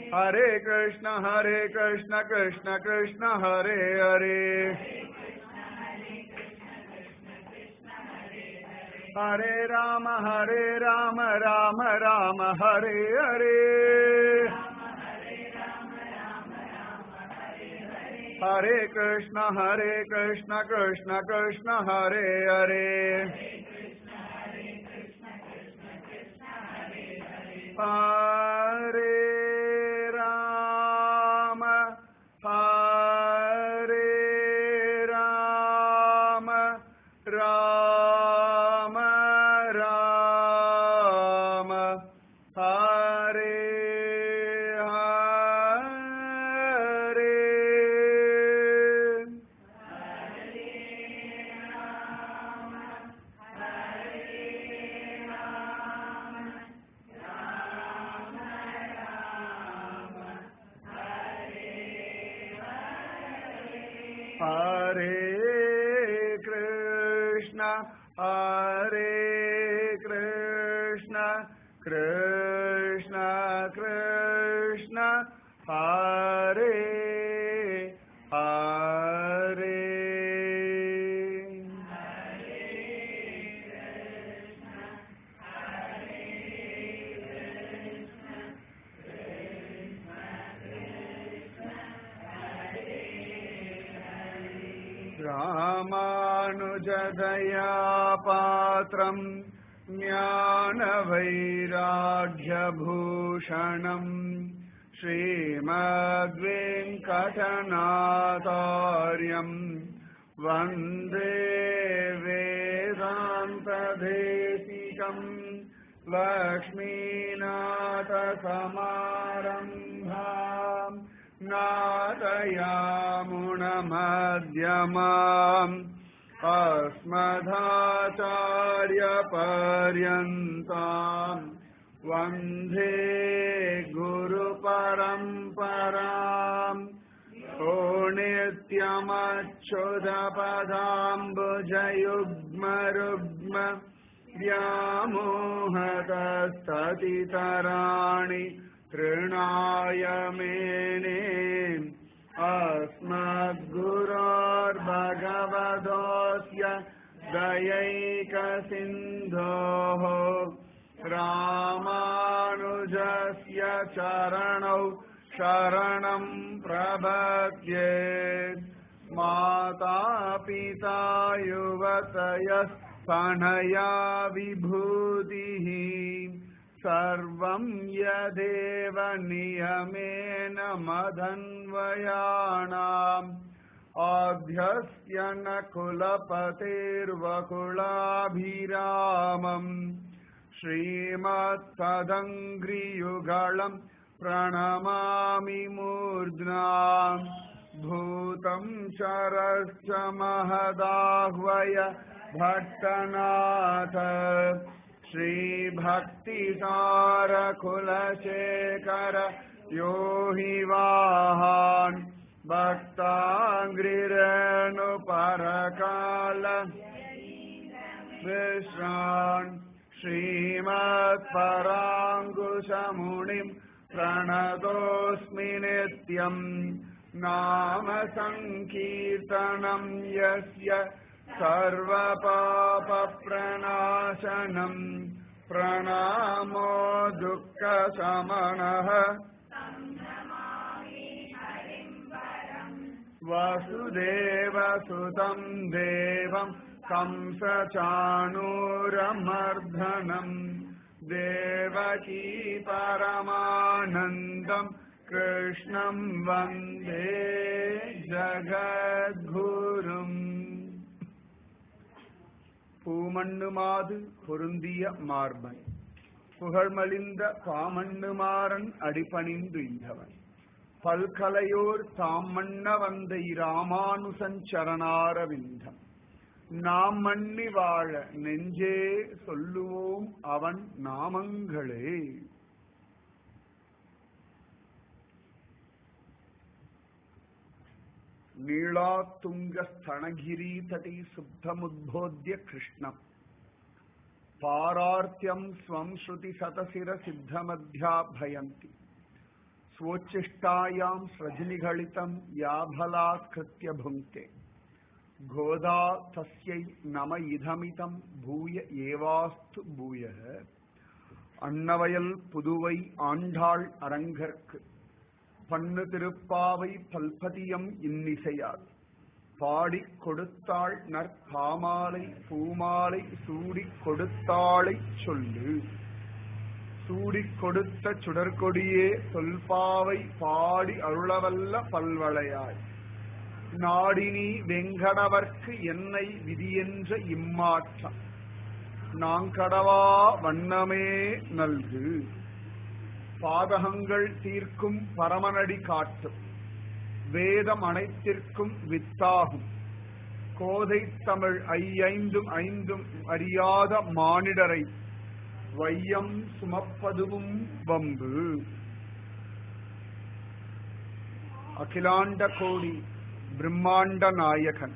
हरे कृष्ण हरे कृष्ण कृष्ण कृष्ण हरे हरे हरे राम हरे राम राम राम हरे हरे हरे कृष्ण हरे कृष्ण कृष्ण कृष्ण हरे हरे हरे राम हरे राम राम राम हरे हरे Hare Krishna, Hare Krishna, Krishna Krishna, Hare Hare. रामानुजदया पात्रम् ज्ञानवैराग्यभूषणम् श्रीमद्वेङ्कटनाथार्यम् वन्दे वेदान्तदेशिकम् लक्ष्मीनाथसमारम्भाम् नादयामुणमध्यमाम् अस्मदाचार्यपर्यन्ताम् वन्दे गुरुपरम्पराम् ओ नित्यमच्युतपदाम्बुजयुग्मरुग्म व्यामोहतस्ततितराणि तृणाय मेने अस्मद्गुरोर्भगवतोऽस्य दयैकसिन्धोः रामानुजस्य चरणौ शरणं प्रपद्ये माता पिता युवतयः सनया विभूतिः सर्वं यदेव नियमेन मदन्वयाणाम् आद्यस्य न कुलपतेर्वकुलाभिरामम् श्रीमत्सदङ्घ्रियुगळम् प्रणमामि मूर्ध्ना भूतं शरश्च महदाह्वय भट्टनाथ श्रीभक्तिसारकुलशेखर यो हि वाहान् भक्ताङ्ग्रिरेणुपरकाल विश्रान् श्रीमत्पराङ्कुशमुनिम् प्रणतोऽस्मि नित्यम् नाम सङ्कीर्तनम् यस्य सर्वपापप्रणाशनम् प्रणामो दुःखशमनः वसुदेवसुतम् देवम् कंसचाणूरमर्धनम् देवकी परमानन्दम् कृष्णम् वन्दे ஜகத்குரும் பூமண்ணுமாது பொருந்திய மார்பன் புகழ்மலிந்த பாமண்ணுமாறன் அடிபணிந்து இந்தவன் பல்கலையோர் தாம் மன்ன வந்த இராமானுசஞ்சரணாரவிந்தம் நாம் மன்னி வாழ நெஞ்சே சொல்லுவோம் அவன் நாமங்களே नीलातुङ्गस्तनगिरीतटी शुद्धमुद्बोध्य कृष्णम् पारार्त्यम् स्वम् श्रुतिशतशिरसिद्धमध्याभयन्ति स्वोच्चिष्टायाम् सृजनिघलितम् याभलात्कृत्य भुङ्क्ते गोदा तस्यै नम इदमिदम् भूय एवास्तु भूयः அன்னவயல் புதுவை ஆண்டாள் அரங்கற்கு பண்ணு திருப்பாவை பல்பதியம் இன்னிசையால் பாடிக் கொடுத்தாள் நற்பாமாலை பூமாலை சூடிக் கொடுத்தாளை சொல்லு சூடிக் கொடுத்த சுடற்கொடியே சொல்பாவை பாடி அருளவல்ல பல்வளையாய் நாடினி வெங்கடவர்க்கு என்னை விதியென்ற இம்மாற்றம் நாங்கடவா வண்ணமே நல்கு பாதகங்கள் தீர்க்கும் பரமனடி காட்டும் வேதம் அனைத்திற்கும் வித்தாகும் கோதை தமிழ் ஐயைந்தும் ஐந்தும் அறியாத மானிடரை வையம் சுமப்பதுவும் வம்பு அகிலாண்ட கோடி பிரம்மாண்ட நாயகன்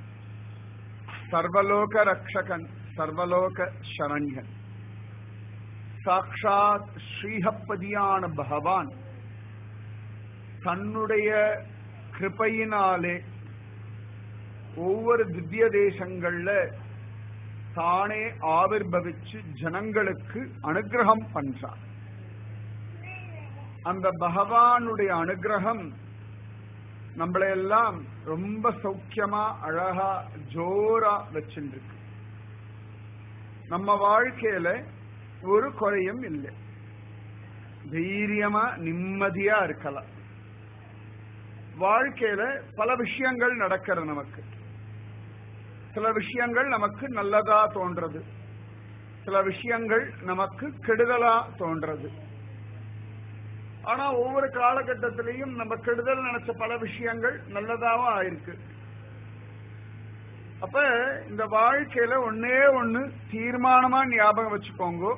சர்வலோக ரக்ஷகன் சர்வலோக சரண்யன் சாக்ஷாத் ஸ்ரீஹப்பதியான பகவான் தன்னுடைய கிருபையினாலே ஒவ்வொரு திவ்ய தேசங்கள்ல தானே ஆவிர்பவிச்சு ஜனங்களுக்கு அனுகிரகம் பண்றார் அந்த பகவானுடைய அனுகிரகம் நம்மளை எல்லாம் ரொம்ப சௌக்கியமா அழகா ஜோரா வச்சுருக்கு நம்ம வாழ்க்கையில ஒரு குறையும் இல்லை தைரியமா நிம்மதியா இருக்கலாம் வாழ்க்கையில பல விஷயங்கள் நடக்கிறது நமக்கு சில விஷயங்கள் நமக்கு நல்லதா தோன்றது சில விஷயங்கள் நமக்கு கெடுதலா தோன்றது ஆனா ஒவ்வொரு காலகட்டத்திலையும் நம்ம கெடுதல் நினைச்ச பல விஷயங்கள் நல்லதாவும் ஆயிருக்கு அப்ப இந்த வாழ்க்கையில ஒன்னே ஒண்ணு தீர்மானமா ஞாபகம் வச்சுக்கோங்க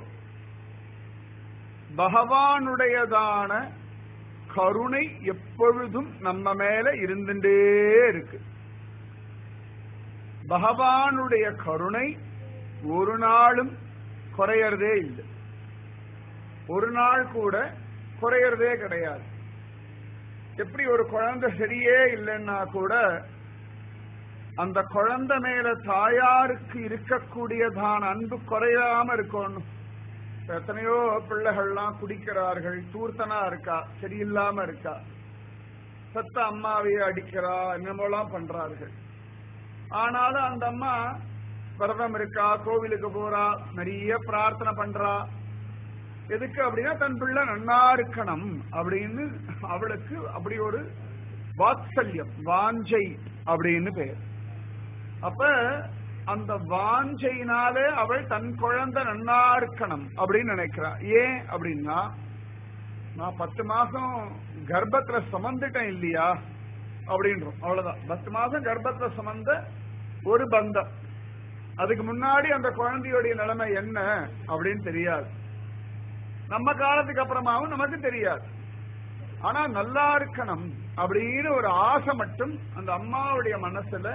பகவானுடையதான கருணை எப்பொழுதும் நம்ம மேல இருந்துட்டே இருக்கு பகவானுடைய கருணை ஒரு நாளும் குறையறதே இல்லை ஒரு நாள் கூட குறையறதே கிடையாது எப்படி ஒரு குழந்தை சரியே இல்லைன்னா கூட அந்த குழந்தை மேல தாயாருக்கு இருக்கக்கூடியதான அன்பு குறையாம இருக்கணும் எத்தனையோ பிள்ளைகள்லாம் குடிக்கிறார்கள் தூர்த்தனா இருக்கா சரியில்லாம இருக்கா சத்த அம்மாவையே அடிக்கிறா என்னமோலாம் பண்றார்கள் ஆனாலும் அந்த அம்மா விரதம் இருக்கா கோவிலுக்கு போறா நிறைய பிரார்த்தனை பண்றா எதுக்கு அப்படின்னா தன் பிள்ளை நன்னா இருக்கணும் அப்படின்னு அவளுக்கு அப்படி ஒரு வாத்சல்யம் வாஞ்சை அப்படின்னு பெயர் அப்ப அந்த வாஞ்சையினாலே அவள் தன் குழந்தை நன்னா இருக்கணும் அப்படின்னு நினைக்கிறா ஏன் அப்படின்னா நான் பத்து மாசம் கர்ப்பத்துல சுமந்துட்டேன் இல்லையா அப்படின்றோம் அவ்வளவுதான் பத்து மாசம் கர்ப்பத்துல சுமந்த ஒரு பந்தம் அதுக்கு முன்னாடி அந்த குழந்தையுடைய நிலைமை என்ன அப்படின்னு தெரியாது நம்ம காலத்துக்கு அப்புறமாவும் நமக்கு தெரியாது ஆனா நல்லா இருக்கணும் அப்படின்னு ஒரு ஆசை மட்டும் அந்த அம்மாவுடைய மனசுல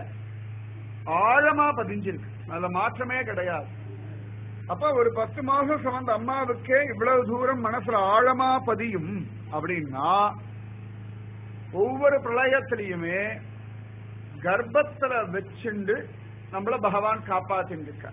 ஆழமா பதிஞ்சிருக்கு அதுல மாற்றமே கிடையாது அப்ப ஒரு பத்து மாசம் சுமந்த அம்மாவுக்கே இவ்வளவு தூரம் மனசுல ஆழமா பதியும் அப்படின்னா ஒவ்வொரு பிரளயத்திலையுமே கர்ப்பத்துல வச்சுண்டு நம்மள பகவான் காப்பாத்தின்னு இருக்க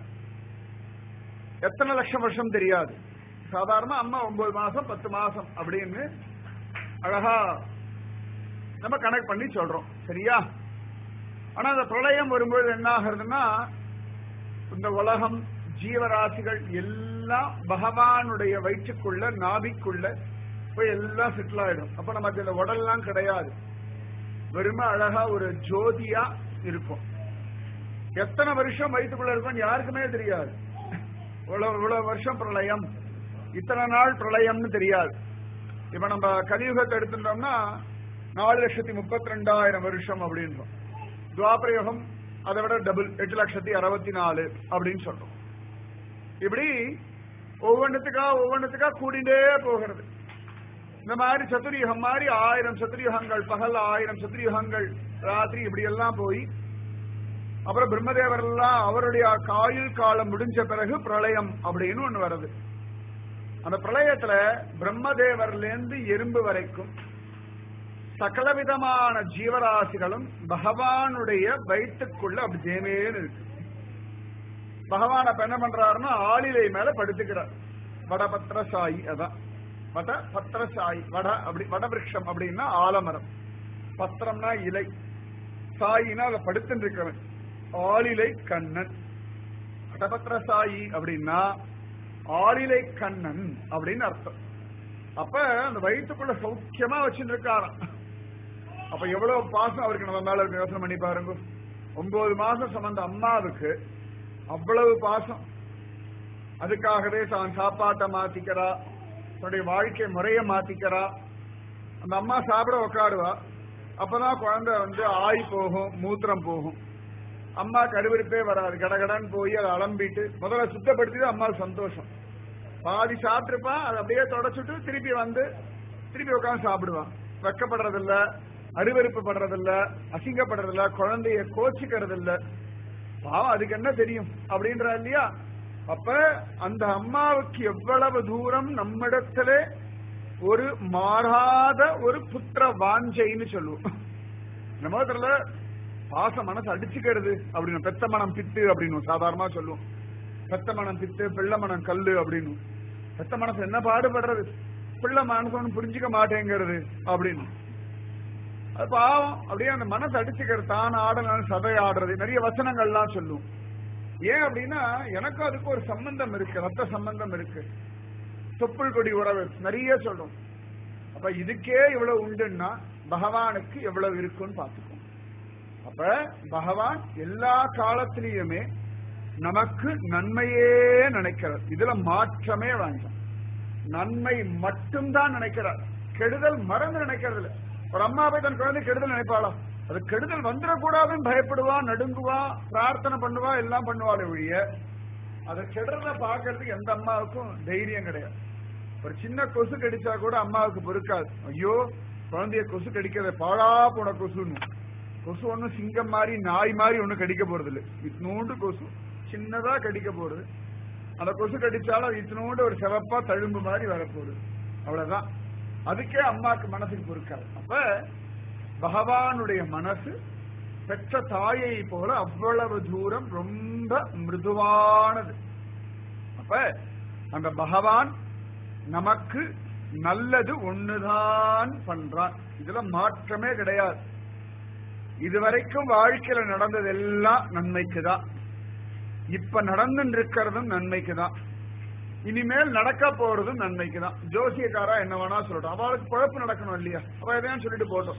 எத்தனை லட்சம் வருஷம் தெரியாது சாதாரண அம்மா ஒன்பது மாசம் பத்து மாசம் அப்படின்னு அழகா நம்ம கனெக்ட் பண்ணி சொல்றோம் சரியா ஆனா அந்த பிரளயம் வரும்பொழுது என்ன ஆகுறதுன்னா இந்த உலகம் ஜீவராசிகள் எல்லாம் பகவானுடைய வயிற்றுக்குள்ள நாபிக்குள்ள போய் எல்லாம் செட்டில் ஆயிடும் அப்ப நமக்கு இந்த உடல்லாம் கிடையாது வெறும அழகா ஒரு ஜோதியா இருக்கும் எத்தனை வருஷம் வயிற்றுக்குள்ள இருக்கும் யாருக்குமே தெரியாது இவ்வளவு இவ்வளவு வருஷம் பிரளயம் இத்தனை நாள் பிரளயம்னு தெரியாது இப்ப நம்ம கலியுகத்தை எடுத்துட்டோம்னா நாலு லட்சத்தி முப்பத்தி ரெண்டாயிரம் வருஷம் அப்படின்றோம் துவாபரயுகம் அதை விட டபுள் எட்டு லட்சத்தி அறுபத்தி நாலு அப்படின்னு சொல்றோம் இப்படி ஒவ்வொன்றுத்துக்கா ஒவ்வொன்றுத்துக்கா கூடிண்டே போகிறது இந்த மாதிரி சதுர்யுகம் மாதிரி ஆயிரம் சதுர்யுகங்கள் பகல் ஆயிரம் சதுர்யுகங்கள் ராத்திரி இப்படி எல்லாம் போய் அப்புறம் பிரம்மதேவர் எல்லாம் அவருடைய காயில் காலம் முடிஞ்ச பிறகு பிரளயம் அப்படின்னு ஒண்ணு வருது அந்த பிரளயத்துல பிரம்மதேவர்ல இருந்து எறும்பு வரைக்கும் சகலவிதமான ஜீவராசிகளும் பகவானுடைய வயிற்றுக்குள்ள அப்படி ஜேமேன்னு இருக்கு பகவான் அப்ப என்ன பண்றாருன்னா ஆளிலை மேல படுத்துக்கிறார் வடபத்திரசாயி அதான் வட பத்திரசாயி வட அப்படி வடவிருஷம் அப்படின்னா ஆலமரம் பத்திரம்னா இலை சாயினா அதை படுத்துட்டு இருக்கிறவன் ஆளிலை கண்ணன் வடபத்திரசாயி அப்படின்னா ஆளிலை கண்ணன் அப்படின்னு அர்த்தம் அப்ப அந்த வயிற்றுக்குள்ள சௌக்கியமா வச்சுட்டு இருக்காராம் அப்ப எவ்வளவு பாசம் அவருக்கு நம்ம மேல இருக்கு யோசனை பண்ணி பாருங்க ஒன்பது மாசம் சம்பந்த அம்மாவுக்கு அவ்வளவு பாசம் அதுக்காகவே தான் சாப்பாட்டை மாத்திக்கிறா தன்னுடைய வாழ்க்கை முறைய மாத்திக்கிறா அந்த அம்மா சாப்பிட உட்காருவா அப்பதான் குழந்தை வந்து ஆய் போகும் மூத்திரம் போகும் அம்மா கருவிருப்பே வராது கடகடன்னு போய் அதை அலம்பிட்டு முதல்ல சுத்தப்படுத்தி அம்மா சந்தோஷம் பாதி சாப்பிட்டுருப்பான் அதை அப்படியே தொடச்சுட்டு திருப்பி வந்து திருப்பி உட்காந்து சாப்பிடுவான் வெக்கப்படுறதில்ல அருவருப்பு படுறதில்ல அசிங்கப்படுறதில்ல குழந்தைய கோச்சிக்கிறதில்ல பாவம் அதுக்கு என்ன தெரியும் அப்படின்றா இல்லையா அப்ப அந்த அம்மாவுக்கு எவ்வளவு தூரம் நம்மிடத்துல ஒரு மாறாத ஒரு புத்திர வாஞ்சைன்னு சொல்லுவோம் நம்ம தெரியல பாச மனசு அடிச்சுக்கிறது அப்படின்னு பெத்த மனம் பித்து அப்படின்னு சாதாரணமா சொல்லுவோம் பெத்த மனம் பித்து பிள்ளை மனம் கல்லு அப்படின்னு பெத்த மனசு என்ன பாடுபடுறது பிள்ளை மனசு ஒண்ணு புரிஞ்சுக்க மாட்டேங்கிறது அப்படின்னு அது பாவம் அப்படியே அந்த மனசு அடிச்சுக்கிறது தான் ஆடணும் சதை ஆடுறது நிறைய வசனங்கள்லாம் சொல்லும் ஏன் அப்படின்னா எனக்கும் அதுக்கு ஒரு சம்பந்தம் இருக்கு ரத்த சம்பந்தம் இருக்கு தொப்புள் கொடி உறவு நிறைய சொல்லும் அப்ப இதுக்கே இவ்வளவு உண்டுன்னா பகவானுக்கு எவ்வளவு இருக்குன்னு பாத்துக்கோ அப்ப பகவான் எல்லா காலத்திலயுமே நமக்கு நன்மையே நினைக்கிறார் இதுல மாற்றமே வேண்டாம் நன்மை மட்டும்தான் நினைக்கிறார் கெடுதல் மறந்து நினைக்கிறது இல்ல ஒரு அம்மா போய் தன் குழந்தை கெடுதல் நினைப்பாளா அது கெடுதல் வந்துடக்கூடாதுன்னு பயப்படுவா நடுங்குவா பிரார்த்தனை பண்ணுவா எல்லாம் பண்ணுவாளே ஒழிய அதை கெடுறத பாக்குறதுக்கு எந்த அம்மாவுக்கும் தைரியம் கிடையாது ஒரு சின்ன கொசு கடிச்சா கூட அம்மாவுக்கு பொறுக்காது ஐயோ குழந்தைய கொசு கடிக்கிறத பாழா போன கொசுன்னு கொசு ஒன்னும் சிங்கம் மாதிரி நாய் மாதிரி ஒன்னும் கடிக்க போறது இல்லை இத்தினோண்டு கொசு சின்னதா கடிக்க போறது அந்த கொசு கடிச்சாலும் இத்தினோண்டு ஒரு சிவப்பா தழும்பு மாதிரி வரப்போகுது அவ்வளவுதான் அதுக்கே அம்மாக்கு மனசுக்கு பொறுக்காது அப்ப பகவானுடைய மனசு பெற்ற தாயை போல அவ்வளவு தூரம் ரொம்ப மிருதுவானது அப்ப அந்த பகவான் நமக்கு நல்லது ஒண்ணுதான் பண்றான் இதுல மாற்றமே கிடையாது இதுவரைக்கும் வாழ்க்கையில நடந்தது எல்லாம் நன்மைக்கு தான் இப்ப நடந்துட்டு இருக்கிறதும் நன்மைக்கு தான் இனிமேல் நடக்க போறதும் நன்மைக்கு தான் ஜோசியக்காரா என்ன வேணா சொல்லட்டும் அவளுக்கு குழப்பு நடக்கணும் இல்லையா அவ எதையான்னு சொல்லிட்டு போட்டோம்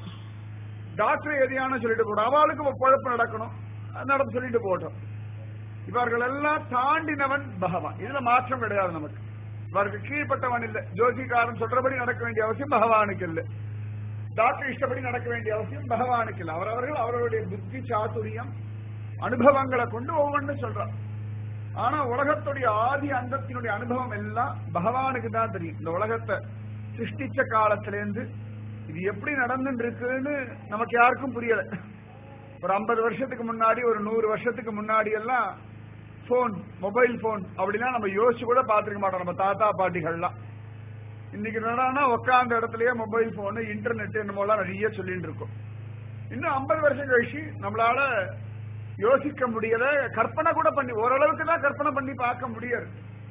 டாக்டர் எதையான சொல்லிட்டு போட்டோம் அவளுக்கு குழப்பு நடக்கணும் நடந்து சொல்லிட்டு போட்டோம் இவர்கள் எல்லாம் தாண்டினவன் பகவான் இதுல மாற்றம் கிடையாது நமக்கு இவருக்கு கீழ்பட்டவன் இல்லை ஜோசிக்காரன் சொல்றபடி நடக்க வேண்டிய அவசியம் பகவானுக்கு இல்லை டாக்டர் இஷ்டப்படி நடக்க வேண்டிய அவசியம் பகவானுக்கு இல்லை அவரவர்கள் அவர்களுடைய புத்தி சாதுரியம் அனுபவங்களை கொண்டு ஒவ்வொன்று சொல்றான் ஆனா உலகத்துடைய ஆதி அந்தத்தினுடைய அனுபவம் எல்லாம் பகவானுக்கு தான் தெரியும் இந்த உலகத்தை சிருஷ்டிச்ச காலத்திலேருந்து இது எப்படி நடந்துட்டு இருக்குன்னு நமக்கு யாருக்கும் புரியல ஒரு ஐம்பது வருஷத்துக்கு முன்னாடி ஒரு நூறு வருஷத்துக்கு முன்னாடி எல்லாம் போன் மொபைல் போன் அப்படிலாம் நம்ம யோசிச்சு கூட பாத்துருக்க மாட்டோம் நம்ம தாத்தா பாட்டிகள்லாம் இன்னைக்கு என்னன்னா உட்காந்த இடத்துலயே மொபைல் போனு இன்டர்நெட் என்னமோலாம் நிறைய சொல்லிட்டு இருக்கோம் இன்னும் ஐம்பது வருஷம் கழிச்சு நம்மளால யோசிக்க முடியல கற்பனை கூட பண்ணி ஓரளவுக்கு தான் கற்பனை பண்ணி பார்க்க முடியாது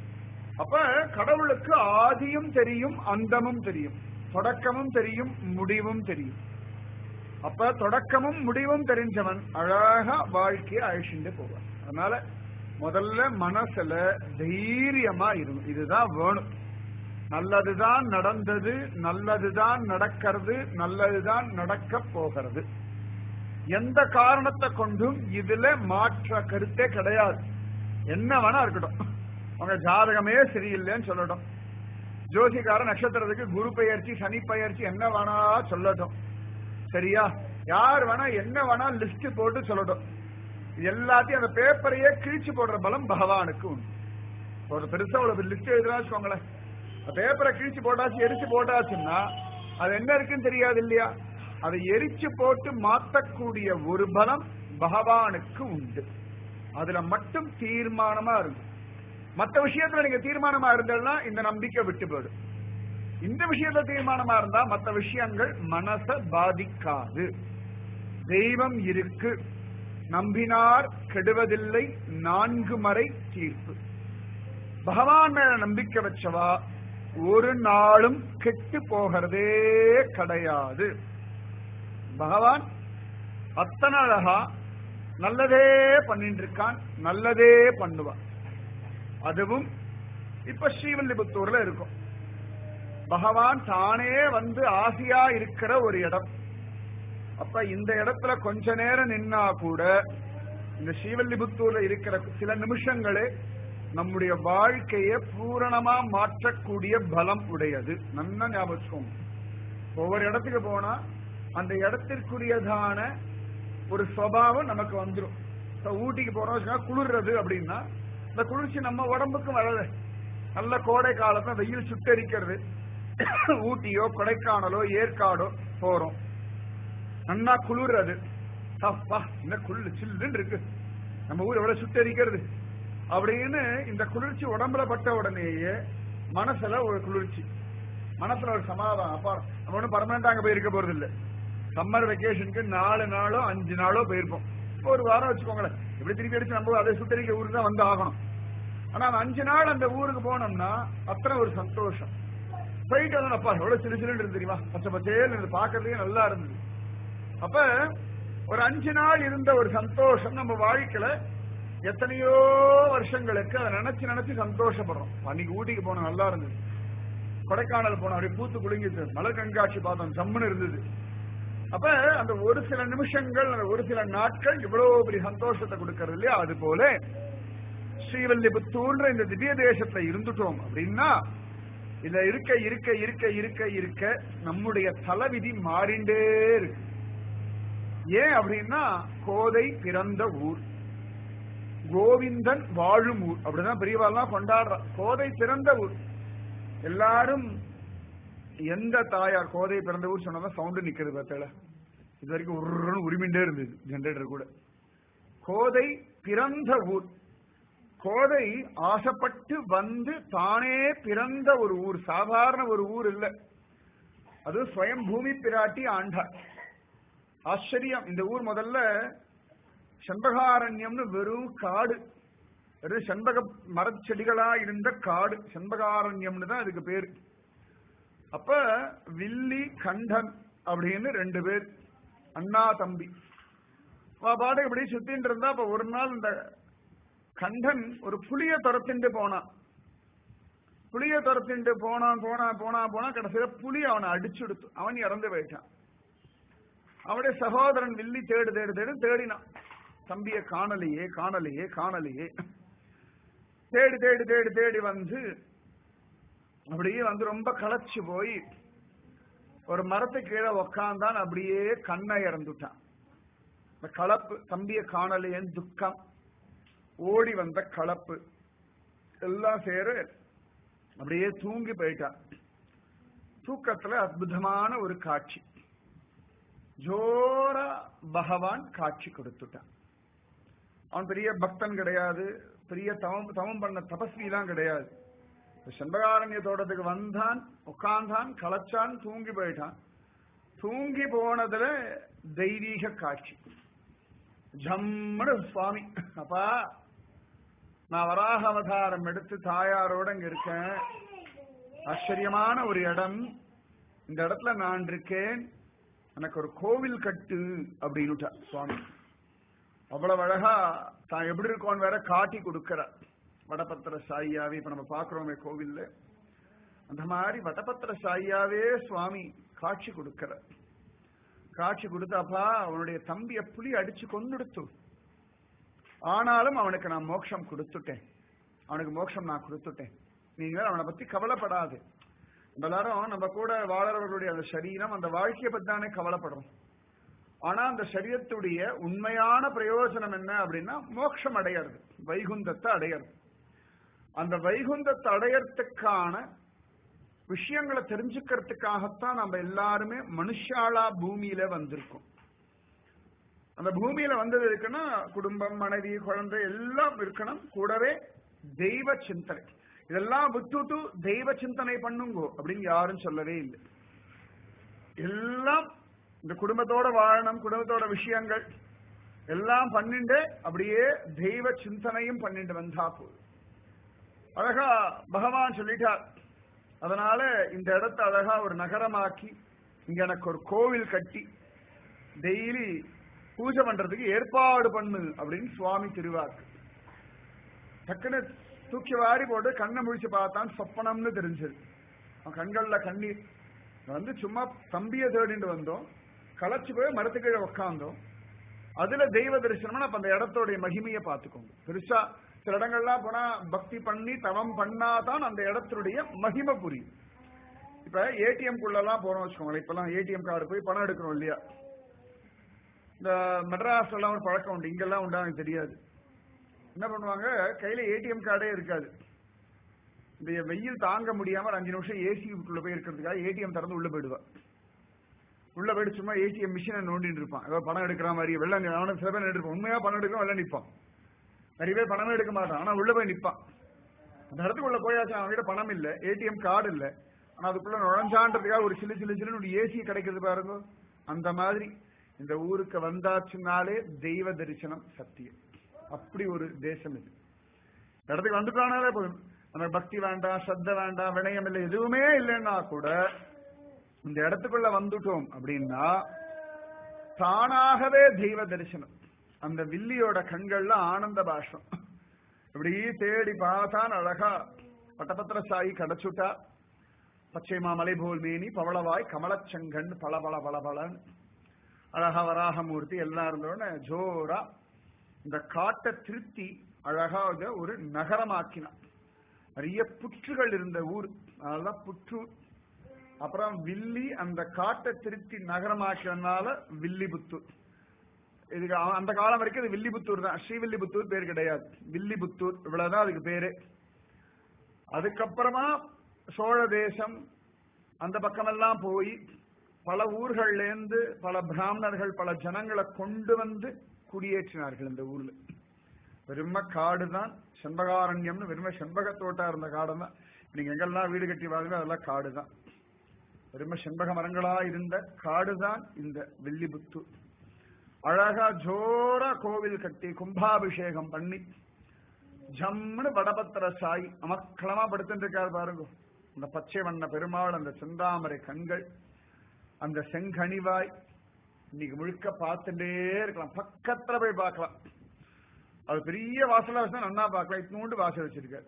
அப்ப கடவுளுக்கு ஆதியும் தெரியும் அந்தமும் தெரியும் தொடக்கமும் தெரியும் முடிவும் தெரியும் அப்ப தொடக்கமும் முடிவும் தெரிஞ்சவன் அழகா வாழ்க்கையை அழிச்சுட்டு போவான் அதனால முதல்ல மனசுல தைரியமா இருக்கும் இதுதான் வேணும் நல்லதுதான் நடந்தது நல்லதுதான் நடக்கிறது நல்லதுதான் நடக்க போகிறது எந்த காரணத்தை கொண்டும் இதுல மாற்ற கருத்தே கிடையாது என்ன வேணா இருக்கட்டும் அவங்க ஜாதகமே சரியில்லைன்னு சொல்லட்டும் ஜோசிகார நட்சத்திரத்துக்கு குரு பெயர்ச்சி சனி பெயர்ச்சி என்ன வேணா சொல்லட்டும் சரியா யார் வேணா என்ன வேணா லிஸ்ட் போட்டு சொல்லட்டும் எல்லாத்தையும் அந்த பேப்பரையே கிழிச்சு போடுற பலம் பகவானுக்கு உண்டு ஒரு பெருசா ஒரு லிஸ்ட் எழுதுனா வச்சுக்கோங்களேன் பேப்பரை கிழிச்சு போட்டாச்சு எரிச்சு போட்டாச்சுன்னா அது என்ன இருக்குன்னு தெரியாது இல்லையா அதை எரிச்சு போட்டு மாத்தக்கூடிய ஒரு பலம் பகவானுக்கு உண்டு அதுல மட்டும் தீர்மானமா இருக்கும் மத்த விஷயத்துல நீங்க தீர்மானமா இருந்தேன்னா இந்த நம்பிக்கை விட்டு போயிடும் இந்த விஷயத்துல தீர்மானமா இருந்தா மத்த விஷயங்கள் மனச பாதிக்காது தெய்வம் இருக்கு நம்பினார் கெடுவதில்லை நான்கு மறை தீர்ப்பு பகவான் மேல நம்பிக்கை வச்சவா ஒரு நாளும் கெட்டு போகிறதே கிடையாது பகவான் அத்தனை அழகா நல்லதே பண்ணிட்டு இருக்கான் நல்லதே பண்ணுவான் அதுவும் இப்ப ஸ்ரீவில்லிபுத்தூர்ல இருக்கும் பகவான் தானே வந்து ஆசையா இருக்கிற ஒரு இடம் அப்ப இந்த இடத்துல கொஞ்ச நேரம் நின்னா கூட இந்த ஸ்ரீவல்லிபுத்தூர்ல இருக்கிற சில நிமிஷங்களே நம்முடைய வாழ்க்கையை பூரணமா மாற்றக்கூடிய பலம் உடையது நல்லா ஞாபகம் வச்சுக்கோங்க. ஒவ்வொரு இடத்துக்கு போனா அந்த இடத்திற்குரியதான ஒரு சுவாவம் நமக்கு வந்துடும் இப்ப ஊட்டிக்கு போறோம் வச்சுக்கோங்க, குளிர்றது அப்படின்னா இந்த குளிர்ச்சி நம்ம உடம்புக்கும் வரல நல்ல கோடை காலத்துல வெயில் சுட்டரிக்கிறது ஊட்டியோ கொடைக்கானலோ ஏற்காடோ போறோம் நன்னா குளிர்றது அப்பா என்ன குளிர் சில்லுன்னு இருக்கு நம்ம ஊர் எவ்வளவு சுட்டரிக்கிறது அப்படின்னு இந்த குளிர்ச்சி உடம்புல பட்ட உடனேயே மனசுல ஒரு குளிர்ச்சி மனசுல ஒரு சமாதானம் அப்பா நம்ம ஒன்றும் பர்மனண்டா அங்க போய் இருக்க போறது இல்ல சம்மர் வெக்கேஷனுக்கு நாலு நாளோ அஞ்சு நாளோ போயிருப்போம் ஒரு வாரம் வச்சுக்கோங்களேன் இப்படி திருப்பி அடிச்சு நம்ம அதை சுட்டரிக்க ஊருக்கு தான் வந்து ஆகணும் ஆனா அந்த அஞ்சு நாள் அந்த ஊருக்கு போனோம்னா அத்தனை ஒரு சந்தோஷம் போயிட்டு வந்தோம் அப்பா எவ்வளவு சிலு சிலுன்னு இருந்து தெரியுமா பச்சை பச்சேன்னு இருந்து பாக்குறதுக்கே நல்லா இருந்தது அப்ப ஒரு அஞ்சு நாள் இருந்த ஒரு சந்தோஷம் நம்ம வாழ்க்கையில எத்தனையோ வருஷங்களுக்கு அதை நினைச்சு நினைச்சு சந்தோஷப்படுறோம் அன்னைக்கு ஊட்டிக்கு போனோம் நல்லா இருந்தது கொடைக்கானல் போனோம் அப்படியே பூத்து குலுங்கிச்சு மலர் கண்காட்சி பார்த்தோம் ஜம்முன்னு இருந்தது அப்ப அந்த ஒரு சில நிமிஷங்கள் அந்த ஒரு சில நாட்கள் இவ்வளவு பெரிய சந்தோஷத்தை கொடுக்கறது இல்லையா அது போல ஸ்ரீவல்லிபுத்தூர்ன்ற இந்த திவ்ய தேசத்துல இருந்துட்டோம் அப்படின்னா இதுல இருக்க இருக்க இருக்க இருக்க இருக்க நம்முடைய தலைவிதி மாறிண்டே இருக்கு ஏன் அப்படின்னா கோதை பிறந்த ஊர் கோவிந்தன் வாழும் ஊர் அப்படிதான் பெரியவாள்லாம் கொண்டாடுறா கோதை பிறந்த ஊர் எல்லாரும் எந்த தாயார் கோதை பிறந்த ஊர் சொன்னதான் சவுண்டு நிக்கிறது பார்த்தல இது வரைக்கும் உருன்னு உரிமிண்டே இருந்தது ஜென்ரேட்டர் கூட கோதை பிறந்த ஊர் கோதை ஆசைப்பட்டு வந்து தானே பிறந்த ஒரு ஊர் சாதாரண ஒரு ஊர் இல்ல அது ஸ்வயம் பூமி பிராட்டி ஆண்டார் ஆச்சரியம் இந்த ஊர் முதல்ல செண்பகாரண்யம்னு வெறும் காடு வெறும் செண்பக மரச்செடிகளா இருந்த காடு செண்பகாரண்யம்னு தான் அதுக்கு பேரு அப்ப வில்லி கண்டன் அப்படின்னு ரெண்டு பேர் அண்ணா தம்பி அவ பாட்டுக்கு இப்படி சுத்தின்னு இருந்தா அப்ப ஒரு நாள் இந்த கண்டன் ஒரு புளிய துரத்திண்டு போனான் புளிய துரத்திண்டு போனான் போனான் போனான் போனா கடைசியில புலி அவனை அடிச்சுடுத்து அவன் இறந்து போயிட்டான் அவனுடைய சகோதரன் வில்லி தேடு தேடு தேடு தேடினான் தம்பிய காணலையே காணலையே காணலையே தேடி தேடி தேடி தேடி வந்து அப்படியே வந்து ரொம்ப களைச்சு போய் ஒரு மரத்து கீழே உக்காந்தான் அப்படியே கண்ணை இறந்துட்டான் இந்த கலப்பு தம்பிய காணலையேன்னு துக்கம் ஓடி வந்த கலப்பு எல்லாம் சேர அப்படியே தூங்கி போயிட்டான் தூக்கத்துல அற்புதமான ஒரு காட்சி ஜோரா பகவான் காட்சி கொடுத்துட்டான் அவன் பெரிய பக்தன் கிடையாது பெரிய தவம் தவம் பண்ண தபஸ்விலாம் கிடையாது செண்பகாரண்ய தோட்டத்துக்கு வந்தான் உட்கார்ந்தான் களைச்சான் தூங்கி போயிட்டான் தூங்கி போனதுல தெய்வீக காட்சி ஜம்முன்னு சுவாமி அப்பா நான் வராக அவதாரம் எடுத்து தாயாரோட இங்க இருக்கேன் ஆச்சரியமான ஒரு இடம் இந்த இடத்துல நான் இருக்கேன் எனக்கு ஒரு கோவில் கட்டு அப்படின்னுட்டா சுவாமி அவ்வளவு அழகா தான் எப்படி இருக்கோன்னு வேற காட்டி கொடுக்கிறார் வடபத்திர சாயியாவே இப்ப நம்ம பாக்குறோமே கோவில்ல அந்த மாதிரி வடபத்திர சாயியாவே சுவாமி காட்சி கொடுக்கிறார் காட்சி கொடுத்தாப்பா அவனுடைய தம்பிய புலி அடிச்சு கொண்டுடுத்து ஆனாலும் அவனுக்கு நான் மோட்சம் கொடுத்துட்டேன் அவனுக்கு மோட்சம் நான் கொடுத்துட்டேன் நீங்க அவனை பத்தி கவலைப்படாது நம்ம எல்லாரும் நம்ம கூட வாழறவர்களுடைய அந்த சரீரம் அந்த வாழ்க்கையை பத்தி தானே கவலைப்படுறோம் ஆனா அந்த சரீரத்துடைய உண்மையான பிரயோஜனம் என்ன அப்படின்னா மோட்சம் அடையிறது வைகுந்தத்தை அடையிறது அந்த வைகுந்தத்தை அடையறதுக்கான விஷயங்களை தெரிஞ்சுக்கிறதுக்காகத்தான் நம்ம எல்லாருமே மனுஷாலா பூமியில வந்திருக்கோம் அந்த பூமியில வந்தது இருக்குன்னா குடும்பம் மனைவி குழந்தை எல்லாம் இருக்கணும் கூடவே தெய்வ சிந்தனை இதெல்லாம் விட்டுட்டு தெய்வ சிந்தனை பண்ணுங்கோ அப்படின்னு யாரும் சொல்லவே இல்லை எல்லாம் இந்த குடும்பத்தோட வாழணும் குடும்பத்தோட விஷயங்கள் எல்லாம் பண்ணிண்டு அப்படியே தெய்வ சிந்தனையும் பண்ணிட்டு வந்தா போதும் அழகா பகவான் சொல்லிட்டார் அதனால இந்த இடத்தை அழகா ஒரு நகரமாக்கி இங்க எனக்கு ஒரு கோவில் கட்டி டெய்லி பூஜை பண்றதுக்கு ஏற்பாடு பண்ணு அப்படின்னு சுவாமி திருவாக்கு டக்குன்னு தூக்கி வாரி போட்டு கண்ணை முழிச்சு பார்த்தான் சொப்பனம்னு தெரிஞ்சது அவன் கண்கள்ல கண்ணீர் வந்து சும்மா தம்பிய தேடிட்டு வந்தோம் களைச்சு போய் மரத்துக்கீழே உக்காந்தோம் அதுல தெய்வ தரிசனம்னா அப்ப அந்த இடத்தோடைய மகிமையை பார்த்துக்கோங்க பெருசா சில இடங்கள்லாம் போனா பக்தி பண்ணி தவம் பண்ணாதான் அந்த இடத்தினுடைய மகிமை புரியும் இப்ப ஏடிஎம் குள்ளெல்லாம் போறோம் வச்சுக்கோங்களேன் இப்பெல்லாம் ஏடிஎம் கார்டு போய் பணம் எடுக்கிறோம் இல்லையா இந்த மெட்ராஸ்ல எல்லாம் ஒரு பழக்கம் உண்டு இங்கெல்லாம் உண்டா எனக்கு தெரியாது என்ன பண்ணுவாங்க கையில ஏடிஎம் கார்டே இருக்காது இந்த வெயில் தாங்க முடியாம ஒரு அஞ்சு நிமிஷம் ஏசிக்குள்ள போய் இருக்கிறதுக்காக ஏடிஎம் திறந்து உள்ள போயிடுவா உள்ள போயிட்டு சும்மா ஏடிஎம் மிஷினை நோண்டிட்டு இருப்பான் ஏதோ பணம் எடுக்கிற மாதிரி வெள்ள அவனை சில பேர் எடுப்பான் உண்மையா பணம் எடுக்க வெள்ள நிப்பான் நிறைய பேர் பணமே எடுக்க மாட்டான் ஆனா உள்ள போய் நிப்பான் அந்த இடத்துக்குள்ள போயாச்சும் அவன்கிட்ட பணம் இல்ல ஏடிஎம் கார்டு இல்ல ஆனா அதுக்குள்ள நுழைஞ்சான்றதுக்காக ஒரு சில்லு சில்லு சில்லுன்னு ஒரு ஏசி கிடைக்கிறது பாருங்க அந்த மாதிரி இந்த ஊருக்கு வந்தாச்சுனாலே தெய்வ தரிசனம் சத்தியம் அப்படி ஒரு தேசம் இது இடத்துக்கு வந்துட்டானாலே போதும் நமக்கு பக்தி வேண்டாம் சத்த வேண்டாம் வினயம் இல்லை எதுவுமே இல்லைன்னா கூட இந்த இடத்துக்குள்ள வந்துட்டோம் அப்படின்னா தானாகவே தெய்வ தரிசனம் அந்த வில்லியோட கண்கள்ல ஆனந்த பாஷம் இப்படி தேடி பார்த்தான் அழகா பட்டபத்திர சாயி கிடைச்சுட்டா பச்சை மாமலை போல் மேனி பவளவாய் கமலச்சங்கன் பல பல பல பலன் அழகா வராகமூர்த்தி எல்லாம் இருந்தோடனே ஜோரா இந்த காட்டை திருத்தி அழகாக ஒரு நகரமாக்கினான் நிறைய புற்றுகள் இருந்த ஊர் அதெல்லாம் புற்றூர் அப்புறம் வில்லி அந்த காட்டை திருத்தி நகரமாக்கினால வில்லிபுத்தூர் இதுக்கு அவ- அந்த காலம் வரைக்கும் இது வில்லிபுத்தூர் தான் ஸ்ரீவில்லிபுத்தூர் பேர் கிடையாது வில்லிபுத்தூர் இவ்வளவுதான் அதுக்கு பேரு அதுக்கப்புறமா சோழ தேசம் அந்த பக்கமெல்லாம் போய் பல ஊர்கள்ல இருந்து பல பிராமணர்கள் பல ஜனங்களை கொண்டு வந்து குடியேற்றினார்கள் இந்த ஊர்ல வெறும காடு தான் செண்பகாரண்யம்னு வெறும செண்பக தோட்டா இருந்த காடு தான் நீங்க எங்கெல்லாம் வீடு கட்டி வாங்க அதெல்லாம் காடு தான் வெறும செண்பக மரங்களா இருந்த காடு தான் இந்த வில்லிபுத்தூர் அழகா ஜோரா கோவில் கட்டி கும்பாபிஷேகம் பண்ணி ஜம்முன்னு வடபத்திர சாய் அமக்களமா படுத்துட்டு இருக்காரு பாருங்க அந்த பச்சை வண்ண பெருமாள் அந்த செந்தாமரை கண்கள் அந்த செங்கனிவாய் இன்னைக்கு முழுக்க பார்த்துட்டே இருக்கலாம் பக்கத்துல போய் பார்க்கலாம் அது பெரிய வாசலா வச்சா நன்னா பார்க்கலாம் இத்தனோண்டு வாசல் வச்சிருக்காரு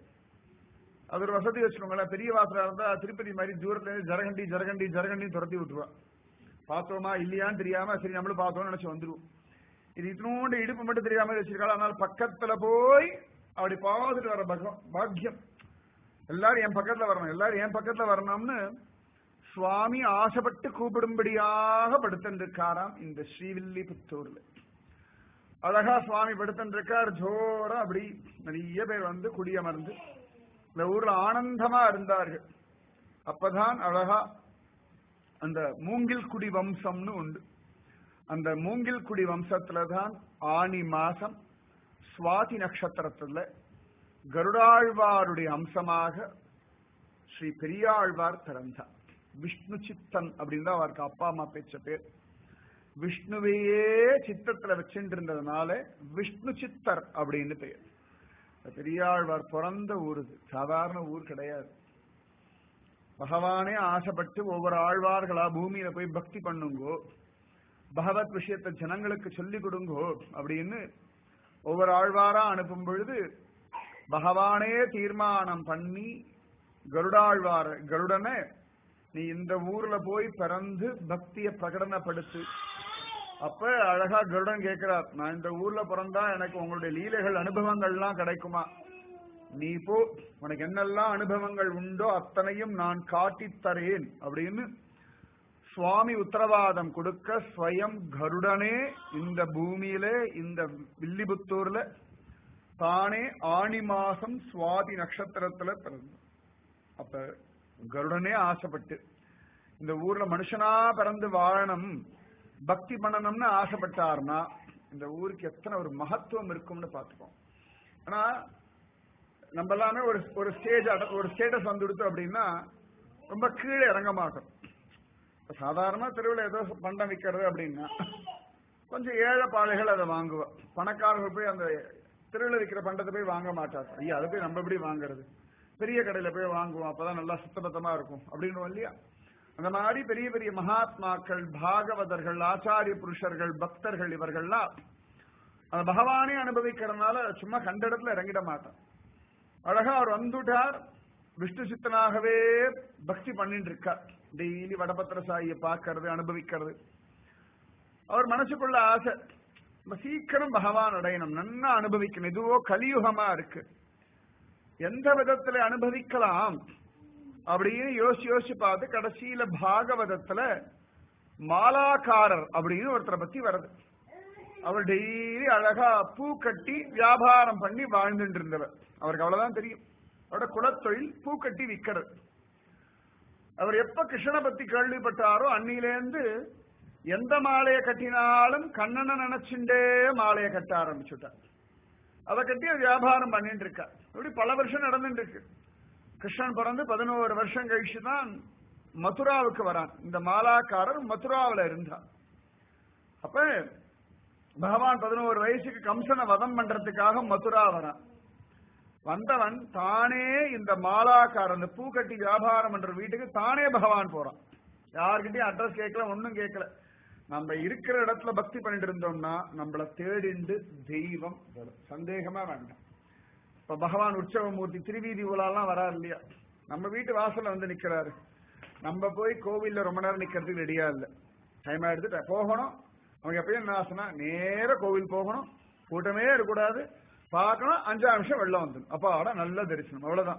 அது ஒரு வசதி வச்சுக்கோங்களேன் பெரிய வாசலா இருந்தா திருப்பதி மாதிரி தூரத்துல இருந்து ஜரகண்டி ஜரகண்டி ஜரகண்டி துரத்தி விட்டுருவா பார்த்தோமா இல்லையான்னு தெரியாம சரி நம்மளும் பார்த்தோம்னு நினைச்சு வந்துருவோம் இது இத்தனோண்டு இடுப்பு மட்டும் தெரியாம வச்சிருக்காள் அதனால பக்கத்துல போய் அப்படி பார்த்துட்டு வர பகம் பாக்கியம் எல்லாரும் என் பக்கத்துல வரணும் எல்லாரும் என் பக்கத்துல வரணும்னு சுவாமி ஆசைப்பட்டு கூப்பிடும்படியாக படுத்திருக்காராம் இந்த ஸ்ரீவில்லிபுத்தூர்ல அழகா சுவாமி படுத்திருக்கார் ஜோரா அப்படி நிறைய பேர் வந்து குடியமர்ந்து இந்த ஊர்ல ஆனந்தமா இருந்தார்கள் அப்பதான் அழகா அந்த மூங்கில் குடி வம்சம்னு உண்டு அந்த மூங்கில் குடி வம்சத்துல தான் ஆனி மாசம் சுவாதி நட்சத்திரத்துல கருடாழ்வாருடைய அம்சமாக ஸ்ரீ பெரியாழ்வார் பிறந்தார் விஷ்ணு சித்தன் அப்படின்னு தான் அவருக்கு அப்பா அம்மா பேச்ச பேர் விஷ்ணுவையே சித்தத்துல வச்சுட்டு இருந்ததுனால விஷ்ணு சித்தர் அப்படின்னு பெயர் இந்த பெரியாழ்வார் பிறந்த ஊர் இது சாதாரண ஊர் கிடையாது பகவானே ஆசைப்பட்டு ஒவ்வொரு ஆழ்வார்களா பூமியில போய் பக்தி பண்ணுங்கோ பகவத் விஷயத்தை ஜனங்களுக்கு சொல்லிக் கொடுங்கோ அப்படின்னு ஒவ்வொரு ஆழ்வாரா அனுப்பும் பொழுது பகவானே தீர்மானம் பண்ணி கருடாழ்வார் கருடனை நீ இந்த ஊர்ல போய் பிறந்து பக்திய பிரகடனப்படுத்து அப்ப அழகா கருடன் கேட்கிறார் நான் இந்த ஊர்ல பிறந்தா எனக்கு உங்களுடைய லீலைகள் அனுபவங்கள்லாம் கிடைக்குமா நீ போ உனக்கு என்னெல்லாம் அனுபவங்கள் உண்டோ அத்தனையும் நான் காட்டித் தரேன் அப்படின்னு சுவாமி உத்தரவாதம் கொடுக்க ஸ்வயம் கருடனே இந்த பூமியிலே இந்த வில்லிபுத்தூர்ல தானே ஆணி மாசம் சுவாதி நட்சத்திரத்துல பிறந்தார் அப்ப கருடனே ஆசைப்பட்டு இந்த ஊர்ல மனுஷனா பிறந்து வாழணும் பக்தி பண்ணணும்னு ஆசைப்பட்டாருன்னா இந்த ஊருக்கு எத்தனை ஒரு மகத்துவம் இருக்கும்னு பார்த்துப்போம் ஆனா நம்ம எல்லாமே ஒரு ஒரு ஸ்டேஜ் ஒரு ஸ்டேட்டஸ் வந்துடுத்து அப்படின்னா ரொம்ப கீழே இறங்க மாட்டோம் இப்ப சாதாரணமா தெருவில் ஏதோ பண்டம் விற்கிறது அப்படின்னா கொஞ்சம் ஏழை பாளைகள் அதை வாங்குவோம் பணக்காரர்கள் போய் அந்த தெருவில் விற்கிற பண்டத்தை போய் வாங்க மாட்டாங்க ஐயா அதை போய் நம்ம எப்படி வாங்குறது பெரிய கடையில போய் வாங்குவோம் அப்பதான் நல்லா சுத்தபத்தமா இருக்கும் அப்படின்றோம் இல்லையா அந்த மாதிரி பெரிய பெரிய மகாத்மாக்கள் பாகவதர்கள் ஆச்சாரிய புருஷர்கள் பக்தர்கள் இவர்கள்லாம் அந்த பகவானே அனுபவிக்கிறதுனால சும்மா கண்ட இடத்துல இறங்கிட மாட்டான் அழகா அவர் வந்துட்டார் விஷ்ணு சித்தனாகவே பக்தி பண்ணிட்டு இருக்கார் டெய்லி வடபத்திர சாயியை பார்க்கறது அனுபவிக்கிறது அவர் மனசுக்குள்ள ஆசை நம்ம சீக்கிரம் பகவான் அடையணும் நன்னா அனுபவிக்கணும் இதுவோ கலியுகமா இருக்கு எந்த விதத்துல அனுபவிக்கலாம் அப்படின்னு யோசிச்சு யோசிச்சு பார்த்து கடைசியில பாகவதத்துல மாலாக்காரர் அப்படின்னு ஒருத்தரை பத்தி வருது அவர் டெய்லி அழகா பூ கட்டி வியாபாரம் பண்ணி வாழ்ந்துட்டு இருந்தவர் அவருக்கு அவ்வளவுதான் தெரியும் அவரோட குலத்தொழில் பூ கட்டி விற்கிறது அவர் எப்ப கிருஷ்ணனை பத்தி கேள்விப்பட்டாரோ அன்னிலேருந்து எந்த மாலையை கட்டினாலும் கண்ணனை நினைச்சுட்டே மாலையை கட்ட ஆரம்பிச்சுட்டார் அதை கட்டி அவர் வியாபாரம் பண்ணிட்டு இருக்கார் இப்படி பல வருஷம் நடந்துட்டு இருக்கு கிருஷ்ணன் பிறந்து பதினோரு வருஷம் கழிச்சு தான் மதுராவுக்கு வரான் இந்த மாலாக்காரர் மதுராவில் இருந்தார் அப்ப பகவான் பதினோரு வயசுக்கு கம்சனை வதம் பண்றதுக்காக மதுரா வரான் வந்தவன் தானே இந்த மாலாக்காரர் இந்த பூக்கட்டி வியாபாரம் பண்ற வீட்டுக்கு தானே பகவான் போறான் யார்கிட்டயும் அட்ரஸ் கேட்கல ஒன்னும் கேட்கல நம்ம இருக்கிற இடத்துல பக்தி பண்ணிட்டு இருந்தோம்னா நம்மள தேடிண்டு தெய்வம் வரும் சந்தேகமா வேண்டாம் இப்ப பகவான் உற்சவமூர்த்தி திருவீதி உலாலாம் வராரு இல்லையா நம்ம வீட்டு வாசல்ல வந்து நிக்கிறாரு நம்ம போய் கோவில்ல ரொம்ப நேரம் நிக்கிறதுக்கு ரெடியா இல்ல டைம் எடுத்துட்டு போகணும் அவங்க எப்பயும் என்ன ஆசைனா நேர கோவில் போகணும் கூட்டமே இருக்கக்கூடாது பார்க்கணும் அஞ்சாறு நிமிஷம் வெள்ளம் வந்துடும் அப்ப ஆட நல்ல தரிசனம் அவ்வளவுதான்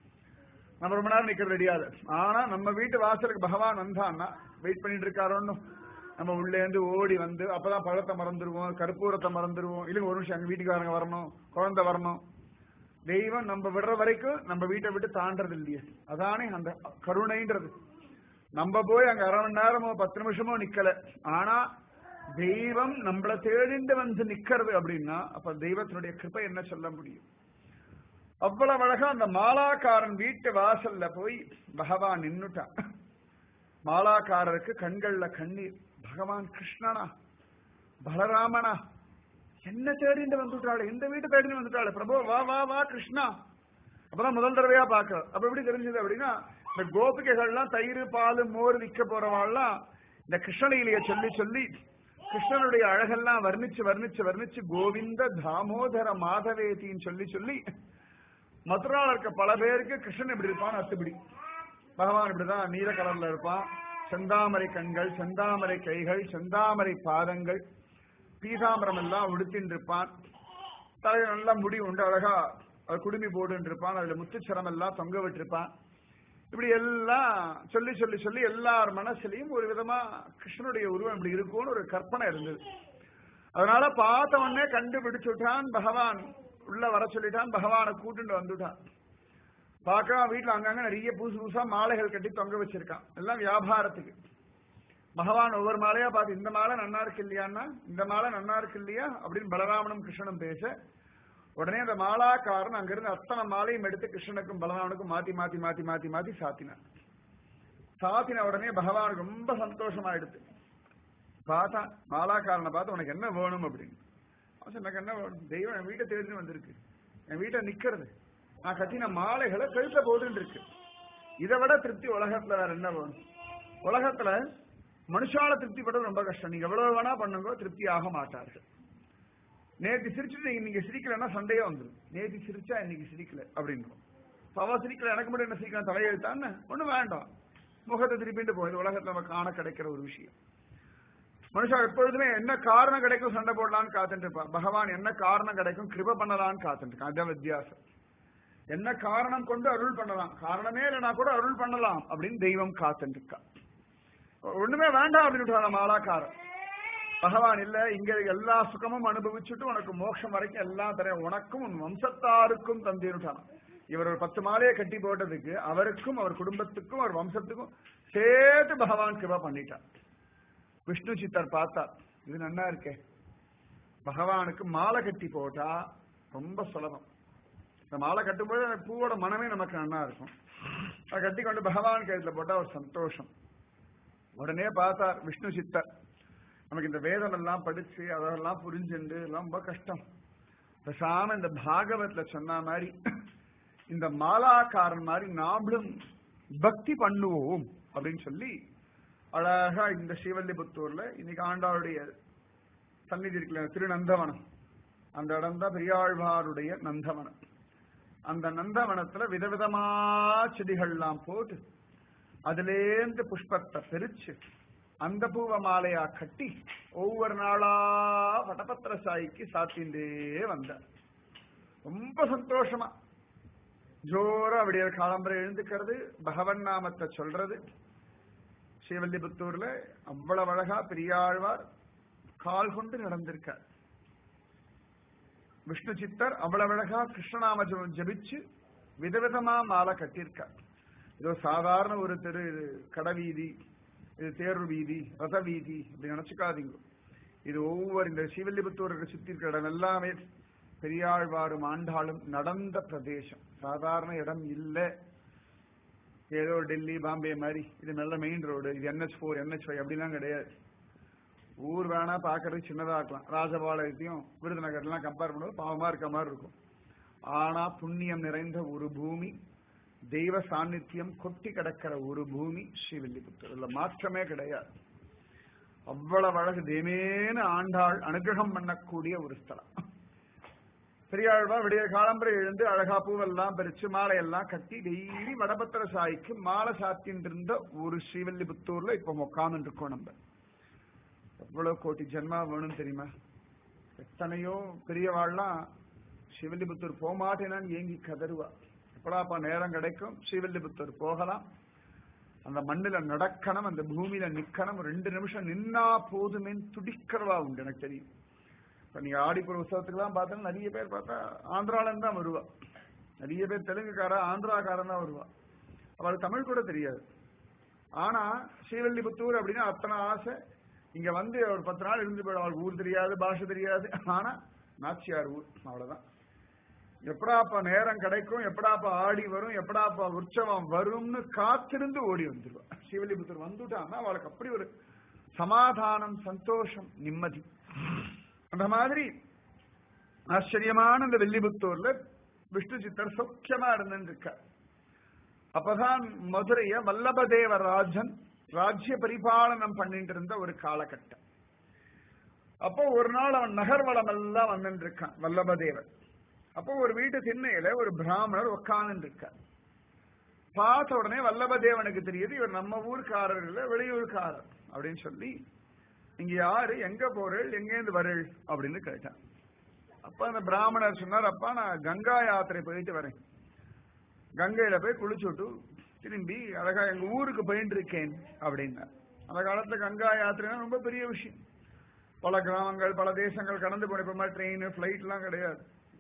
நம்ம ரொம்ப நேரம் நிக்கிறது ரெடியாது ஆனா நம்ம வீட்டு வாசலுக்கு பகவான் வந்தான்னா வெயிட் பண்ணிட்டு இருக்காரோன்னு நம்ம உள்ளே இருந்து ஓடி வந்து அப்பதான் பழத்தை மறந்துடுவோம் கற்பூரத்தை மறந்துடுவோம் இல்லைங்க ஒரு நிமிஷம் எங்க வீட்டுக்காரங்க வரணும் குழந்தை வரணும் தெய்வம் நம்ம விடுற வரைக்கும் நம்ம வீட்டை விட்டு தாண்டறது இல்லையே அதானே அந்த கருணைன்றது நம்ம போய் அங்க அரை மணி நேரமோ பத்து நிமிஷமோ நிக்கல ஆனா தெய்வம் நம்மள தேடிண்டு வந்து நிக்கிறது அப்படின்னா அப்ப தெய்வத்தினுடைய கிருப்பை என்ன சொல்ல முடியும் அவ்வளவு அழகா அந்த மாலாக்காரன் வீட்டு வாசல்ல போய் பகவான் நின்னுட்டான் மாலாக்காரருக்கு கண்கள்ல கண்ணீர் பகவான் கிருஷ்ணனா பலராமனா என்ன தேடிண்டு வந்துட்டாள் இந்த வீட்டை தேடிட்டு வந்துட்டாள் பிரபு வா வா வா கிருஷ்ணா அப்பதான் முதல் தடவையா பாக்க அப்ப எப்படி தெரிஞ்சது அப்படின்னா இந்த கோபிகைகள்லாம் தயிர் பால் மோர் விற்க போறவாள்லாம் இந்த கிருஷ்ணலீலைய சொல்லி சொல்லி கிருஷ்ணனுடைய அழகெல்லாம் வர்ணிச்சு வர்ணிச்சு வர்ணிச்சு கோவிந்த தாமோதர மாதவேதின்னு சொல்லி சொல்லி மதுரால இருக்க பல பேருக்கு கிருஷ்ணன் இப்படி இருப்பான் அத்துப்படி பகவான் இப்படிதான் நீல கலர்ல இருப்பான் செந்தாமரை கண்கள் செந்தாமரை கைகள் செந்தாமரை பாதங்கள் பீதாம்பரம் எல்லாம் உடுத்தின்னு இருப்பான் தலையில நல்லா முடி உண்டு அழகா அது குடுமி போட்டு இருப்பான் அதுல முத்துச்சரம் எல்லாம் தொங்க விட்டிருப்பான் இப்படி எல்லாம் சொல்லி சொல்லி சொல்லி எல்லார் மனசுலயும் ஒரு விதமா கிருஷ்ணனுடைய உருவம் இப்படி இருக்கும்னு ஒரு கற்பனை இருந்தது அதனால பார்த்த உடனே கண்டுபிடிச்சுட்டான் பகவான் உள்ள வர சொல்லிட்டான் பகவானை கூட்டுண்டு வந்துட்டான் பார்க்கலாம் வீட்டுல அங்கங்க நிறைய புதுசு புதுசா மாலைகள் கட்டி தொங்க வச்சிருக்கான் எல்லாம் வியாபாரத்துக்கு பகவான் ஒவ்வொரு மாலையா பார்த்து இந்த மாலை நன்னா இருக்கு இல்லையான்னா இந்த மாலை நன்னா இருக்கு இல்லையா அப்படின்னு பலராமனும் கிருஷ்ணனும் பேச உடனே அந்த மாலாக்காரன் அங்கிருந்து அத்தனை மாலையும் எடுத்து கிருஷ்ணனுக்கும் பலராமனுக்கும் மாத்தி மாத்தி மாத்தி மாத்தி மாத்தி சாத்தினான் சாத்தின உடனே பகவானுக்கு ரொம்ப சந்தோஷமாயிடுது பார்த்தான் மாலாக்காரனை பார்த்து உனக்கு என்ன வேணும் அப்படின்னு அவன் எனக்கு என்ன வேணும் தெய்வம் என் வீட்டை தேடி வந்திருக்கு என் வீட்டை நிக்கிறது நான் கட்டின மாலைகளை கழுத்த போதுன்னு இருக்கு இதை விட திருப்தி உலகத்துல வேற என்ன வேணும் உலகத்துல மனுஷால திருப்தி படுறது ரொம்ப கஷ்டம் நீங்க எவ்வளவு வேணா பண்ணுங்க திருப்தி ஆக மாட்டார்கள் நேற்று சிரிச்சுட்டு நீங்க நீங்க சிரிக்கலன்னா சண்டையே வந்துடும் நேற்று சிரிச்சா இன்னைக்கு சிரிக்கல அப்படின்றோம் அவ சிரிக்கல எனக்கு மட்டும் என்ன சிரிக்கலாம் தலையெழுத்தான்னு ஒண்ணும் வேண்டாம் முகத்தை திருப்பிட்டு போகுது உலகத்துல நம்ம காண கிடைக்கிற ஒரு விஷயம் மனுஷா எப்பொழுதுமே என்ன காரணம் கிடைக்கும் சண்டை போடலான்னு காத்துட்டு இருப்பான் பகவான் என்ன காரணம் கிடைக்கும் கிருப பண்ணலான்னு காத்துட்டு இருக்கான் அதான் வித்தியாசம் என்ன காரணம் கொண்டு அருள் பண்ணலாம் காரணமே இல்லைனா கூட அருள் பண்ணலாம் அப்படின்னு தெய்வம் காத்துட்டு இருக்கா ஒண்ணுமே வேண்டாம் அப்படின்னு மாலாக்காரன் பகவான் இல்ல இங்க எல்லா சுகமும் அனுபவிச்சுட்டு உனக்கு மோட்சம் வரைக்கும் எல்லாம் தரேன் உனக்கும் உன் வம்சத்தாருக்கும் தந்திருட்டான் இவர் ஒரு பத்து மாலையை கட்டி போட்டதுக்கு அவருக்கும் அவர் குடும்பத்துக்கும் அவர் வம்சத்துக்கும் சேர்த்து பகவான் கிருபா பண்ணிட்டார் விஷ்ணு சித்தர் பார்த்தார் இது நன்னா இருக்கே பகவானுக்கு மாலை கட்டி போட்டா ரொம்ப சுலபம் இந்த மாலை கட்டும்போது அந்த பூவோட மனமே நமக்கு நல்லா இருக்கும் அதை கட்டி கொண்டு பகவான் கழுத்துல போட்டா ஒரு சந்தோஷம் உடனே பார்த்தார் விஷ்ணு சித்தர் நமக்கு இந்த வேதம் எல்லாம் படிச்சு அதெல்லாம் புரிஞ்சுண்டு எல்லாம் ரொம்ப கஷ்டம் பேசாம இந்த பாகவத்ல சொன்ன மாதிரி இந்த மாலாக்காரன் மாதிரி நாமளும் பக்தி பண்ணுவோம் அப்படின்னு சொல்லி அழகா இந்த ஸ்ரீவல்லிபுத்தூர்ல இன்னைக்கு ஆண்டாளுடைய சந்நிதி இருக்குல்ல திருநந்தவனம் அந்த இடம் தான் பெரியாழ்வாருடைய நந்தவனம் அந்த நந்தவனத்துல விதவிதமா செடிகள்லாம் போட்டு அதுலேருந்து புஷ்பத்தை பிரிச்சு அந்த பூவ மாலையா கட்டி ஒவ்வொரு நாளா வடபத்திர சாய்க்கு சாத்திண்டே வந்தார் ரொம்ப சந்தோஷமா ஜோரா விடிய காலம்பரை எழுந்துக்கிறது பகவன் நாமத்தை சொல்றது ஸ்ரீவல்லிபுத்தூர்ல அவ்வளவு அழகா பெரியாழ்வார் கால் கொண்டு நடந்திருக்கார் விஷ்ணு சித்தர் அவ்வளவு அழகா கிருஷ்ணநாம ஜெபம் ஜபிச்சு விதவிதமா மாலை கட்டியிருக்கார் இதோ சாதாரண ஒரு தெரு இது கடவீதி இது தேர்வு வீதி ரத வீதி அப்படி நினைச்சுக்காதீங்க இது ஒவ்வொரு இந்த ஸ்ரீவில்லிபுத்தூருக்கு சுத்தி இருக்கிற இடம் எல்லாமே பெரியாழ்வாரும் ஆண்டாளும் நடந்த பிரதேசம் சாதாரண இடம் இல்லை ஏதோ டெல்லி பாம்பே மாதிரி இது நல்ல மெயின் ரோடு இது என்ஹெச் ஃபோர் என்ஹெச் ஃபைவ் அப்படிலாம் கிடையாது ஊர் வேணா பாக்குறது சின்னதா இருக்கலாம் ராஜபாளையத்தையும் விருதுநகர்லாம் கம்பேர் பண்ணும்போது பாவமா இருக்க மாதிரி இருக்கும் ஆனா புண்ணியம் நிறைந்த ஒரு பூமி தெய்வ சாநித்தியம் கொட்டி கிடக்கிற ஒரு பூமி ஸ்ரீவில்லிபுத்தூர் இதுல மாற்றமே கிடையாது அவ்வளவு அழகு தேமேன ஆண்டாள் அனுகிரகம் பண்ணக்கூடிய ஒரு ஸ்தலம் பெரியாழ்வா விடிய காலம்பரை எழுந்து அழகா பூவெல்லாம் பறிச்சு மாலையெல்லாம் கட்டி டெய்லி வடபத்திர சாய்க்கு மாலை சாத்தின்னு இருந்த ஒரு ஸ்ரீவில்லிபுத்தூர்ல இப்ப உட்கார்ந்து இருக்கோம் நம்ம எவ்வளவு கோடி ஜென்மா வேணும்னு தெரியுமா எத்தனையோ பெரியவாள்லாம் ஸ்ரீவில்லிபுத்தூர் போக மாட்டேனான்னு ஏங்கி கதறுவா எப்படாப்பா நேரம் கிடைக்கும் ஸ்ரீவில்லிபுத்தூர் போகலாம் அந்த மண்ணுல நடக்கணும் அந்த பூமியில நிக்கணும் ரெண்டு நிமிஷம் நின்னா போதுமேன்னு துடிக்கிறவா உண்டு எனக்கு தெரியும் இப்ப நீங்க ஆடிப்புற உற்சவத்துக்குலாம் பார்த்தா நிறைய பேர் பார்த்தா ஆந்திரால இருந்து தான் வருவா நிறைய பேர் தெலுங்குக்காரா ஆந்திராக்காரன் தான் வருவா அவளுக்கு தமிழ் கூட தெரியாது ஆனா ஸ்ரீவில்லிபுத்தூர் அப்படின்னா அத்தனை ஆசை இங்க வந்து ஒரு பத்து நாள் இருந்து போயிடும் அவளுக்கு ஊர் தெரியாது பாஷை தெரியாது ஆனா நாச்சியார் ஊர் அவ்வளவுதான் எப்படாப்பா நேரம் கிடைக்கும் எப்படாப்பா ஆடி வரும் எப்படாப்பா உற்சவம் வரும்னு காத்திருந்து ஓடி வந்துருவா ஸ்ரீவில்லிபுத்தூர் வந்துட்டான்னா அவளுக்கு அப்படி ஒரு சமாதானம் சந்தோஷம் நிம்மதி அந்த மாதிரி ஆச்சரியமான இந்த வெள்ளிபுத்தூர்ல விஷ்ணு சித்தர் சௌக்கியமா இருந்துட்டு இருக்க அப்பதான் மதுரைய வல்லபதேவ ராஜன் ராஜ்ய பரிபாலனம் பண்ணிட்டு இருந்த ஒரு காலகட்டம் அப்போ ஒரு நாள் அவன் நகர்வளம் எல்லாம் வந்துட்டு இருக்கான் வல்லபதேவன் அப்போ ஒரு வீட்டு திண்ணையில ஒரு பிராமணர் உட்கார்ந்து இருக்கார் பார்த்த உடனே வல்லபதேவனுக்கு தெரியுது இவர் நம்ம ஊர்க்காரர் இல்ல வெளியூர்காரர் அப்படின்னு சொல்லி இங்க யாரு எங்க போறேள் எங்கேருந்து வரேள் அப்படின்னு கேட்டான் அப்ப அந்த பிராமணர் சொன்னார் அப்பா நான் கங்கா யாத்திரை போயிட்டு வரேன் கங்கையில போய் குளிச்சுட்டு திரும்பி அழகா எங்க ஊருக்கு போயிட்டு இருக்கேன் அப்படின்னா அந்த காலத்துல கங்கா யாத்திரைனா ரொம்ப பெரிய விஷயம் பல கிராமங்கள் பல தேசங்கள் கடந்து போன இப்ப மாதிரி ட்ரெயின் பிளைட் எல்லாம் கிடையாது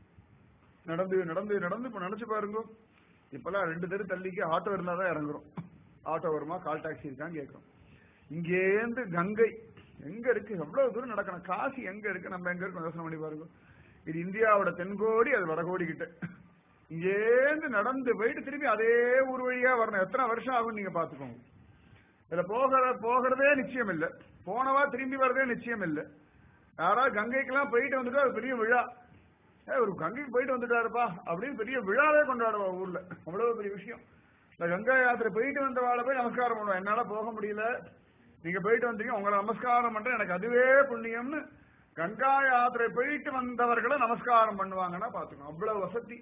நடந்து நடந்து நடந்து இப்ப நினைச்சு பாருங்க இப்பெல்லாம் ரெண்டு தெரு தள்ளிக்கு ஆட்டோ இருந்தா தான் இறங்குறோம் ஆட்டோ வருமா கால் டாக்ஸி இருக்கான்னு கேட்கிறோம் இங்கேருந்து கங்கை எங்க இருக்கு எவ்வளவு தூரம் நடக்கணும் காசி எங்க இருக்கு நம்ம எங்க இருக்கோம் யோசனை பண்ணி பாருங்க இது இந்தியாவோட தென்கோடி அது வடகோடி கிட்ட இங்கேருந்து நடந்து போயிட்டு திரும்பி அதே ஊர் வழியா வரணும் எத்தனை வருஷம் ஆகும் நீங்க பாத்துக்கோங்க இதுல போகிற போகிறதே நிச்சயம் இல்ல போனவா திரும்பி வரதே நிச்சயம் இல்ல யாராவது கங்கைக்கெல்லாம் போயிட்டு வந்துட்டு அது பெரிய விழா ஏ ஒரு கங்கைக்கு போயிட்டு வந்துட்டாருப்பா அப்படின்னு பெரிய விழாவே கொண்டாடுவா ஊர்ல அவ்வளவு பெரிய விஷயம் இந்த கங்கா யாத்திரை போயிட்டு வந்தவாளை போய் நமஸ்காரம் பண்ணுவோம் என்னால போக முடியல நீங்க போயிட்டு வந்தீங்க உங்களை நமஸ்காரம் பண்றேன் எனக்கு அதுவே புண்ணியம்னு கங்கா யாத்திரை போயிட்டு வந்தவர்களை நமஸ்காரம் பண்ணுவாங்கன்னா பாத்துக்கோ அவ்வளவு வசதி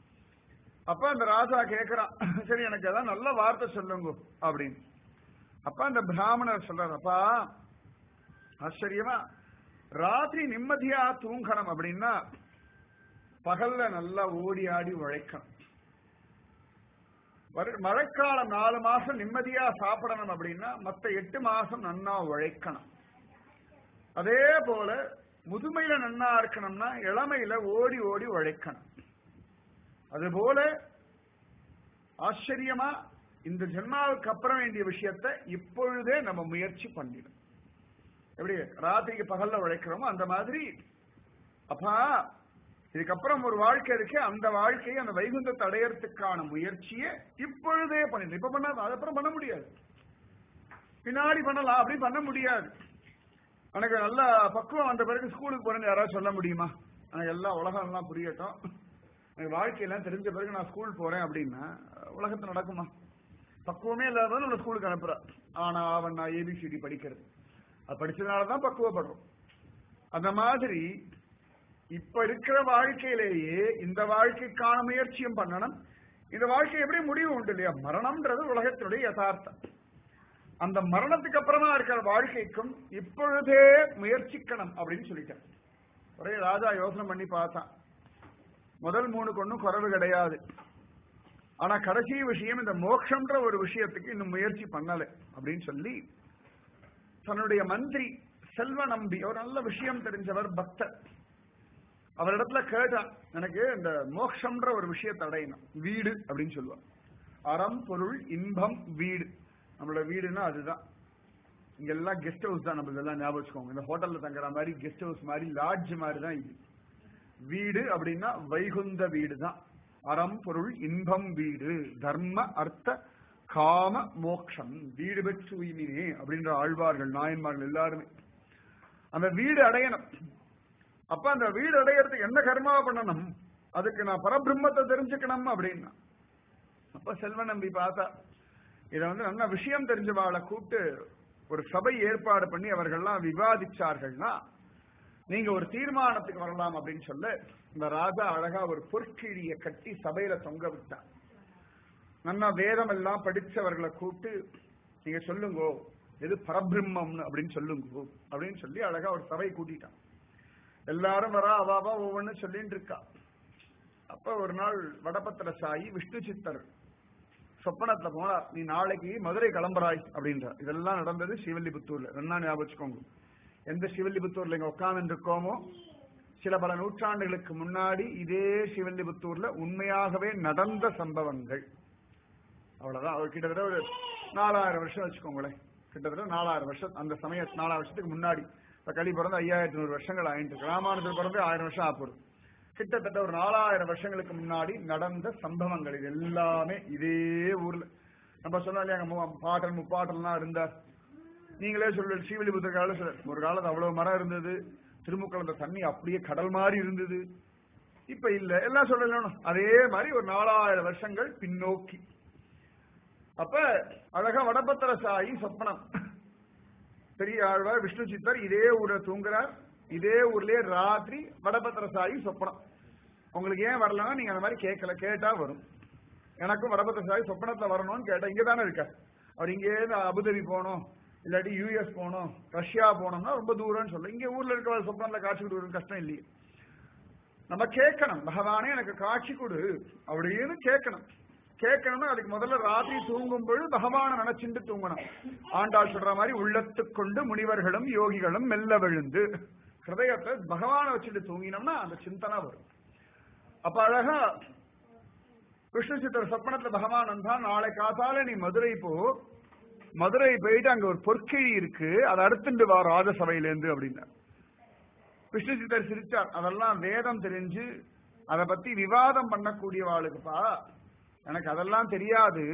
அப்ப அந்த ராஜா கேக்குறான் சரி எனக்கு ஏதாவது நல்ல வார்த்தை சொல்லுங்க அப்படின்னு அப்ப அந்த பிராமணர் சொல்றாரு அப்பா ஆச்சரியமா ராத்திரி நிம்மதியா தூங்கணும் அப்படின்னா பகல்ல நல்லா ஓடி ஆடி உழைக்கணும் வரு- மழைக்காலம் நாலு மாசம் நிம்மதியா சாப்பிடணும் அப்படின்னா மத்த எட்டு மாசம் நன்னா உழைக்கணும் அதே போல முதுமையில நன்னா இருக்கணும்னா இளமையில ஓடி ஓடி உழைக்கணும் அதுபோல ஆச்சரியமா இந்த ஜென்மாவுக்கு அப்புறம் வேண்டிய விஷயத்தை இப்பொழுதே நம்ம முயற்சி பண்ணிடும் எப்படி ராத்திரிக்கு பகல்ல உழைக்கிறோமோ அந்த மாதிரி அப்பா இதுக்கப்புறம் ஒரு வாழ்க்கை இருக்கு அந்த வாழ்க்கையை அந்த வைகுந்தத்தை அடையறதுக்கான முயற்சியை இப்பொழுதே பண்ணிடணும் இப்ப பண்ணாத அதுக்கப்புறம் பண்ண முடியாது பின்னாடி பண்ணலாம் அப்படி பண்ண முடியாது எனக்கு நல்ல பக்குவம் வந்த பிறகு ஸ்கூலுக்கு போறேன்னு யாராவது சொல்ல முடியுமா எனக்கு எல்லா உலகம் எல்லாம் புரியட்டும் எனக்கு வாழ்க்கையெல்லாம் தெரிஞ்ச பிறகு நான் ஸ்கூல் போறேன் அப்படின்னா உலகத்துல நடக்குமா பக்குவமே இல்லாதவன் நம்ம ஸ்கூலுக்கு அனுப்புறா ஆனா அவன் நான் ஏபிசிடி படிக்கிறது அது படிச்சதுனாலதான் பக்குவப்படுறோம் அந்த மாதிரி இப்ப இருக்கிற வாழ்க்கையிலேயே இந்த வாழ்க்கைக்கான முயற்சியும் பண்ணணும் இந்த வாழ்க்கை எப்படி முடிவு உண்டு இல்லையா மரணம்ன்றது உலகத்தினுடைய யதார்த்தம் அந்த மரணத்துக்கு அப்புறமா இருக்கிற வாழ்க்கைக்கும் இப்பொழுதே முயற்சிக்கணும் அப்படின்னு சொல்லிட்டேன் ஒரே ராஜா யோசனை பண்ணி பார்த்தான் முதல் மூணுக்கு ஒன்றும் குறைவு கிடையாது ஆனா கடைசி விஷயம் இந்த மோட்சம்ன்ற ஒரு விஷயத்துக்கு இன்னும் முயற்சி பண்ணல அப்படின்னு சொல்லி தன்னுடைய மந்திரி செல்வ நம்பி ஒரு நல்ல விஷயம் தெரிஞ்சவர் பக்தர் அவரிடத்துல கேட்டான் எனக்கு இந்த மோட்சம்ன்ற ஒரு விஷயத்தை அடையணும் வீடு அப்படின்னு சொல்லுவான் அறம் பொருள் இன்பம் வீடு நம்மளோட வீடுன்னா அதுதான் இங்க எல்லாம் கெஸ்ட் ஹவுஸ் தான் நம்ம இதெல்லாம் ஞாபகம் வச்சுக்கோங்க இந்த ஹோட்டல்ல தங்குற மாதிரி கெஸ்ட் ஹவுஸ் மாதிரி லாட்ஜ் மாதிரி தான் இது வீடு அப்படின்னா வைகுந்த வீடு தான் அறம் பொருள் இன்பம் வீடு தர்ம அர்த்த காம மோக்ஷம் வீடு பெற்று உயிமினே அப்படின்ற ஆழ்வார்கள் நாயன்மார்கள் எல்லாருமே அந்த வீடு அடையணும் அப்ப அந்த வீடு அடையறதுக்கு என்ன கர்மாவை பண்ணணும் அதுக்கு நான் பரபிரம்மத்தை தெரிஞ்சுக்கணும் அப்படின்னா அப்ப செல்வ நம்பி பார்த்தா இதை வந்து நல்ல விஷயம் தெரிஞ்சவாளை கூப்பிட்டு ஒரு சபை ஏற்பாடு பண்ணி அவர்கள்லாம் விவாதிச்சார்கள்னா நீங்க ஒரு தீர்மானத்துக்கு வரலாம் அப்படின்னு சொல்ல இந்த ராஜா அழகா ஒரு பொற்கிழிய கட்டி சபையில தொங்க விட்டான் நல்லா வேதம் எல்லாம் படிச்சவர்களை கூப்பிட்டு நீங்க சொல்லுங்கோ எது பரபிரம்மம்னு அப்படின்னு சொல்லுங்க அப்படின்னு சொல்லி அழகா ஒரு சபை கூட்டிட்டான் எல்லாரும் வரா அவாவா ஒவ்வொன்னு சொல்லிட்டு இருக்கா அப்ப ஒரு நாள் வடபத்திர சாயி விஷ்ணு சித்தர் சொப்பனத்துல போனார் நீ நாளைக்கு மதுரை கிளம்புறாய் அப்படின்றார் இதெல்லாம் நடந்தது சிவல்லிபுத்தூர்ல என்ன ஞாபகம் வச்சுக்கோங்க எந்த சிவல்லிபுத்தூர்ல இங்க உட்கார்ந்து இருக்கோமோ சில பல நூற்றாண்டுகளுக்கு முன்னாடி இதே சிவல்லிபுத்தூர்ல உண்மையாகவே நடந்த சம்பவங்கள் அவ்வளவுதான் அவர் கிட்டத்தட்ட ஒரு நாலாயிரம் வருஷம் வச்சுக்கோங்களேன் கிட்டத்தட்ட நாலாயிரம் வருஷம் அந்த சமய நாலாயிரம் வருஷத்துக்கு முன்னாடி இப்ப களி பிறந்து ஐயாயிரத்தி நூறு வருஷங்கள் ஆயிட்டு இருக்கு ராமானுஜர் பிறந்து ஆயிரம் வருஷம் ஆப்போது கிட்டத்தட்ட ஒரு நாலாயிரம் வருஷங்களுக்கு முன்னாடி நடந்த சம்பவங்கள் இது எல்லாமே இதே ஊர்ல நம்ம சொன்னோம் இல்லையா அங்க மு- பாட்டன் முப்பாட்டன்லாம் இருந்தார் நீங்களே சொல்லு ஸ்ரீவில்லிபுத்தூர் காலம் சொல்ல ஒரு காலத்து அவ்வளவு மரம் இருந்தது திருமுக்கலந்த தண்ணி அப்படியே கடல் மாதிரி இருந்தது இப்ப இல்ல எல்லாம் சொல்லணும் அதே மாதிரி ஒரு நாலாயிரம் வருஷங்கள் பின்னோக்கி அப்ப அழகா வடபத்திர சாயி சொப்பனம் பெரிய ஆழ்வார் விஷ்ணு சித்தர் இதே ஊர்ல தூங்குறார் இதே ஊர்லயே ராத்திரி வடபத்திர சாயி சொப்பனம் உங்களுக்கு ஏன் வரலன்னா நீங்க அந்த மாதிரி கேட்கல கேட்டா வரும் எனக்கும் வடபத்திர சாயி சொப்பனத்துல வரணும்னு கேட்டா இங்க தானே இருக்க அவர் இங்கே இருந்து அபுதாபி போகணும் இல்லாட்டி யூஎஸ் போகணும் ரஷ்யா போகணும்னா ரொம்ப தூரம்னு சொல்ல இங்க ஊர்ல இருக்க சொப்பனத்துல காட்சி கொடுக்குறது கஷ்டம் இல்லையே நம்ம கேட்கணும் பகவானே எனக்கு காட்சி கொடு அப்படின்னு கேட்கணும் கேட்கணும்னா அதுக்கு முதல்ல ராத்திரி தூங்கும் பொழுது பகவானை நினைச்சுட்டு தூங்கணும் ஆண்டாள் சொல்ற மாதிரி உள்ளத்துக் கொண்டு முனிவர்களும் யோகிகளும் மெல்ல விழுந்து ஹிருதயத்தை பகவானை வச்சுட்டு தூங்கினோம்னா அந்த சிந்தனை வரும் அப்ப அழகா விஷ்ணு சித்தர் சொப்பனத்துல பகவான் வந்தா நாளை காத்தால நீ மதுரை போ மதுரை போயிட்டு அங்க ஒரு பொற்கிழி இருக்கு அதை அறுத்துண்டு வா ராஜசபையில இருந்து அப்படின்னா விஷ்ணு சித்தர் சிரிச்சார் அதெல்லாம் வேதம் தெரிஞ்சு அதை பத்தி விவாதம் பண்ணக்கூடியவாளுக்குப்பா எனக்கு அதெல்லாம் தெரியாது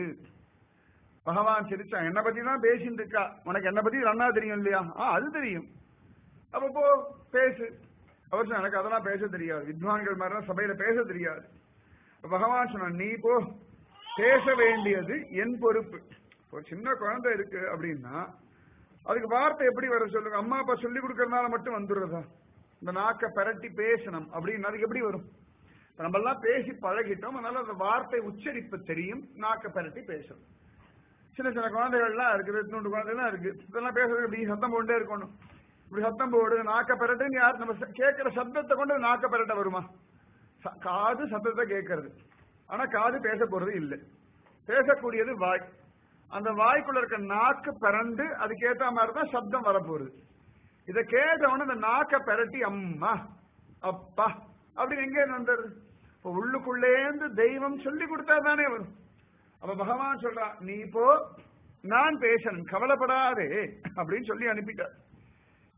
பகவான் சிரிச்சான் என்ன பத்தி தான் பேசிட்டு இருக்கா உனக்கு என்ன பத்தி நன்னா தெரியும் இல்லையா ஆ அது தெரியும் அப்ப போ பேசு அவர் சொன்னார், எனக்கு அதெல்லாம் பேச தெரியாது வித்வான்கள் மாதிரி சபையில பேச தெரியாது அப்ப பகவான் சொன்னான் நீ போ பேச வேண்டியது என் பொறுப்பு ஒரு சின்ன குழந்தை இருக்கு அப்படின்னா அதுக்கு வார்த்தை எப்படி வர சொல்லுங்க அம்மா அப்பா சொல்லி கொடுக்கறதுனால மட்டும் வந்துடுறதா இந்த நாக்க பெரட்டி பேசணும் அப்படின்னு அதுக்கு எப்படி வரும் இப்ப நம்ம எல்லாம் பேசி பழகிட்டோம் அதனால அந்த வார்த்தை உச்சரிப்பு தெரியும் நாக்க பெரட்டி பேசணும் சின்ன சின்ன குழந்தைகள்லாம் இருக்குது ரெண்டு குழந்தைகள்லாம் இருக்கு இதெல்லாம் பேசுறதுக்கு இப்படி சத்தம் போட்டே இருக்கணும் இப்படி சத்தம் போடு நாக்க பெரட்டுன்னு யார் நம்ம ச- கேட்கிற சத்தத்தை கொண்டு நாக்க பெரட்ட வருமா ச- காது சத்தத்தை கேட்கறது ஆனா காது பேச போறது இல்லை பேசக்கூடியது வாய் அந்த வாய்க்குள்ள இருக்க நாக்கு பிறண்டு அதுக்கேத்த மாதிரி தான் சப்தம் வரப்போகுது இதை கேட்டவன இந்த நாக்க பெரட்டி அம்மா அப்பா அப்படின்னு எங்க இருந்து வந்துடுது இப்ப உள்ளுக்குள்ளேந்து தெய்வம் சொல்லி கொடுத்தா தானே வரும் அப்ப பகவான் சொல்றான் நீ போ நான் பேசணும் கவலைப்படாதே அப்படின்னு சொல்லி அனுப்பிட்டார்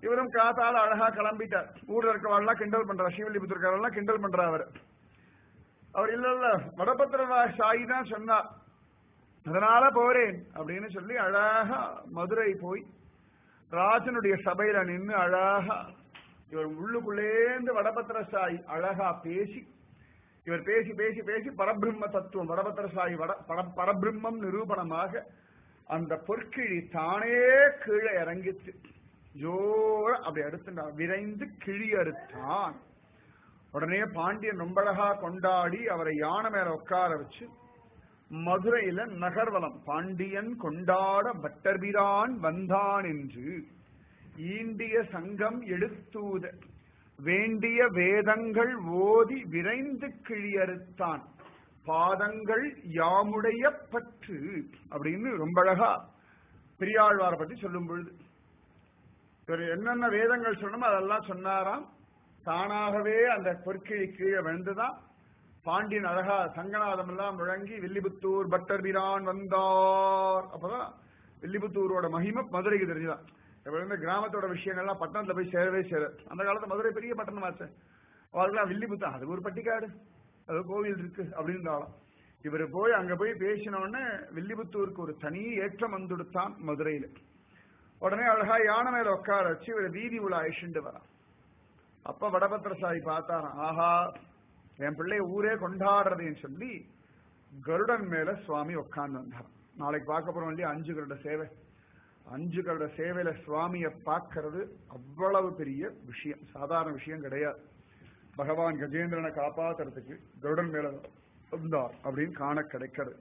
இவரும் காத்தால அழகா கிளம்பிட்டார் ஊர்ல இருக்கவாள்லாம் கிண்டல் பண்றார் ஸ்ரீவில்லிபுத்தூர்காரெல்லாம் கிண்டல் பண்றா அவர் அவர் இல்ல இல்ல வடபத்திர சாயி தான் சொன்னார் அதனால போறேன் அப்படின்னு சொல்லி அழகா மதுரை போய் ராஜனுடைய சபையில நின்னு அழகா இவர் உள்ளுக்குள்ளேந்து வடபத்திர சாயி அழகா பேசி இவர் பேசி பேசி பேசி பரபிரம்ம தத்துவம் வடபத்திர சாயி வட பர- பரபிரம்மம் நிரூபணமாக அந்த பொற்கிழி தானே கீழே இறங்கிச்சு ஜோர அப்படி அடுத்துட்டா விரைந்து கிழி அறுத்தான் உடனே பாண்டியன் ரொம்ப அழகா கொண்டாடி அவரை யானை மேல உட்கார வச்சு மதுரையில நகர்வலம் பாண்டியன் கொண்டாட பட்டர்பிரான் வந்தான் என்று ஈண்டிய சங்கம் எடுத்தூத வேண்டிய வேதங்கள் ஓதி விரைந்து கிழியறுத்தான் பாதங்கள் யாமுடைய பற்று அப்படின்னு ரொம்ப அழகா பெரியாழ்வாரை பத்தி சொல்லும் பொழுது இவர் என்னென்ன வேதங்கள் சொல்லணுமோ அதெல்லாம் சொன்னாராம் தானாகவே அந்த பொற்கிழி கீழே விழுந்துதான் பாண்டியன் அழகா சங்கநாதம் எல்லாம் முழங்கி வில்லிபுத்தூர் பட்டர் பிரான் வந்தார் அப்பதான் வில்லிபுத்தூரோட மகிமை மதுரைக்கு தெரிஞ்சுதான் இப்ப இருந்த கிராமத்தோட விஷயங்கள்லாம் பட்டணத்துல போய் சேரவே சேர அந்த காலத்துல மதுரை பெரிய பட்டணம் ஆச்சு அவருக்குலாம் வில்லிபுத்தூர் அது ஒரு பட்டிக்காடு அது கோவில் இருக்கு அப்படின்றாலும் இவர் போய் அங்க போய் பேசின உடனே வில்லிபுத்தூருக்கு ஒரு தனி ஏற்றம் வந்துடுத்தான் மதுரையில உடனே அழகா யானை மேல உட்கார வச்சு இவர் வீதி உலா அழிச்சுட்டு வரான் அப்ப வடபத்திரசாமி பார்த்தாராம் ஆஹா என் பிள்ளைய ஊரே கொண்டாடுறதுன்னு சொல்லி கருடன் மேல சுவாமி உட்கார்ந்து வந்தார் நாளைக்கு பார்க்க போறோம் இல்லையா அஞ்சு கருட சேவை அஞ்சு கருட சேவையில சுவாமிய பார்க்கறது அவ்வளவு பெரிய விஷயம் சாதாரண விஷயம் கிடையாது பகவான் கஜேந்திரனை காப்பாத்துறதுக்கு கருடன் மேல வந்தார் அப்படின்னு காண கிடைக்கிறது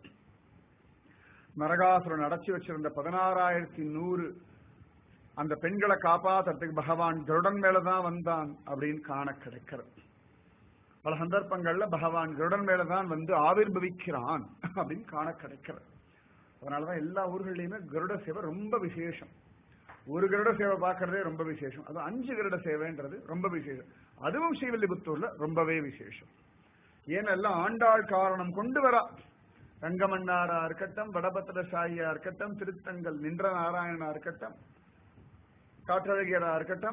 நரகாசுரன் அடைச்சி வச்சிருந்த பதினாறாயிரத்தி நூறு அந்த பெண்களை காப்பாத்துறதுக்கு பகவான் கருடன் மேலதான் வந்தான் அப்படின்னு காண கிடைக்கிறது பல சந்தர்ப்பங்கள்ல பகவான் கருடன் மேலதான் வந்து ஆவிர்பவிக்கிறான் அப்படின்னு காண கிடைக்கிறது அதனாலதான் எல்லா ஊர்கள்லயுமே கருட சேவை ரொம்ப விசேஷம் ஒரு கருட சேவை பார்க்கறதே ரொம்ப விசேஷம் அது அஞ்சு கருட சேவைன்றது ரொம்ப விசேஷம் அதுவும் ஸ்ரீவில்லிபுத்தூர்ல ரொம்பவே விசேஷம் ஏனெல்லாம் ஆண்டாள் காரணம் கொண்டு வரா ரங்கமன்னாரா இருக்கட்டும் வடபத்திர சாயியா இருக்கட்டும் திருத்தங்கள் நின்ற நாராயணனா இருக்கட்டும் காற்றழகியரா இருக்கட்டும்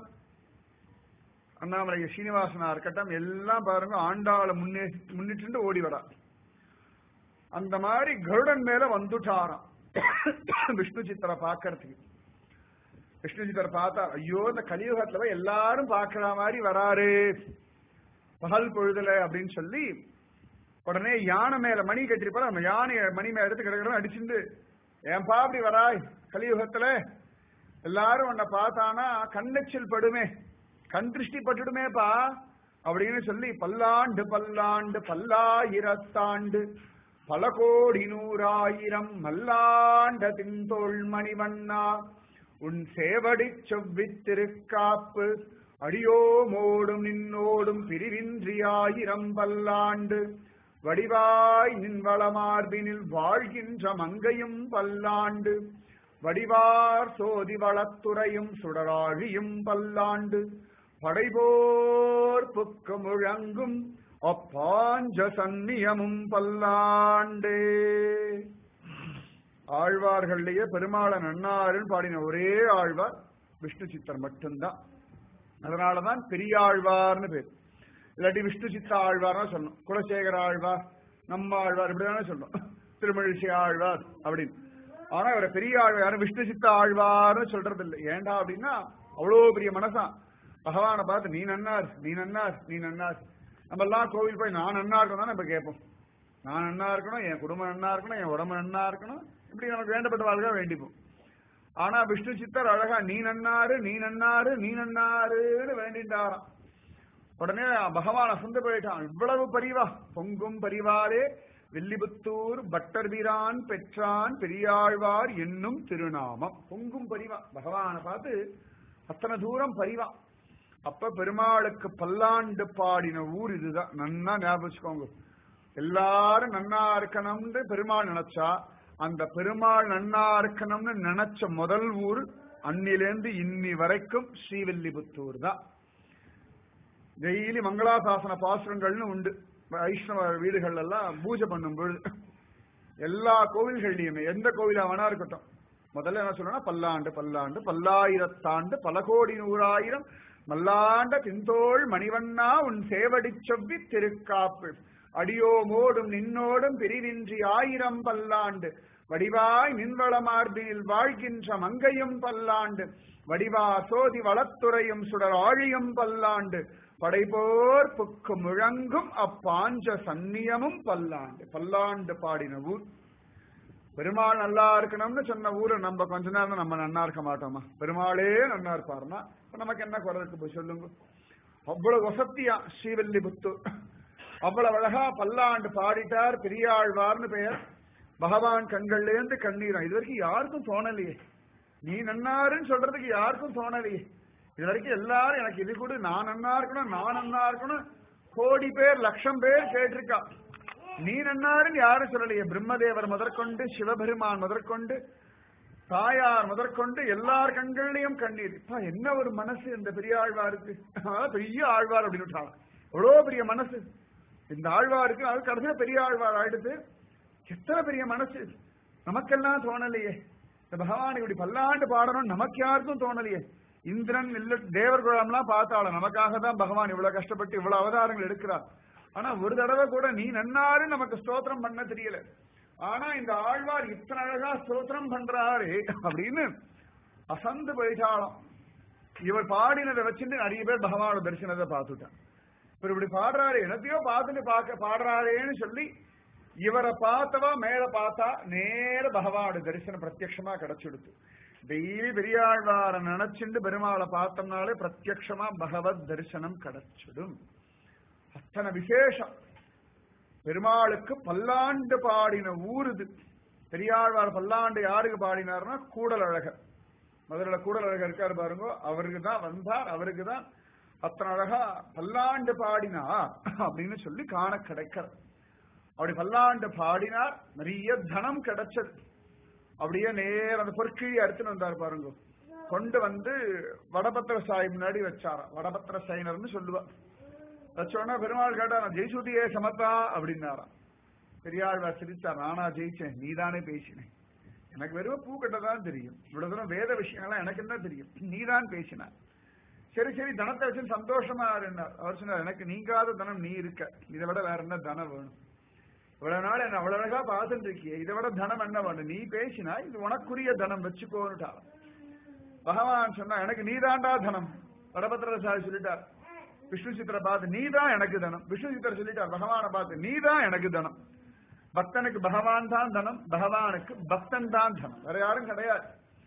அண்ணாமலை சீனிவாசனா இருக்கட்டும் எல்லாம் பாருங்க ஆண்டாள முன்னே முன்னிட்டு ஓடி வரா அந்த மாதிரி கருடன் மேல வந்துட்டாராம் விஷ்ணு சித்திர பாக்கிறதுக்கு விஷ்ணு சித்திர பார்த்தா ஐயோ இந்த கலியுகத்துல போய் எல்லாரும் பாக்குற மாதிரி வராரு பகல் பொழுதுல அப்படின்னு சொல்லி உடனே யானை மேல மணி கட்டிருப்பாரு அந்த யானைய மணி மேல எடுத்து கிடக்கிறோம் அடிச்சுட்டு ஏன்பா அப்படி வராய் கலியுகத்துல எல்லாரும் உன்னை பார்த்தானா கண்ணெச்சில் படுமே கண் திருஷ்டி பட்டுடுமேப்பா அப்படின்னு சொல்லி பல்லாண்டு பல்லாண்டு பல்லாயிரத்தாண்டு பல கோடி நூறாயிரம் மல்லாண்ட தின்தோள் மணிவண்ணா உன் சேவடி செவ்வித்திருக்காப்பு அடியோமோடும் நின்னோடும் பிரிவின்றியாயிரம் பல்லாண்டு வடிவாய் நின்வளமார்பினில் வாழ்கின்ற மங்கையும் பல்லாண்டு வடிவார் சோதி வளத்துறையும் சுடராழியும் பல்லாண்டு படைபோர் புக்கு முழங்கும் அப்பாஞ்ச சந்நியமும் பல்லாண்டே ஆழ்வார்கள்லயே பெருமாள நன்னாருன்னு பாடின ஒரே ஆழ்வார் விஷ்ணு சித்தர் மட்டும்தான் அதனாலதான் பெரியாழ்வார்னு பேர் இல்லாட்டி விஷ்ணு சித்த ஆழ்வார்னு சொல்லணும் குலசேகர ஆழ்வார் நம்ம ஆழ்வார் இப்படிதானே சொல்லணும் திருமழிசை ஆழ்வார் அப்படின்னு ஆனா இவரை பெரிய ஆழ்வார் விஷ்ணு சித்த ஆழ்வார்னு சொல்றது இல்லை ஏண்டா அப்படின்னா அவ்வளவு பெரிய மனசான் பகவானை பார்த்து நீ நன்னார் நீ நன்னார் நீ நன்னார் நம்ம எல்லாம் கோவில் போய் நான் நன்னா இருக்கணும் தான் நம்ம கேட்போம் நான் நன்னா இருக்கணும் என் குடும்பம் நன்னா இருக்கணும் என் உடம்பு நன்னா இருக்கணும் இப்படி நமக்கு வேண்டப்பட்ட வாழ்க்கை வேண்டிப்போம் ஆனா விஷ்ணு சித்தர் அழகா நீ நன்னாரு நீ நன்னாரு நீ நன்னாருன்னு வேண்டிட்டாராம் உடனே பகவான் அசந்து போயிட்டான் இவ்வளவு பரிவா பொங்கும் பரிவாரே வில்லிபுத்தூர் பட்டர்பிரான் பெற்றான் பெரியாழ்வார் என்னும் திருநாமம் பொங்கும் பரிவா பகவானை பார்த்து அத்தனை தூரம் பரிவா அப்ப பெருமாளுக்கு பல்லாண்டு பாடின ஊர் இதுதான் நன்னா ஞாபகம் வச்சுக்கோங்க எல்லாரும் நன்னா இருக்கணும்னு பெருமாள் நினைச்சா அந்த பெருமாள் நன்னா இருக்கணும்னு நினைச்ச முதல் ஊர் அன்னிலேந்து இன்னி வரைக்கும் ஸ்ரீவில்லிபுத்தூர் தான் டெய்லி மங்களாசாசன பாசுரங்கள்னு உண்டு வைஷ்ணவ வீடுகள் எல்லாம் பூஜை பண்ணும் பொழுது எல்லா கோவில்கள்லயுமே எந்த கோவிலா வேணா இருக்கட்டும் முதல்ல என்ன சொல்லணும் பல்லாண்டு பல்லாண்டு பல்லாயிரத்தாண்டு பல கோடி நூறாயிரம் மல்லாண்ட திந்தோள் மணிவண்ணா உன் சேவடி செவ்வி திருக்காப்பு அடியோமோடும் நின்னோடும் பிரிவின்றி ஆயிரம் பல்லாண்டு வடிவாய் நின்வள மார்பினில் வாழ்கின்ற மங்கையும் பல்லாண்டு வடிவா சோதி வளத்துறையும் சுடர் ஆழியும் பல்லாண்டு படைபோர் புக்கு முழங்கும் அப்பாஞ்ச சந்நியமும் பல்லாண்டு பல்லாண்டு பாடின ஊர் பெருமாள் நல்லா இருக்கணும்னு சொன்ன ஊரை நம்ம கொஞ்ச நேரம் நம்ம நன்னா இருக்க மாட்டோமா பெருமாளே நன்னா இருப்பாருன்னா இப்ப நமக்கு என்ன குறை இருக்கு போய் சொல்லுங்க அவ்வளவு வசத்தியா ஸ்ரீவில்லிபுத்தூர் அவ்வளவு அழகா பல்லாண்டு பாடிட்டார் பெரியாழ்வார்னு பெயர் பகவான் கண்கள்ல இருந்து கண்ணீரம் இது வரைக்கும் யாருக்கும் தோணலையே நீ நன்னாருன்னு சொல்றதுக்கு யாருக்கும் தோணலையே இது வரைக்கும் எல்லாரும் எனக்கு இது கூட நான் நன்னா இருக்கணும் நான் நன்னா இருக்கணும் கோடி பேர் லட்சம் பேர் கேட்டிருக்கா நீ நன்னாருன்னு யாரும் சொல்லலையே பிரம்மதேவர் முதற்கொண்டு சிவபெருமான் முதற்கொண்டு தாயார் முதற்கொண்டு எல்லார் கண்கள்லயும் கண்ணீர் இப்ப என்ன ஒரு மனசு இந்த பெரிய ஆழ்வாருக்கு ஆஹ், பெரிய ஆழ்வார் அப்படின்னு விட்டாங்க எவ்வளவு பெரிய மனசு இந்த ஆழ்வாருக்கு அது கடைசியா பெரிய ஆழ்வார் ஆயிடுது எத்தனை பெரிய மனசு நமக்கெல்லாம் தோணலையே இந்த பகவான் இப்படி பல்லாண்டு பாடணும் நமக்கு யாருக்கும் தோணலையே இந்திரன் இல்ல தேவர் குழாம்லாம் பார்த்தாலும் நமக்காக தான் பகவான் இவ்வளவு கஷ்டப்பட்டு இவ்வளவு அவதாரங்கள் எடுக்கிறார் ஆனா ஒரு தடவை கூட நீ நன்னாரு நமக்கு ஸ்தோத்திரம் பண்ண தெரியல ஆனா இந்த ஆழ்வார் இத்தனை அழகா ஸ்தோத்திரம் பண்றாரு அப்படின்னு அசந்து போயிட்டாலும் இவர் பாடினதை வச்சுட்டு நிறைய பேர் பகவானோட தரிசனத்தை பார்த்துட்டான் இவர் இப்படி பாடுறாரு என்னத்தையோ பார்த்துட்டு பார்க்க பாடுறாரேன்னு சொல்லி இவரை பார்த்தவா மேல பார்த்தா நேர பகவானோட தரிசனம் பிரத்யக்ஷமா கிடைச்சிடுது டெய்லி பெரியாழ்வார நினைச்சுண்டு பெருமாளை பார்த்தோம்னாலே பிரத்யக்ஷமா பகவத் தரிசனம் கிடைச்சிடும் அத்தனை விசேஷம் பெருமாளுக்கு பல்லாண்டு பாடின ஊர் இது பெரியாழ்வார் பல்லாண்டு யாருக்கு பாடினார்னா கூடல் அழகர் முதல்ல கூடல் அழகர் இருக்காரு பாருங்க அவருக்கு தான் வந்தார் அவருக்கு தான் அத்தனை அழகா பல்லாண்டு பாடினார் அப்படின்னு சொல்லி காண கிடைக்கிறது அப்படி பல்லாண்டு பாடினார் நிறைய தனம் கிடைச்சது அப்படியே நேர அந்த பொற்கிழி அறுத்துன்னு வந்தார் பாருங்க கொண்டு வந்து வடபத்திர சாய் முன்னாடி வச்சாராம் வடபத்திர சைனர்னு சொல்லுவார் வச்சோன்னா பெருமாள் கேட்டா நான் ஜெயிச்சுட்டியே சமத்தா அப்படின்னாராம் பெரியாழ்வார் சிரிச்சார் நானா ஜெயிச்சேன் நீதானே பேசினேன் எனக்கு வெறும் பூக்கட்ட தான் தெரியும் இவ்வளவு தூரம் வேத விஷயங்கள்லாம் எனக்கு என்ன தெரியும் நீதான் பேசினார் சரி சரி தனத்தை வச்சு சந்தோஷமா இருந்தார் அவர் சொன்னார் எனக்கு நீங்காத தனம் நீ இருக்க இதை விட வேற என்ன தனம் வேணும் இவ்வளவு நாள் என்ன அவ்வளவு அழகா பார்த்துட்டு இருக்கியே இதை விட தனம் என்ன வேணும் நீ பேசினா இது உனக்குரிய தனம் வச்சுக்கோன்னுட்டார் பகவான் சொன்னா எனக்கு நீதாண்டா தனம் வடபத்திர சாரி சொல்லிட்டார் விஷ்ணு சித்திர பார்த்து நீதான் எனக்கு தனம் விஷ்ணு சித்திர சொல்லிட்டார் பகவானை பார்த்து நீதான் எனக்கு தனம் பக்தனுக்கு பகவான் தான் தனம் பகவானுக்கு பக்தன் தான் தனம் வேற யாரும் கிடையாது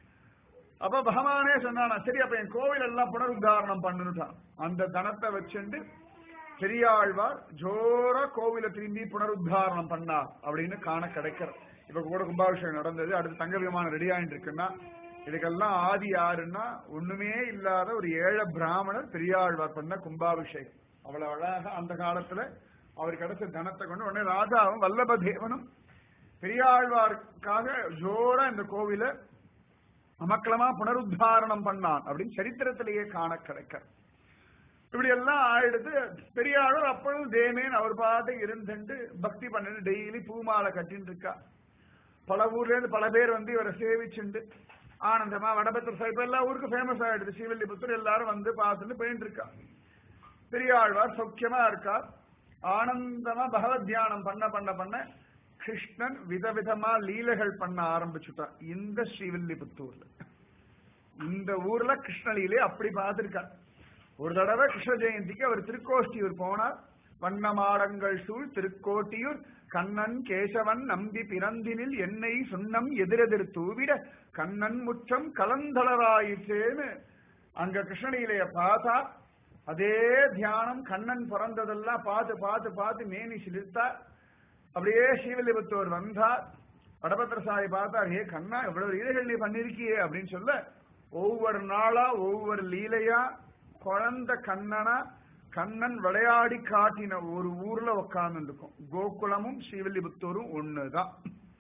அப்ப பகவானே சொன்னானா சரி அப்ப என் கோவில் எல்லாம் புனருத்தாரணம் பண்ணுட்டான் அந்த தனத்தை வச்சுண்டு பெரியாழ்வார் ஜோர கோவில திரும்பி புனருத்தாரணம் பண்ணா அப்படின்னு காண கிடைக்கிற இப்ப கூட கும்பாபிஷேகம் நடந்தது அடுத்து தங்க விமானம் ரெடி ஆயிட்டு இருக்குன்னா இதுக்கெல்லாம் ஆதி யாருன்னா ஒண்ணுமே இல்லாத ஒரு ஏழை பிராமணர் பெரியாழ்வார் பண்ண கும்பாபிஷேகம் அவ்வளவு அழகா அந்த காலத்துல அவர் கிடைச்ச தனத்தை கொண்டு உடனே ராஜாவும் வல்லபதேவனும் பெரியாழ்வாருக்காக ஜோரா இந்த கோவில அமக்களமா புனருத்தாரணம் பண்ணான் அப்படின்னு சரித்திரத்திலேயே காண கிடைக்க இப்படி எல்லாம் ஆயிடுது பெரியாளர் அப்பொழுது தேமேன் அவர் பாட்டு இருந்துட்டு பக்தி பண்ணிட்டு டெய்லி பூமாலை கட்டின்னு இருக்கா பல ஊர்ல இருந்து பல பேர் வந்து இவரை சேவிச்சுண்டு ஆனந்தமா வடபத்திர சாஹிப் எல்லா ஊருக்கும் ஃபேமஸ் ஆயிடுது ஸ்ரீவில்லிபுத்தூர் எல்லாரும் வந்து பார்த்துட்டு போயிட்டு இருக்கா பெரியாழ்வார் சௌக்கியமா இருக்கார் ஆனந்தமா பகவத் தியானம் பண்ண பண்ண பண்ண கிருஷ்ணன் விதவிதமா லீலைகள் பண்ண ஆரம்பிச்சுட்டான் இந்த ஸ்ரீவில்லிபுத்தூர்ல இந்த ஊர்ல கிருஷ்ணலீலை அப்படி பார்த்திருக்கார் ஒரு தடவை கிருஷ்ண ஜெயந்திக்கு அவர் திருக்கோஷ்டியூர் போனார் வண்ணமாடங்கள் சூழ் திருக்கோட்டியூர் கண்ணன் கேசவன் நம்பி பிறந்தினில் என்னை சுண்ணம் எதிரெதிர் தூவிட கண்ணன் முற்றம் கலந்தளராயிற்றேன்னு அங்க கிருஷ்ணலீலைய பார்த்தா அதே தியானம் கண்ணன் பிறந்ததெல்லாம் பார்த்து பார்த்து பார்த்து மேனி சிலிர்த்தார் அப்படியே ஸ்ரீவில்லிபுத்தூர் வந்தார் வடபத்திர சாமி பார்த்தார் ஏ கண்ணா இவ்வளவு லீலைகள் நீ பண்ணிருக்கியே அப்படின்னு சொல்ல ஒவ்வொரு நாளா ஒவ்வொரு லீலையா குழந்த கண்ணனா கண்ணன் விளையாடி காட்டின ஒரு ஊர்ல உட்கார்ந்து இருக்கும் கோகுலமும் ஸ்ரீவில்லிபுத்தூரும் ஒண்ணுதான்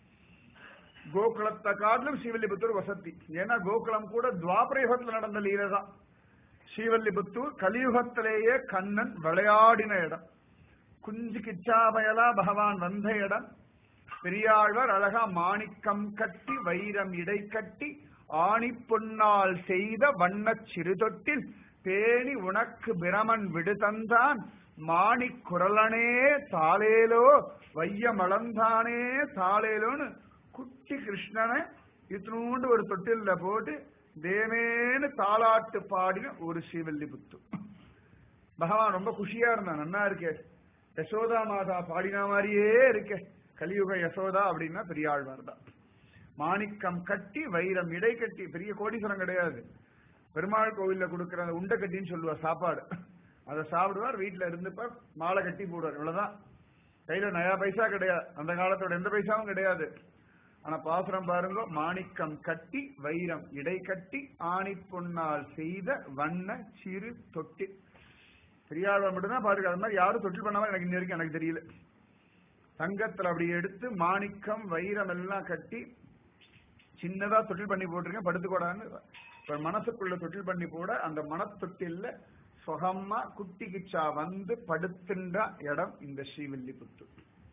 கோகுலத்தை காட்டிலும் ஸ்ரீவில்லிபுத்தூர் வசதி ஏன்னா கோகுலம் கூட துவாபர யுகத்துல நடந்த லீலை தான் ஸ்ரீவல்லிபுத்தூர் கலியுகத்திலேயே கண்ணன் விளையாடின இடம் குஞ்சு கிச்சாபயலா பகவான் வந்த இடம் பெரியாழ்வார் அழகா மாணிக்கம் கட்டி வைரம் இடை கட்டி ஆணி பொன்னால் செய்த வண்ணச் சிறுதொட்டில் பேணி உனக்கு பிரமன் விடுதந்தான் மாணிக் குரலனே தாளேலோ வைய மலந்தானே தாளேலோன்னு குட்டி கிருஷ்ணனை இத்தினூண்டு ஒரு தொட்டில்ல போட்டு தேமேன்னு தாளாட்டு பாடின ஒரு ஸ்ரீவல்லிபுத்து பகவான் ரொம்ப குஷியா இருந்தான் நன்னா இருக்கே யசோதா மாதா பாடின மாதிரியே இருக்கே கலியுக யசோதா அப்படின்னா பெரியாழ்வார் தான் மாணிக்கம் கட்டி வைரம் இடை கட்டி பெரிய கோடீஸ்வரம் கிடையாது பெருமாள் கோவில்ல கொடுக்கிற அந்த உண்டை கட்டின்னு சொல்லுவார் சாப்பாடு அதை சாப்பிடுவார் வீட்டுல இருந்துப்பார் மாலை கட்டி போடுவார் இவ்வளவுதான் கையில நயா பைசா கிடையாது அந்த காலத்தோட எந்த பைசாவும் கிடையாது ஆனா பாசுரம் பாருங்க மாணிக்கம் கட்டி வைரம் இடை கட்டி ஆணி பொன்னால் செய்த வண்ண சிறு தொட்டி பெரியாழ்வார் மட்டும்தான் பாருங்க அது மாதிரி யாரும் தொட்டில் பண்ணாம எனக்கு இன்ன வரைக்கும் எனக்கு தெரியல தங்கத்துல அப்படி எடுத்து மாணிக்கம் வைரம் எல்லாம் கட்டி சின்னதா தொட்டில் பண்ணி போட்டிருக்கேன் படுத்துக்கூடாதுன்னு இப்ப மனசுக்குள்ள தொட்டில் பண்ணி போட அந்த மனத்தொட்டில்ல சுகமா குட்டி கிச்சா வந்து படுத்துன்ற இடம் இந்த ஸ்ரீவில்லிபுத்து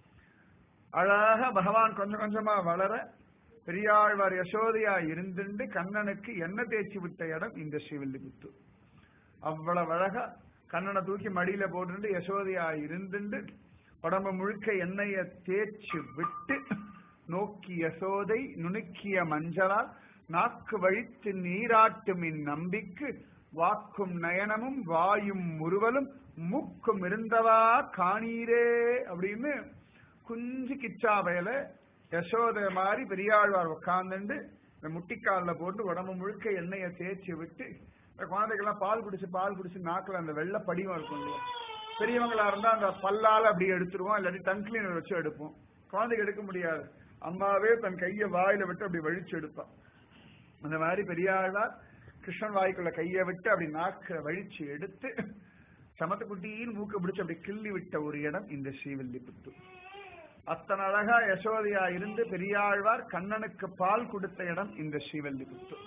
அழகா பகவான் கொஞ்சம் கொஞ்சமா வளர பெரியாழ்வார் யசோதையா இருந்துண்டு கண்ணனுக்கு எண்ணெய் தேய்ச்சி விட்ட இடம் இந்த ஸ்ரீவில்லிபுத்து அவ்வளவு அழகா கண்ணனை தூக்கி மடியில போட்டு யசோதையா இருந்துண்டு உடம்பு முழுக்க எண்ணெய தேய்ச்சி விட்டு நோக்கி யசோதை நுணுக்கிய மஞ்சளால் நாக்கு வழித்து நீராட்டும் இந்நம்பிக்கு வாக்கும் நயனமும் வாயும் முறுவலும் மூக்கும் இருந்தவா காணீரே அப்படின்னு குஞ்சு கிச்சா வயல யசோத மாதிரி பெரியாழ்வார் உட்கார்ந்துண்டு இந்த முட்டிக்கால்ல போட்டு உடம்பு முழுக்க எண்ணெயை தேய்ச்சி விட்டு இந்த குழந்தைகள்லாம் பால் குடிச்சு பால் குடிச்சு நாக்குல அந்த வெள்ளை படிவம் இருக்கும் இல்லையா பெரியவங்களா இருந்தா அந்த பல்லால அப்படி எடுத்துருவோம் இல்லாட்டி டங் கிளீனர் வச்சு எடுப்போம் குழந்தைக்கு எடுக்க முடியாது அம்மாவே தன் கையை வாயில விட்டு அப்படி வழிச்சு எடுப்பான் அந்த மாதிரி பெரியாழ்வார் கிருஷ்ணன் வாய்க்குள்ள கையை விட்டு அப்படி நாக்க வழிச்சு எடுத்து சமத்துக்குட்டியின் மூக்க பிடிச்சு அப்படி கிள்ளி விட்ட ஒரு இடம் இந்த ஸ்ரீவில்லிபுத்து அத்தனை அழகா யசோதையா இருந்து பெரியாழ்வார் கண்ணனுக்கு பால் கொடுத்த இடம் இந்த ஸ்ரீவல்லிபுத்து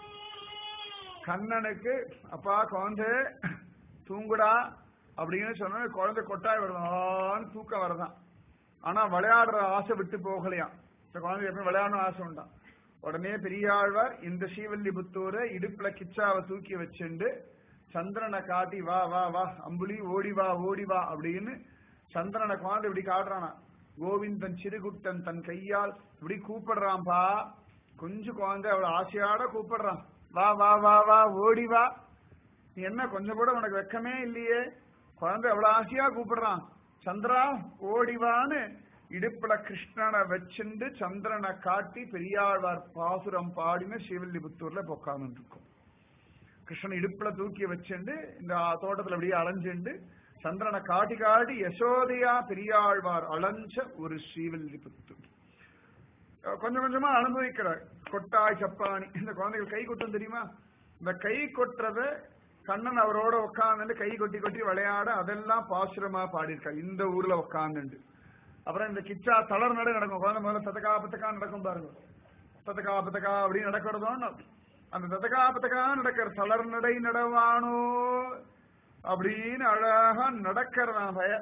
கண்ணனுக்கு அப்பா குழந்தை தூங்குடா அப்படின்னு சொன்ன குழந்தை கொட்டாய் வருதான் தூக்கம் வரதான் ஆனா விளையாடுற ஆசை விட்டு போகலையாம் இந்த குழந்தை எப்பவும் விளையாடணும் ஆசை உண்டான் உடனே பெரியாழ்வார் இந்த ஸ்ரீவல்லிபுத்தூரை இடுப்புல கிச்சாவை தூக்கி வச்சுண்டு சந்திரனை காட்டி வா வா வா அம்புலி ஓடி வா ஓடி வா அப்படின்னு சந்திரனை குழந்தை இப்படி காட்டுறானா கோவிந்தன் சிறுகுட்டன் தன் கையால் இப்படி கூப்பிடுறான்பா கொஞ்சம் குழந்தை அவ்வளவு ஆசையாட கூப்பிடுறான் வா வா வா வா ஓடி வா நீ என்ன கொஞ்சம் கூட உனக்கு வெக்கமே இல்லையே குழந்தை எவ்வளவு ஆசையா கூப்பிடுறான் சந்திரா ஓடிவான்னு இடுப்புல கிருஷ்ணனை வச்சுண்டு சந்திரனை காட்டி பெரியாழ்வார் பாசுரம் பாடின ஸ்ரீவில்லிபுத்தூர்ல இப்ப உட்கார்ந்து இருக்கும் கிருஷ்ணன் இடுப்புல தூக்கி வச்சுண்டு இந்த தோட்டத்துல அப்படியே அலைஞ்சுண்டு சந்திரனை காட்டி காட்டி யசோதையா பெரியாழ்வார் அலைஞ்ச ஒரு ஸ்ரீவில்லிபுத்தூர் கொஞ்சம் கொஞ்சமா அனுபவிக்கிறார் கொட்டாய் சப்பானி இந்த குழந்தைகள் கை கொட்டும் தெரியுமா இந்த கை கொட்டுறத கண்ணன் அவரோட உட்கார்ந்து கை கொட்டி கொட்டி விளையாட அதெல்லாம் பாசுரமா பாடியிருக்கார் இந்த ஊர்ல உட்கார்ந்து அப்புறம் இந்த கிச்சா தளர் நடை நடக்கும் குழந்தை முதல்ல தத்தக்கா பத்தக்கா நடக்கும் பாருங்க தத்தக்கா பத்தக்கா அப்படின்னு நடக்கிறதோன்னு அந்த தத்தக்கா பத்தக்கா நடக்கிற தளர் நடை நடவானோ அப்படின்னு அழகா நடக்கிறதான் பய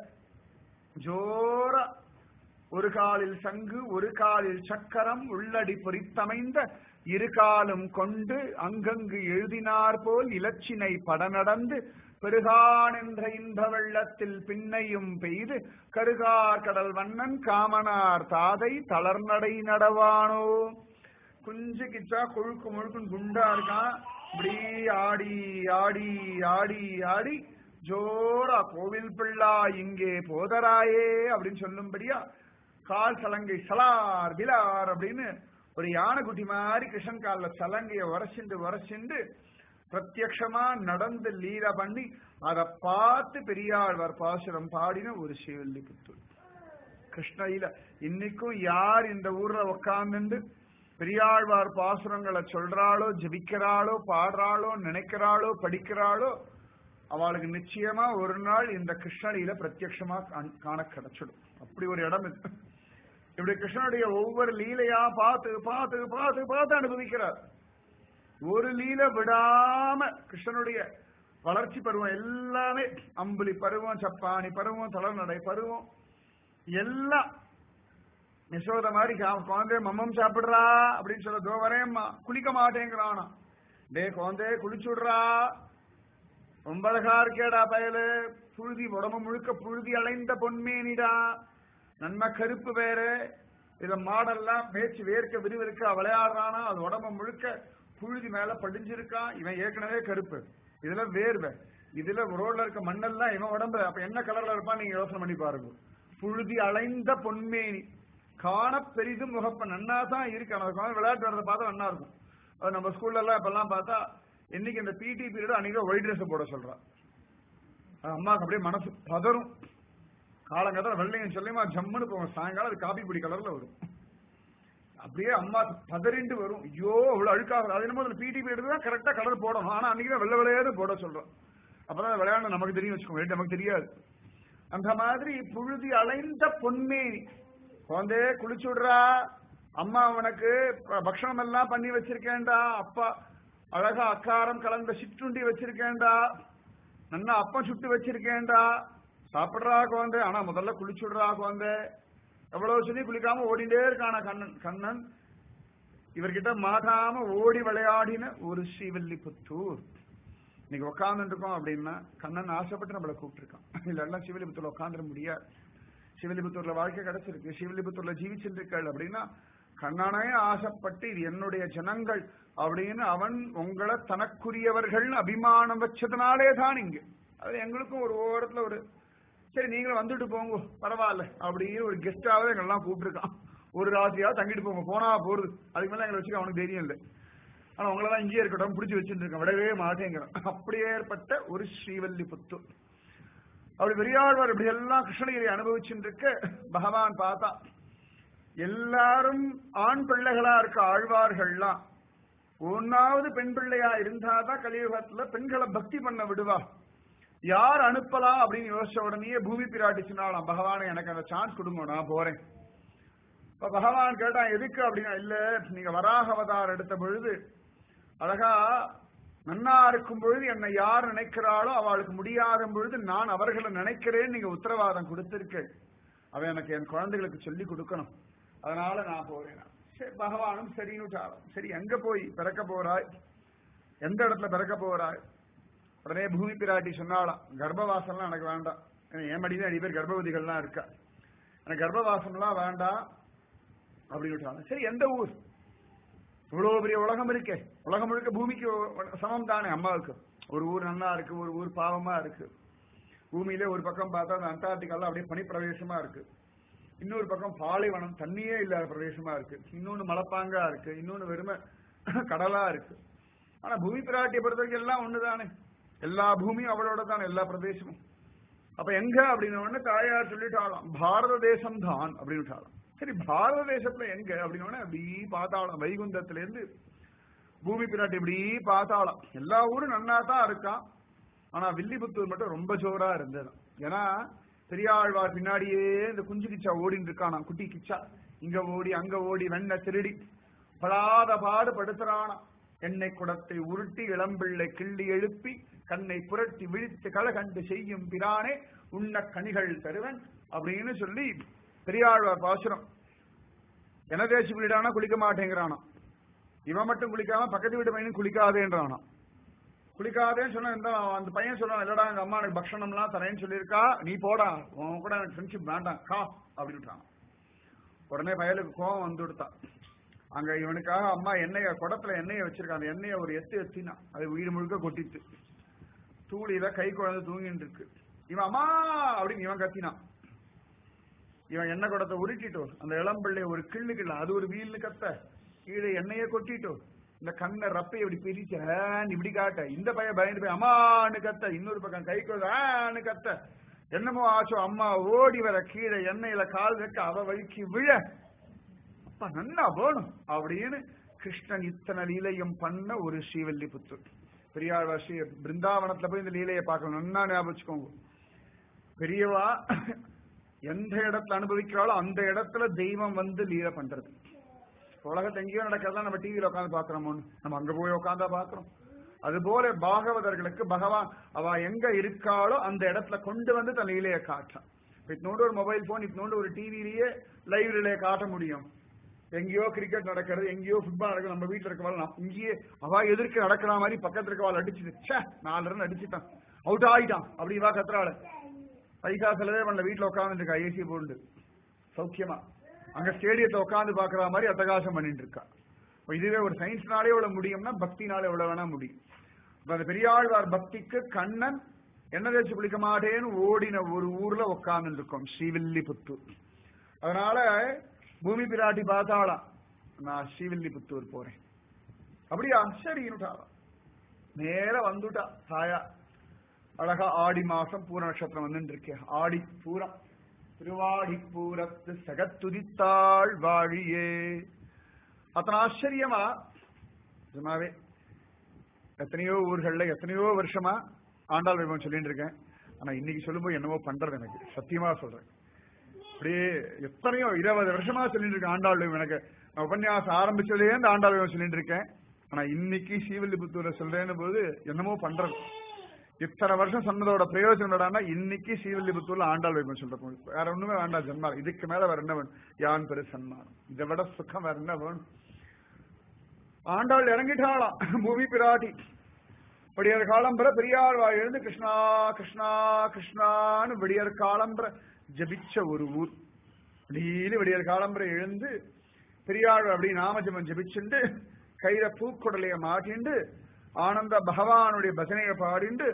ஜோரா ஒரு காலில் சங்கு ஒரு காலில் சக்கரம் உள்ளடி பொறித்தமைந்த இரு காலும் கொண்டு அங்கங்கு எழுதினார் போல் இலச்சினை பட நடந்து பெருகான் என்ற இன்ப வெள்ளத்தில் பின்னையும் பெய்து கருகார் கடல் வண்ணன் காமனார் தாதை தளர்நடை நடவானோ குஞ்சு கிச்சா கொழுக்கு முழுக்குன்னு குண்டா இருக்கான் இப்படி ஆடி ஆடி ஆடி ஆடி ஜோரா கோவில் பிள்ளா இங்கே போதராயே அப்படின்னு சொல்லும்படியா கால் சலங்கை சலார் பிலார் அப்படின்னு ஒரு யானைக்குட்டி மாதிரி கிருஷ்ணன் காலில் சலங்கைய உரசிண்டு உரசிண்டு பிரத்யக்ஷமா நடந்து லீலா பண்ணி அதை பார்த்து பெரியாழ்வார் பாசுரம் பாடின ஒரு ஸ்ரீவில்லிபுத்தூர் கிருஷ்ணகில இன்னைக்கும் யார் இந்த ஊர்ல உக்காந்துண்டு பெரியாழ்வார் பாசுரங்களை சொல்றாளோ ஜபிக்கிறாளோ பாடுறாளோ நினைக்கிறாளோ படிக்கிறாளோ அவளுக்கு நிச்சயமா ஒரு நாள் இந்த கிருஷ்ணகில பிரத்யக்ஷமா காண கிடைச்சிடும் அப்படி ஒரு இடம் இது இப்படி கிருஷ்ணனுடைய ஒவ்வொரு லீலையா பார்த்து பார்த்து பார்த்து பார்த்து அனுபவிக்கிறார் ஒரு லீல விடாம கிருஷ்ணனுடைய வளர்ச்சி பருவம் எல்லாமே அம்புலி பருவம் சப்பானி பருவம் தளர்நடை பருவம் எல்லாம் யசோத மாதிரி கா- குழந்தை மம்மம் சாப்பிடுறா அப்படின்னு சொல்ல தோ வரேம்மா குளிக்க மாட்டேங்கிறானா டே குழந்தை குளிச்சுடுறா ரொம்ப அழகா இருக்கேடா பயலு புழுதி உடம்பு முழுக்க புழுதி அலைந்த பொன்மேனிடா நன்மை கருப்பு வேற இத மாடெல்லாம் மேய்ச்சி வேர்க்க விறுவிறுக்க விளையாடுறானா அது உடம்பு முழுக்க புழுதி மேல படிஞ்சிருக்கான் இவன் ஏற்கனவே கருப்பு இதுல வேர்வை இதுல ரோட்ல இருக்க மண்ணெல்லாம் இவன் உடம்பு அப்ப என்ன கலர்ல இருப்பான் நீங்க யோசனை பண்ணி பாருங்க புழுதி அலைந்த பொன்மேனி காண பெரிதும் முகப்ப நன்னா தான் இருக்கு அந்த குழந்தை விளையாட்டு வரதை பார்த்தா நன்னா இருக்கும் அது நம்ம ஸ்கூல்ல எல்லாம் இப்பெல்லாம் பார்த்தா இன்னைக்கு இந்த பிடி பீரியட் அன்னைக்கு ஒயிட் ட்ரெஸ் போட சொல்றான் அது அம்மாவுக்கு அப்படியே மனசு பதறும் காலங்கத்தில் வெள்ளையும் சொல்லியுமா ஜம்முன்னு போகும் சாயங்காலம் அது காபி பொடி கலர்ல வரும் அப்படியே அம்மா பதறிண்டு வரும் ஐயோ அவ்வளவு அழுக்காக அது என்னமோ பிடி பீரியட் தான் கரெக்டா கலர் போடணும் ஆனா அன்னைக்கு தான் வெள்ளை வெள்ளையாரு போட சொல்றோம் அப்பதான் அது விளையாட நமக்கு தெரியும் வச்சுக்கோங்க நமக்கு தெரியாது அந்த மாதிரி புழுதி அலைந்த பொன்மேனி குழந்தை குளிச்சு விடுறா அம்மா உனக்கு ப- பக்ஷணம் எல்லாம் பண்ணி வச்சிருக்கேன்டா அப்பா அழகா அக்காரம் கலந்த சிற்றுண்டி வச்சிருக்கேன்டா நன்னா அப்பம் சுட்டு வச்சிருக்கேன்டா சாப்பிடுறா குழந்தை ஆனா முதல்ல குளிச்சு விடுறா குழந்தை எவ்வளவு சொல்லி குளிக்காம ஓடிண்டே இருக்கானா கண்ணன் கண்ணன் இவர்கிட்ட மாட்டாம ஓடி விளையாடின ஒரு ஸ்ரீவில்லிபுத்தூர் இன்னைக்கு உட்கார்ந்துட்டு இருக்கோம் அப்படின்னா கண்ணன் ஆசைப்பட்டு நம்மளை கூப்பிட்டுருக்கான் இல்லைன்னா சிவலிபுத்தூர்ல உட்காந்துட முடியாது சிவலிபுத்தூர்ல வாழ்க்கை கிடைச்சிருக்கு சிவலிபுத்தூர்ல ஜீவிச்சிருக்கள் அப்படின்னா கண்ணனே ஆசைப்பட்டு இது என்னுடைய ஜனங்கள் அப்படின்னு அவன் உங்களை தனக்குரியவர்கள் அபிமானம் வச்சதுனாலே தான் இங்க அது எங்களுக்கும் ஒரு ஓரத்துல ஒரு சரி நீங்களும் வந்துட்டு போங்க பரவாயில்ல அப்படின்னு ஒரு கெஸ்டாவது எங்கெல்லாம் கூப்பிட்டுருக்கான் ஒரு ராத்திரியாவது தங்கிட்டு போங்க போனா போறது அதுக்கு மேல எங்களை வச்சுக்க அவனுக்கு தைரியம் இல்லை ஆனா உங்களெல்லாம் இங்கேயே இருக்கட்டும் பிடிச்சி வச்சுட்டு இருக்கேன் விடவே மாட்டேங்கிறான் அப்படி ஏற்பட்ட ஒரு ஸ்ரீவல்லிபுத்தூர் அப்படி பெரியாழ்வார் இப்படி எல்லாம் கிருஷ்ணகிரி அனுபவிச்சுட்டு இருக்க பகவான் பார்த்தா எல்லாரும் ஆண் பிள்ளைகளா இருக்க ஆழ்வார்கள்லாம் ஒன்னாவது பெண் பிள்ளையா இருந்தாதான் கலியுகத்துல பெண்களை பக்தி பண்ண விடுவா யார் அனுப்பலாம் அப்படின்னு யோசிச்ச உடனே பூமி பிராட்டி சொன்னாலாம் பகவானே எனக்கு அந்த சான்ஸ் கொடுங்க நான் போறேன் இப்ப பகவான் கேட்டான் எதுக்கு அப்படின்னா இல்ல நீங்க வராக அவதாரம் எடுத்த பொழுது அழகா நன்னா இருக்கும் பொழுது என்னை யார் நினைக்கிறாளோ அவளுக்கு முடியாத பொழுது நான் அவர்களை நினைக்கிறேன் நீங்க உத்தரவாதம் கொடுத்திருக்கேன் அவ எனக்கு என் குழந்தைகளுக்கு சொல்லி கொடுக்கணும் அதனால நான் போறேன் சரி பகவானும் சரின்னு விட்டாராம். சரி எங்க போய் பிறக்க போறாய் எந்த இடத்துல பிறக்க போறாய் உடனே பூமி பிராட்டி சொன்னாலாம் கர்ப்பவாசம்லாம் எனக்கு வேண்டாம் ஏன்னா என் மடியில நிறைய பேர் கர்ப்பவதிகள்லாம் இருக்கா எனக்கு கர்ப்பவாசம்லாம் வேண்டாம் அப்படின்னு விட்டாங்க சரி எந்த ஊர் இவ்வளவு பெரிய உலகம் இருக்கே உலகம் முழுக்க பூமிக்கு ஒ- சமம் தானே அம்மாவுக்கு ஒரு ஊர் நல்லா இருக்கு ஒரு ஊர் பாவமா இருக்கு பூமியிலே ஒரு பக்கம் பார்த்தா அந்த அண்டார்டிகால அப்படியே பனிப்பிரவேசமா இருக்கு இன்னொரு பக்கம் பாலைவனம் தண்ணியே இல்லாத பிரதேசமா இருக்கு இன்னொன்னு மலைப்பாங்கா இருக்கு இன்னொன்னு வெறுமை கடலா இருக்கு ஆனா பூமி பிராட்டியை பொறுத்த வரைக்கும் எல்லாம் ஒண்ணுதானே எல்லா பூமியும் அவளோட தானே எல்லா பிரதேசமும் அப்ப எங்க அப்படின்னு உடனே தாயார் சொல்லிட்டாலாம் பாரத தேசம் தான் அப்படின்னு விட்டாலாம் சரி பாரத தேசத்துல எங்க அப்படின்னு உடனே அப்படி பார்த்தாலாம் வைகுந்தத்துல இருந்து பூமி பிராட்டி இப்படி பார்த்தாலாம் எல்லா ஊரும் நன்னா தான் இருக்கான் ஆனா வில்லிபுத்தூர் மட்டும் ரொம்ப ஜோரா இருந்தது ஏன்னா பெரியாழ்வார் பின்னாடியே இந்த குஞ்சு கிச்சா ஓடின்னு இருக்கானா குட்டி கிச்சா இங்க ஓடி அங்க ஓடி வெண்ண திருடி படாத பாடு படுத்துறானா எண்ணெய் குடத்தை உருட்டி இளம்பிள்ளை கிள்ளி எழுப்பி கண்ணை புரட்டி விழித்து கண்டு செய்யும் பிரானே உண்ண கனிகள் தருவன் அப்படின்னு சொல்லி பெரியாழ்வார் பாசுரம் என தேசி குளிடானா குளிக்க மாட்டேங்கிறானா இவன் மட்டும் குளிக்காம பக்கத்து வீட்டு பையனும் குளிக்காதேன்றானா குளிக்காதேன்னு சொன்னா இந்த அந்த பையன் சொல்றான் இல்லடா எங்க அம்மா எனக்கு பக்ஷணம்லாம் தரேன்னு சொல்லியிருக்கா நீ போடா உன் கூட எனக்கு ஃப்ரெண்ட்ஷிப் வேண்டாம் கா அப்படின்ட்டான் உடனே பயலுக்கு கோவம் வந்து விடுத்தான் அங்க இவனுக்காக அம்மா எண்ணெய குடத்துல எண்ணெயை வச்சிருக்கான் அந்த எண்ணெயை ஒரு எத்து எத்தினா அது வீடு முழுக்க கொட்டிட்டு தூளியில கை குழந்தை தூங்கிட்டு இருக்கு இவன் அம்மா அப்படின்னு இவன் கத்தினான் இவன் எண்ணெய் குடத்தை உருட்டிட்டோ அந்த இளம்பிள்ளை ஒரு கிள்ளு கிள்ள அது ஒரு வீல்னு கத்த கீழே எண்ணெயை கொட்டிட்டோ இந்த கண்ணை ரப்பை இப்படி பிரிச்ச ஆன்னு இப்படி காட்ட இந்த பையன் பயந்து போய் அம்மான்னு கத்த இன்னொரு பக்கம் கை ஆன்னு கத்த என்னமோ ஆச்சோ அம்மா ஓடி வர கீழே எண்ணெயில கால் வைக்க அவ வழிக்கு விழ அப்பா நன்னா வேணும் அப்படின்னு கிருஷ்ணன் இத்தனை லீலையும் பண்ண ஒரு ஸ்ரீவல்லிபுத்தூர் பெரியாழ்வார் ஸ்ரீ பிருந்தாவனத்துல போய் இந்த லீலையை பார்க்கணும் நன்னா ஞாபகம் வச்சுக்கோங்க பெரியவா எந்த இடத்துல அனுபவிக்கிறாளோ அந்த இடத்துல தெய்வம் வந்து லீலை பண்றது உலகத்துல எங்கேயோ நடக்கிறதா நம்ம டிவியில உட்காந்து பாக்குறோமோன்னு நம்ம அங்க போய் உட்காந்தா பாக்குறோம் அதுபோல பாகவதர்களுக்கு பகவான் அவ எங்க இருக்காளோ அந்த இடத்துல கொண்டு வந்து தன் லீலையை காட்டான் இத்தினோண்டு ஒரு மொபைல் போன் இத்தினோண்டு ஒரு டிவிலேயே லைவ் ரிலே காட்ட முடியும் எங்கேயோ கிரிக்கெட் நடக்கிறது எங்கேயோ ஃபுட்பால் நடக்கிறது நம்ம வீட்டுல இருக்கவாள் நான் இங்கேயே அவ எதிர்க்க நடக்கிற மாதிரி பக்கத்துல இருக்கவாள் அடிச்சுட்டு ச்சே நாலு ரன் அடிச்சுட்டான் அவுட் ஆயிட்டான் அப்படி வா கத்துறாள் பைசா செலவே பண்ணல வீட்டுல உட்காந்துட்டு இருக்கா ஏசி போட்டு சௌக்கியமா அங்க ஸ்டேடியத்தை உட்காந்து பாக்குற மாதிரி அட்டகாசம் பண்ணிட்டு இருக்கா இப்ப இதுவே ஒரு சயின்ஸ்னாலே இவ்வளவு முடியும்னா பக்தினால எவ்வளவு வேணா முடியும் இப்ப அந்த பெரியாழ்வார் பக்திக்கு கண்ணன் என்ன தேய்ச்சி குளிக்க மாட்டேன்னு ஓடின ஒரு ஊர்ல உட்கார்ந்து இருக்கோம் ஸ்ரீவில்லிபுத்தூர் அதனால பூமி பிராட்டி பார்த்தாளாம் நான் ஸ்ரீவில்லிபுத்தூர் போறேன் அப்படியா சரின்னுட்டாளாம் நேர வந்துட்டா தாயா அழகா ஆடி மாசம் பூர நட்சத்திரம் வந்துட்டு இருக்கேன் ஆடி பூரம் திருவாடி பூரத்து சகத்துதித்தாள் வாழியே அத்தனை ஆச்சரியமா நிஜமாவே எத்தனையோ ஊர்கள்ல எத்தனையோ வருஷமா ஆண்டாள் வைபவம் சொல்லிட்டு இருக்கேன் ஆனா இன்னைக்கு சொல்லும்போது என்னவோ பண்றது எனக்கு சத்தியமா சொல்றேன் அப்படியே எத்தனையோ இருபது வருஷமா சொல்லிட்டு இருக்கேன் ஆண்டாள் வைபவம் எனக்கு நான் உபன்யாசம் ஆரம்பிச்சதே இந்த ஆண்டாள் வைபவம் சொல்லிட்டு இருக்கேன் ஆனா இன்னைக்கு ஸ்ரீவில்லிபுத்தூர்ல சொல்றேன்னு போது என்னமோ பண்றது இத்தனை வருஷம் சொன்னதோட பிரயோஜனம் என்னடான்னா இன்னைக்கு ஸ்ரீவில்லிபுத்தூர்ல ஆண்டாள் வைபவம் சொல்ற போது வேற ஒண்ணுமே வேண்டாம் ஜன்மார் இதுக்கு மேல வேற என்ன வேணும் யான் பெரு சன்மானம் இதை விட சுகம் வேற என்ன வேணும் ஆண்டாள் இறங்கிட்டாளாம் பூமி பிராட்டி விடியற் காலம்பர பெரியார் வாய் எழுந்து கிருஷ்ணா கிருஷ்ணா கிருஷ்ணான்னு விடியற் காலம்பர ஜபிச்ச ஒரு ஊர் டெய்லி விடியற் காலம்பர எழுந்து பெரியார் அப்படி நாமஜபம் ஜபிச்சுண்டு கையில பூக்குடலைய மாட்டிண்டு ஆனந்த பகவானுடைய பஜனையை பாடிண்டு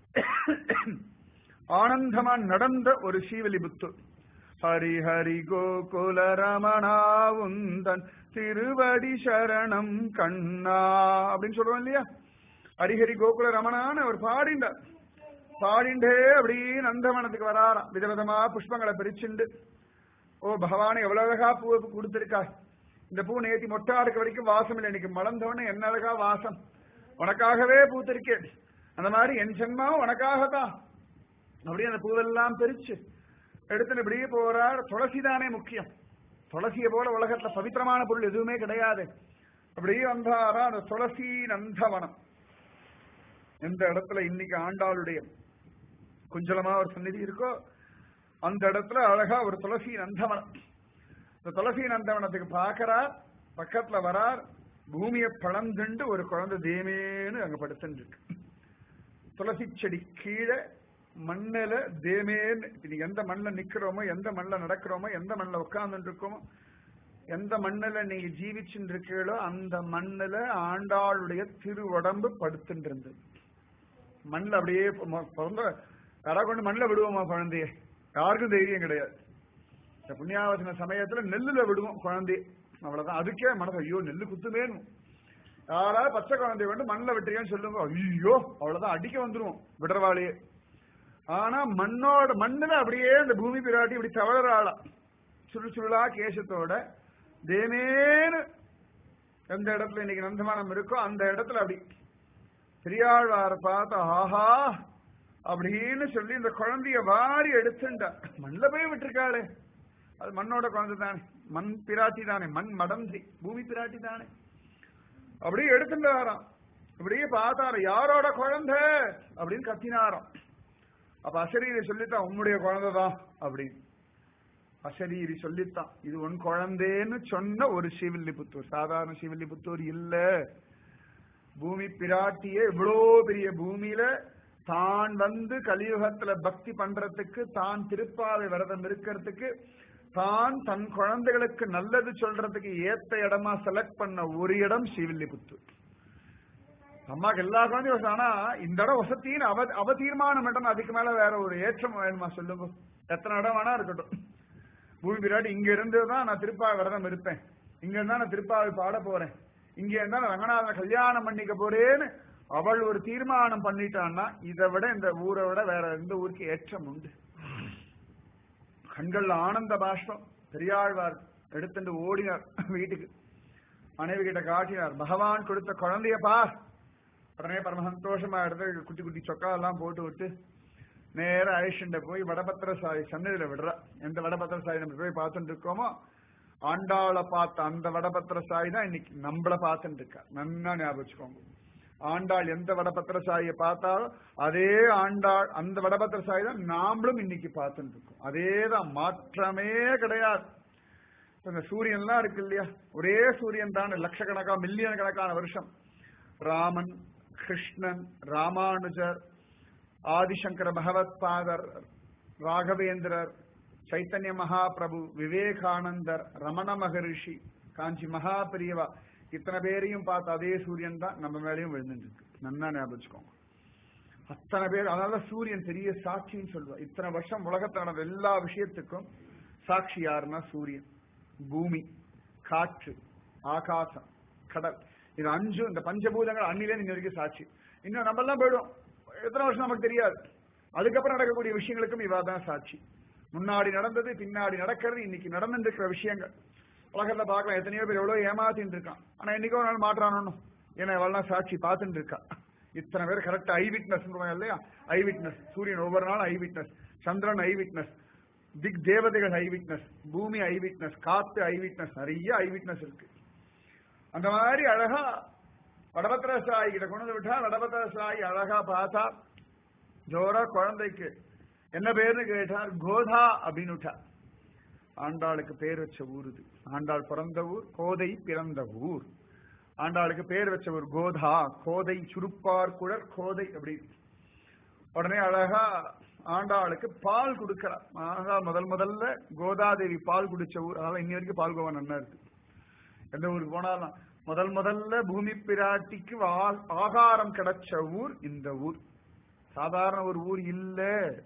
ஆனந்தமா நடந்த ஒரு ஸ்ரீவில்லிபுத்தூர் ஹரி ஹரி கோகுல ரமணா உந்தன் திருவடி சரணம் கண்ணா அப்படின்னு சொல்றோம் இல்லையா ஹரிஹரி கோகுல ரமணான்னு அவர் பாடிண்டார் பாடிண்டே அப்படியே நந்தவனத்துக்கு வராராம் விதவிதமா புஷ்பங்களை பிரிச்சுண்டு ஓ பகவான் எவ்வளவு அழகா பூ கொடுத்திருக்கா இந்த பூ நேத்தி மொட்டா இருக்க வரைக்கும் வாசம் இல்லை இன்னைக்கு மலர்ந்தவன என்ன அழகா வாசம் உனக்காகவே பூத்திருக்கேன் அந்த மாதிரி என் ஜென்மாவும் உனக்காகத்தான் அப்படியே அந்த பூவெல்லாம் பிரிச்சு எடுத்துட்டு இப்படியே போறார் துளசி தானே முக்கியம் துளசியை போல உலகத்துல பவித்திரமான பொருள் எதுவுமே கிடையாது அப்படியே வந்தாரா அந்த துளசி நந்தவனம் எந்த இடத்துல இன்னைக்கு ஆண்டாளுடைய குஞ்சலமா ஒரு சந்நிதி இருக்கோ அந்த இடத்துல அழகா ஒரு துளசி நந்தவனம் இந்த துளசி நந்தவனத்துக்கு பாக்குறார் பக்கத்துல வரார் பூமியை பழந்துண்டு ஒரு குழந்தை தேமேன்னு அங்க படுத்துட்டு இருக்கு துளசி செடி கீழே மண்ணில தேமேன்னு இன்னைக்கு எந்த மண்ணில் நிக்கிறோமோ எந்த மண்ணில் நடக்கிறோமோ எந்த மண்ணில் உட்கார்ந்துட்டு இருக்கோமோ எந்த மண்ணில் நீங்க ஜீவிச்சுட்டு இருக்கீங்களோ அந்த மண்ணில் ஆண்டாளுடைய திருவுடம்பு படுத்துட்டு இருந்தது மண்ணில் அப்படியே பிறந்த யாரா கொண்டு மண்ணில் விடுவோமா குழந்தைய யாருக்கும் தைரியம் கிடையாது இந்த புண்ணியாவசன சமயத்துல நெல்லுல விடுவோம் குழந்தைய அவ்வளவுதான் அதுக்கே மனசு ஐயோ நெல்லு குத்துமேன்னு யாராவது பச்சை குழந்தைய வந்து மண்ணில் விட்டுறீங்கன்னு சொல்லுங்க ஐயோ அவ்வளவுதான் அடிக்க வந்துருவோம் விடுறவாளையே ஆனா மண்ணோட மண்ணுல அப்படியே இந்த பூமி பிராட்டி இப்படி தவழறாளா சுழு சுருளா கேசத்தோட தேனேன்னு எந்த இடத்துல இன்னைக்கு நந்தமானம் இருக்கோ அந்த இடத்துல அப்படி பெரியாழ்வார பார்த்த ஆஹா அப்படின்னு சொல்லி இந்த குழந்தைய வாரி எடுத்துண்டா மண்ல போய் விட்டுருக்காளே அது மண்ணோட குழந்தை தானே மண் பிராட்டி தானே மண் மடந்தி பூமி பிராட்டி தானே அப்படியே எடுத்துட்டு வரான் இப்படியே பார்த்தாரு யாரோட குழந்தை அப்படின்னு கத்தினாராம் அப்ப அசரீரி சொல்லித்தான் உன்னுடைய குழந்தை தான் அப்படின்னு அசரீரி சொல்லித்தான் இது உன் குழந்தைன்னு சொன்ன ஒரு சிவில்லிபுத்தூர் சாதாரண சிவில்லிபுத்தூர் இல்ல பூமி பிராட்டியே இவ்வளோ பெரிய பூமியில தான் வந்து கலியுகத்துல பக்தி பண்றதுக்கு தான் திருப்பாவை விரதம் இருக்கிறதுக்கு தான் தன் குழந்தைகளுக்கு நல்லது சொல்றதுக்கு ஏத்த இடமா செலக்ட் பண்ண ஒரு இடம் ஸ்ரீவில்லிபுத்தூர் அம்மாக்கு எல்லா குழந்தையும் ஆனா இந்த இடம் வசத்தின்னு அவ அவ தீர்மானம் பண்ணணும் அதுக்கு மேல வேற ஒரு ஏற்றம் வேணுமா சொல்லுங்க எத்தனை இடம் வேணா இருக்கட்டும் பூமி பிராட்டி இங்க இருந்து தான் நான் திருப்பாவை விரதம் இருப்பேன் இங்க இருந்தா நான் திருப்பாவை பாட போறேன் இங்க இருந்தா நான் ரங்கநாதன் கல்யாணம் பண்ணிக்க போறேன்னு அவள் ஒரு தீர்மானம் பண்ணிட்டான்னா இதை விட இந்த ஊரை விட வேற எந்த ஊருக்கு ஏற்றம் உண்டு கண்கள்ல ஆனந்த பாஷ்பம் பெரியாழ்வார் எடுத்துட்டு ஓடினார் வீட்டுக்கு மனைவி கிட்ட காட்டினார் பகவான் கொடுத்த குழந்தைய பார் உடனே பரம சந்தோஷமா எடுத்து குட்டி குட்டி சொக்கா எல்லாம் போட்டு விட்டு நேர ஐஷண்ட போய் வடபத்திர சாய் சன்னதியில விடுறா எந்த வடபத்திர சாய் நம்ம போய் பார்த்துட்டு இருக்கோமோ ஆண்டாளை பார்த்த அந்த வடபத்திர சாய் தான் இன்னைக்கு நம்மள பார்த்துட்டு இருக்கா நன்னா ஞாபகம் வச்சுக்கோங்க ஆண்டாள் எந்த வடபத்திர சாயை பார்த்தாலும் அதே ஆண்டாள் அந்த வடபத்திர சாயை தான் நாமளும் இன்னைக்கு பார்த்துட்டு இருக்கோம் அதே தான் மாற்றமே கிடையாது இப்ப இந்த சூரியன்லாம் இருக்கு இல்லையா ஒரே சூரியன் தான் லட்சக்கணக்கா மில்லியன் கணக்கான வருஷம் ராமன் கிருஷ்ணன் ராமானுஜர் ஆதிசங்கர பகவத் பாதர் ராகவேந்திரர் சைத்தன்ய மகாபிரபு விவேகானந்தர் ரமண மகரிஷி காஞ்சி மகாபிரியவா இத்தனை பேரையும் பார்த்த அதே சூரியன் தான் நம்ம மேலேயும் விழுந்துட்டு இருக்கு நன்னா ஞாபகம் வச்சுக்கோங்க அத்தனை பேர் அதனால சூரியன் பெரிய சாட்சின்னு சொல்லுவா இத்தனை வருஷம் உலகத்துல நடந்த எல்லா விஷயத்துக்கும் சாட்சி யாருன்னா சூரியன் பூமி காற்று ஆகாசம் கடல் இது அஞ்சு இந்த பஞ்சபூதங்கள் அன்னிலே இன்ன வரைக்கும் சாட்சி இன்னும் நம்ம எல்லாம் போயிடும் எத்தனை வருஷம் நமக்கு தெரியாது அதுக்கப்புறம் நடக்கக்கூடிய விஷயங்களுக்கும் இவா தான் சாட்சி முன்னாடி நடந்தது பின்னாடி நடக்கிறது இன்னைக்கு நடந்துட்டு இருக்கிற விஷயங்கள் உலகத்துல பார்க்கலாம் எத்தனையோ பேர் எவ்வளவு ஏமாத்தின்னு இருக்கான் ஆனா என்னைக்கோ ஒரு நாள் மாற்றானு ஏன்னா இவெல்லாம் சாட்சி பார்த்துட்டு இருக்கா இத்தனை பேர் கரெக்டா ஐ விட்னஸ் இல்லையா ஐ விட்னஸ் சூரியன் ஒவ்வொரு நாளும் ஐ விட்னஸ் சந்திரன் ஐ விட்னஸ் திக் தேவதைகள் ஐ விட்னஸ் பூமி ஐ விட்னஸ் காத்து ஐ விட்னஸ் நிறைய ஐ விட்னஸ் இருக்கு அந்த மாதிரி அழகா வடபத்திர சாயி கிட்ட கொண்டு வந்து விட்டா வடபத்திர சாயி அழகா பார்த்தா ஜோரா குழந்தைக்கு என்ன பேருன்னு கேட்டார் கோதா அப்படின்னு விட்டா ஆண்டாளுக்கு பேர் வச்ச ஊர் இது ஆண்டாள் பிறந்த ஊர் கோதை பிறந்த ஊர் ஆண்டாளுக்கு பேர் வச்ச ஊர் கோதா கோதை சுருப்பார் குழற் கோதை அப்படி உடனே அழகா ஆண்டாளுக்கு பால் கொடுக்கிறார் ஆகா முதல் முதல்ல கோதாதேவி பால் குடிச்ச ஊர் அதனால இன்னி வரைக்கும் பால் கோவா நன்னா இருக்கு எந்த ஊருக்கு போனாலும் முதல் முதல்ல பூமி பிராட்டிக்கு ஆ- ஆகாரம் கிடைச்ச ஊர் இந்த ஊர் சாதாரண ஒரு ஊர் இல்ல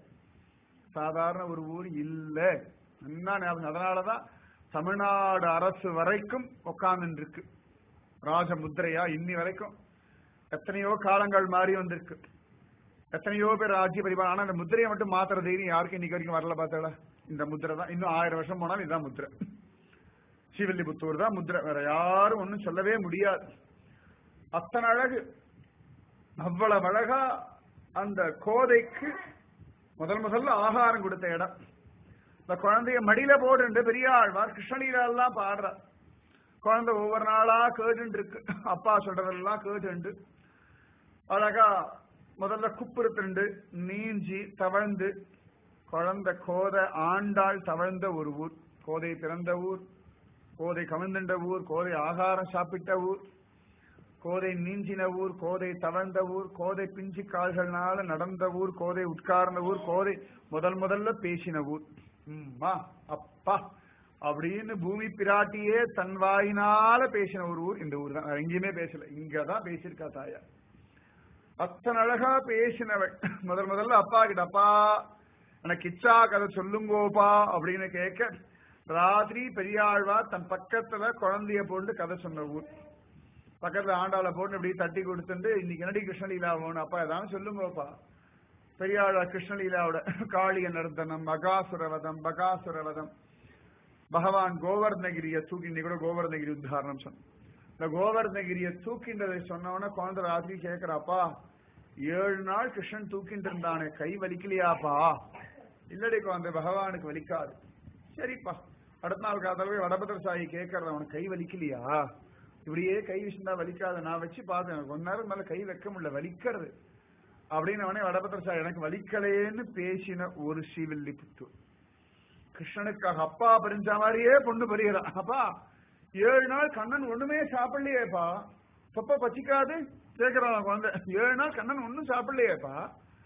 சாதாரண ஒரு ஊர் இல்ல என்ன ஞாபகம் அதனாலதான் தமிழ்நாடு அரசு வரைக்கும் உட்கார்ந்து இருக்கு ராஜமுத்திரையா இன்னி வரைக்கும் எத்தனையோ காலங்கள் மாறி வந்திருக்கு எத்தனையோ பேர் ஆட்சி பரிபாலனை ஆனா இந்த முத்திரையை மட்டும் மாத்துற தைரியம் யாருக்கும் இன்னைக்கு வரைக்கும் வரல பார்த்தாளா இந்த முத்திரை தான் இன்னும் ஆயிரம் வருஷம் போனாலும் இதுதான் முத்திரை ஸ்ரீவில்லிபுத்தூர் தான் முத்திரை வேற யாரும் ஒன்னும் சொல்லவே முடியாது அத்தனை அழகு அவ்வளவு அழகா அந்த கோதைக்கு முதல் முதல்ல ஆகாரம் கொடுத்த இடம் இந்த குழந்தைய மடியில போட்டு பெரிய ஆழ்வார் கிருஷ்ணலீலா எல்லாம் பாடுறார் குழந்தை ஒவ்வொரு நாளா கேட்டு இருக்கு அப்பா சொல்றதெல்லாம் கேட்டு அழகா முதல்ல குப்புறுத்துண்டு நீஞ்சி தவழ்ந்து குழந்தை கோதை ஆண்டாள் தவழ்ந்த ஒரு ஊர் கோதை பிறந்த ஊர் கோதை கவிழ்ந்துண்ட ஊர் கோதை ஆகாரம் சாப்பிட்ட ஊர் கோதை நீஞ்சின ஊர் கோதை தவழ்ந்த ஊர் கோதை பிஞ்சு கால்கள்னால நடந்த ஊர் கோதை உட்கார்ந்த ஊர் கோதை முதல் முதல்ல பேசின ஊர் அம்மா அப்பா அப்படின்னு பூமி பிராட்டியே தன் வாயினால பேசின ஒரு ஊர் இந்த ஊர் தான் வேற எங்கேயுமே பேசல இங்கதான் பேசியிருக்கா தாயா அத்தனை அழகா பேசினவள் முதல் முதல்ல அப்பா கிட்ட அப்பா எனக்கு இச்சா கதை சொல்லுங்கோப்பா அப்படின்னு கேட்க ராத்திரி பெரியாழ்வா தன் பக்கத்துல குழந்தைய போட்டு கதை சொன்ன ஊர் பக்கத்துல ஆண்டாள போட்டு இப்படி தட்டி கொடுத்துட்டு இன்னைக்கு என்னடி கிருஷ்ணலீலா வேணும் அப்பா ஏதாவது சொல்லுங்கோப்பா பெரியாழ்வா கிருஷ்ணலீலாவோட காளிய நர்த்தனம் பகாசுரவதம் பகாசுரவதம் பகவான் கோவர்ணகிரிய தூக்கி இன்னைக்கு கூட கோவர்ணகிரி உத்தாரணம் சொன்ன இந்த கோவர்ணகிரிய தூக்கின்றதை சொன்னவன குழந்தை ராத்திரி கேக்குறாப்பா ஏழு நாள் கிருஷ்ணன் தூக்கிட்டு இருந்தானே கை வலிக்கலையாப்பா இல்லடி குழந்தை பகவானுக்கு வலிக்காது சரிப்பா அடுத்த நாள் காத்தால வடபத்திர சாயி கேட்கறது அவனுக்கு கை வலிக்கலையா இப்படியே கை விஷந்தா வலிக்காது நான் வச்சு பார்த்தேன் எனக்கு கொஞ்ச நேரம் மேல கை வைக்க முடியல வலிக்கிறது அப்படின்னு அவனே வடபத்திர சாயி எனக்கு வலிக்கலேன்னு பேசின ஒரு ஸ்ரீவில்லிபுத்தூர் கிருஷ்ணனுக்காக அப்பா பறிஞ்ச மாதிரியே பொண்ணு பறிகிறான் அப்பா ஏழு நாள் கண்ணன் ஒண்ணுமே சாப்பிடலையேப்பா சொப்ப பச்சிக்காது கேக்குறான் குழந்தை ஏழு நாள் கண்ணன் ஒண்ணும் சாப்பிடலையேப்பா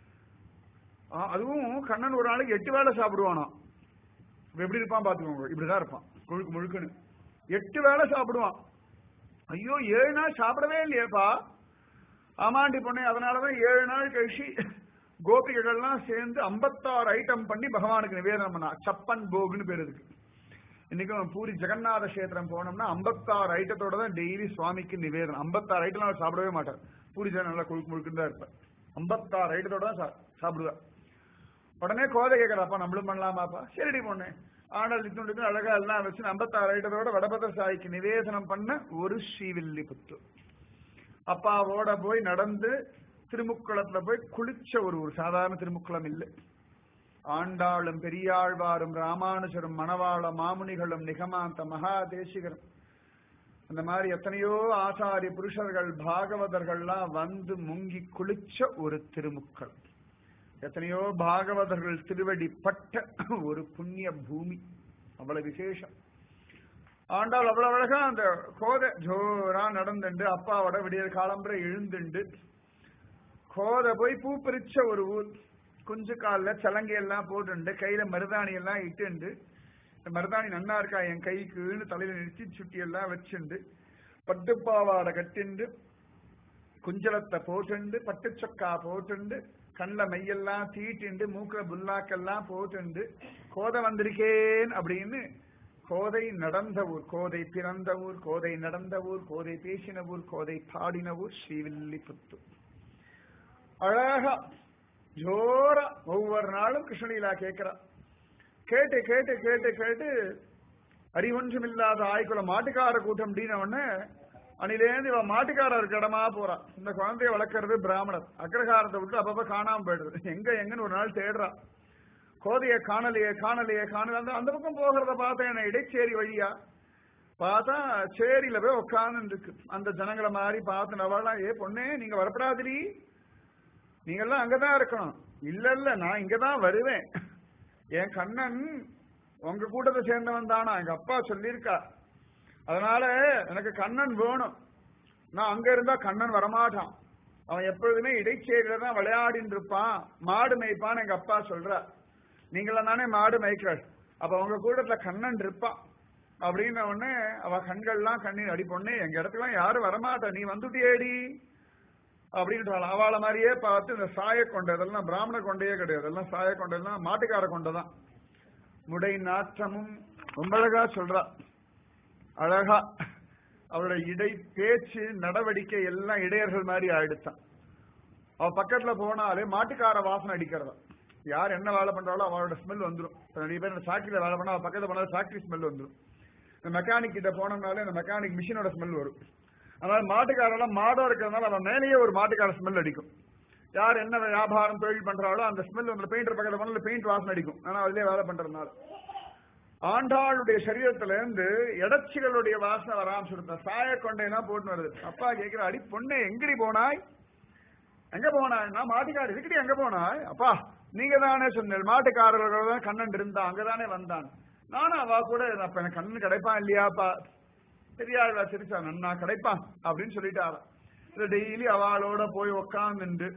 ஆ, அதுவும் கண்ணன் ஒரு நாளைக்கு எட்டு வேளை சாப்பிடுவானா இப்ப எப்படி இருப்பான் பாத்துக்கோங்க இப்படிதான் இருப்பான் முழுக்கு முழுக்குன்னு எட்டு வேளை சாப்பிடுவான் ஐயோ ஏழு நாள் சாப்பிடவே இல்லையேப்பா ஆமாண்டி பொண்ணு அதனாலதான் ஏழு நாள் கழிச்சு கோபிகைகள்லாம் சேர்ந்து ஐம்பத்தாறு ஐட்டம் பண்ணி பகவானுக்கு நிவேதனம் பண்ணா சப்பன் போகுன்னு பேர் இருக்கு இன்னைக்கும் பூரி ஜெகநாத கஷேத்திரம் போனோம்னா ஐம்பத்தாறு ஐட்டத்தோட தான் டெய்லி சுவாமிக்கு நிவேதனம் ஐம்பத்தாறு ஐட்டம் அவர் சாப்பிடவே மாட்டார் பூரி ஜெகன் நல்லா குழுக்கு முழுக்குன்னு தான் இருப்பார் ஐம்பத்தாறு ஐட்டத்தோட தான் சா- சாப்பிடுவார் உடனே கோதை கேட்கறாப்பா நம்மளும் பண்ணலாமாப்பா சரிடி பொண்ணு ஆண்டாள் இத்துண்டு அழகா எல்லாம் வச்சு ஐம்பத்தாறு ஐட்டத்தோட வடபத்திர சாய்க்கு நிவேதனம் பண்ண ஒரு ஸ்ரீவில்லிபுத்தூர் அப்பாவோட போய் நடந்து திருமுக்குளத்துல போய் குளிச்ச ஒரு ஒரு சாதாரண திருமுக்குளம் இல்லை ஆண்டாளும் பெரியாழ்வாரும் ராமானுஜரும் மணவாள மாமுனிகளும் நிகமாந்த மகாதேசிகரும் அந்த மாதிரி எத்தனையோ ஆசாரி புருஷர்கள் பாகவதர்கள்லாம் வந்து முங்கி குளிச்ச ஒரு திருமுக்கள் எத்தனையோ பாகவதர்கள் திருவடி பட்ட ஒரு புண்ணிய பூமி அவ்வளவு விசேஷம் ஆண்டாள் அவ்வளவு அழகா அந்த கோதை ஜோரா நடந்துண்டு அப்பாவோட விடியற் காலம்புற எழுந்துண்டு கோதை போய் பூ பிரிச்ச ஒரு ஊர் குஞ்சு காலில் சலங்கை எல்லாம் போட்டுண்டு கையில மருதாணி எல்லாம் இட்டுண்டு இந்த மருதாணி நன்னா இருக்கா என் கைக்குன்னு தலையில நிறுத்தி சுட்டி எல்லாம் வச்சுண்டு பட்டுப்பாவாடை கட்டிண்டு குஞ்சலத்தை போட்டுண்டு பட்டு சொக்கா போட்டுண்டு கண்ணில் மையெல்லாம் தீட்டிண்டு மூக்குல புல்லாக்கெல்லாம் போட்டுண்டு கோதை வந்திருக்கேன் அப்படின்னு கோதை நடந்த ஊர் கோதை பிறந்த ஊர் கோதை நடந்த ஊர் கோதை பேசின ஊர் கோதை பாடின ஊர் ஸ்ரீவில்லிபுத்தூர் அழகா ஜோரா ஒவ்வொரு நாளும் கிருஷ்ணலீலா கேட்கிறா கேட்டு கேட்டு கேட்டு கேட்டு அறிவொன்றுமில்லாத ஆய்க்குள்ள மாட்டுக்கார கூட்டம் அப்படின்ன உடனே அன்னிலேருந்து இவ மாட்டுக்காரர் இடமா போறா இந்த குழந்தைய வளர்க்கறது பிராமணர் அக்ரகாரத்தை விட்டு அப்பப்ப காணாம போயிடுது எங்க எங்கன்னு ஒரு நாள் தேடுறா கோதைய காணலையே காணலையே காணல அந்த அந்த பக்கம் போகிறத பார்த்தா என்ன இடைச்சேரி வழியா பார்த்தா சேரியில போய் உட்கார்ந்து இருக்கு அந்த ஜனங்களை மாதிரி பார்த்து நவலாம் ஏ பொண்ணே நீங்க வரப்படாதிரி நீங்கெல்லாம் அங்கதான் இருக்கணும் இல்ல இல்ல நான் இங்கதான் வருவேன் என் கண்ணன் உங்க கூட்டத்தை சேர்ந்தவன் தானா எங்க அப்பா சொல்லியிருக்கா அதனால எனக்கு கண்ணன் வேணும் நான் அங்க இருந்தா கண்ணன் வரமாட்டான் அவன் எப்பொழுதுமே இடைச்சேரியில தான் விளையாடின்னு இருப்பான் மாடு மேய்ப்பான்னு எங்க அப்பா சொல்ற நீங்களாம் தானே மாடு மேய்க்கிறாள் அப்ப உங்க கூட்டத்துல கண்ணன் இருப்பான் அப்படின்ன உடனே அவ கண்கள்லாம் கண்ணீர் அடி பொண்ணு எங்க இடத்துக்குலாம் யாரும் வரமாட்டா நீ வந்துட்டியேடி அப்படின்ட்டு அவளை மாதிரியே பார்த்து இந்த சாய கொண்டை இதெல்லாம் பிராமண கொண்டையே கிடையாது இதெல்லாம் சாய கொண்டைலாம் மாட்டுக்கார கொண்டை தான் முடை நாற்றமும் ரொம்ப அழகா சொல்றா அழகா அவளோட இடை பேச்சு நடவடிக்கை எல்லாம் இடையர்கள் மாதிரி ஆயிடுச்சான் அவ பக்கத்துல போனாலே மாட்டுக்கார வாசனை அடிக்கிறதா யார் என்ன வேலை பண்றாளோ அவளோட ஸ்மெல் வந்துடும் நிறைய பேர் ஃபேக்டரியில வேலை பண்ணா அவ பக்கத்துல போனாலும் ஃபேக்டரி ஸ்மெல் வந்துடும் இந்த மெக்கானிக் கிட்ட போனோம்னாலே இந்த மெக்கானிக் மிஷினோட ஸ்மெல் வரும் அதனால மாட்டுக்காரெல்லாம் மாடா இருக்கிறதுனால அவன் மேலேயே ஒரு மாட்டுக்கார ஸ்மெல் அடிக்கும் யார் என்ன வியாபாரம் தொழில் பண்றாளோ அந்த ஸ்மெல் அந்த பெயிண்டர் பக்கத்துல போனாலும் பெயிண்ட் வாசனை அடிக்கும் ஆனா அதுலயே வேலை பண்றதுனால ஆண்டாளுடைய சரீரத்துல இருந்து எடச்சிகளுடைய வாசனை வராம சொல்லுங்க சாய கொண்டையெல்லாம் போட்டு வருது அப்பா கேட்கிற அடி பொண்ணு எங்கடி போனாய் எங்க போனாய் நான் மாட்டுக்காரர் இதுக்கடி எங்க போனாய் அப்பா நீங்க தானே சொன்னீங்க மாட்டுக்காரர்கள் தான் கண்ணன் இருந்தா அங்கதானே வந்தான் நானும் அவ கூட அப்ப எனக்கு கண்ணன் கிடைப்பான் இல்லையாப்பா பெரியாழ்வா சிரிச்சா நன்னா கிடைப்பான் அப்படின்னு சொல்லிட்டாராம் இது டெய்லி அவளோட போய் உக்காந்துண்டு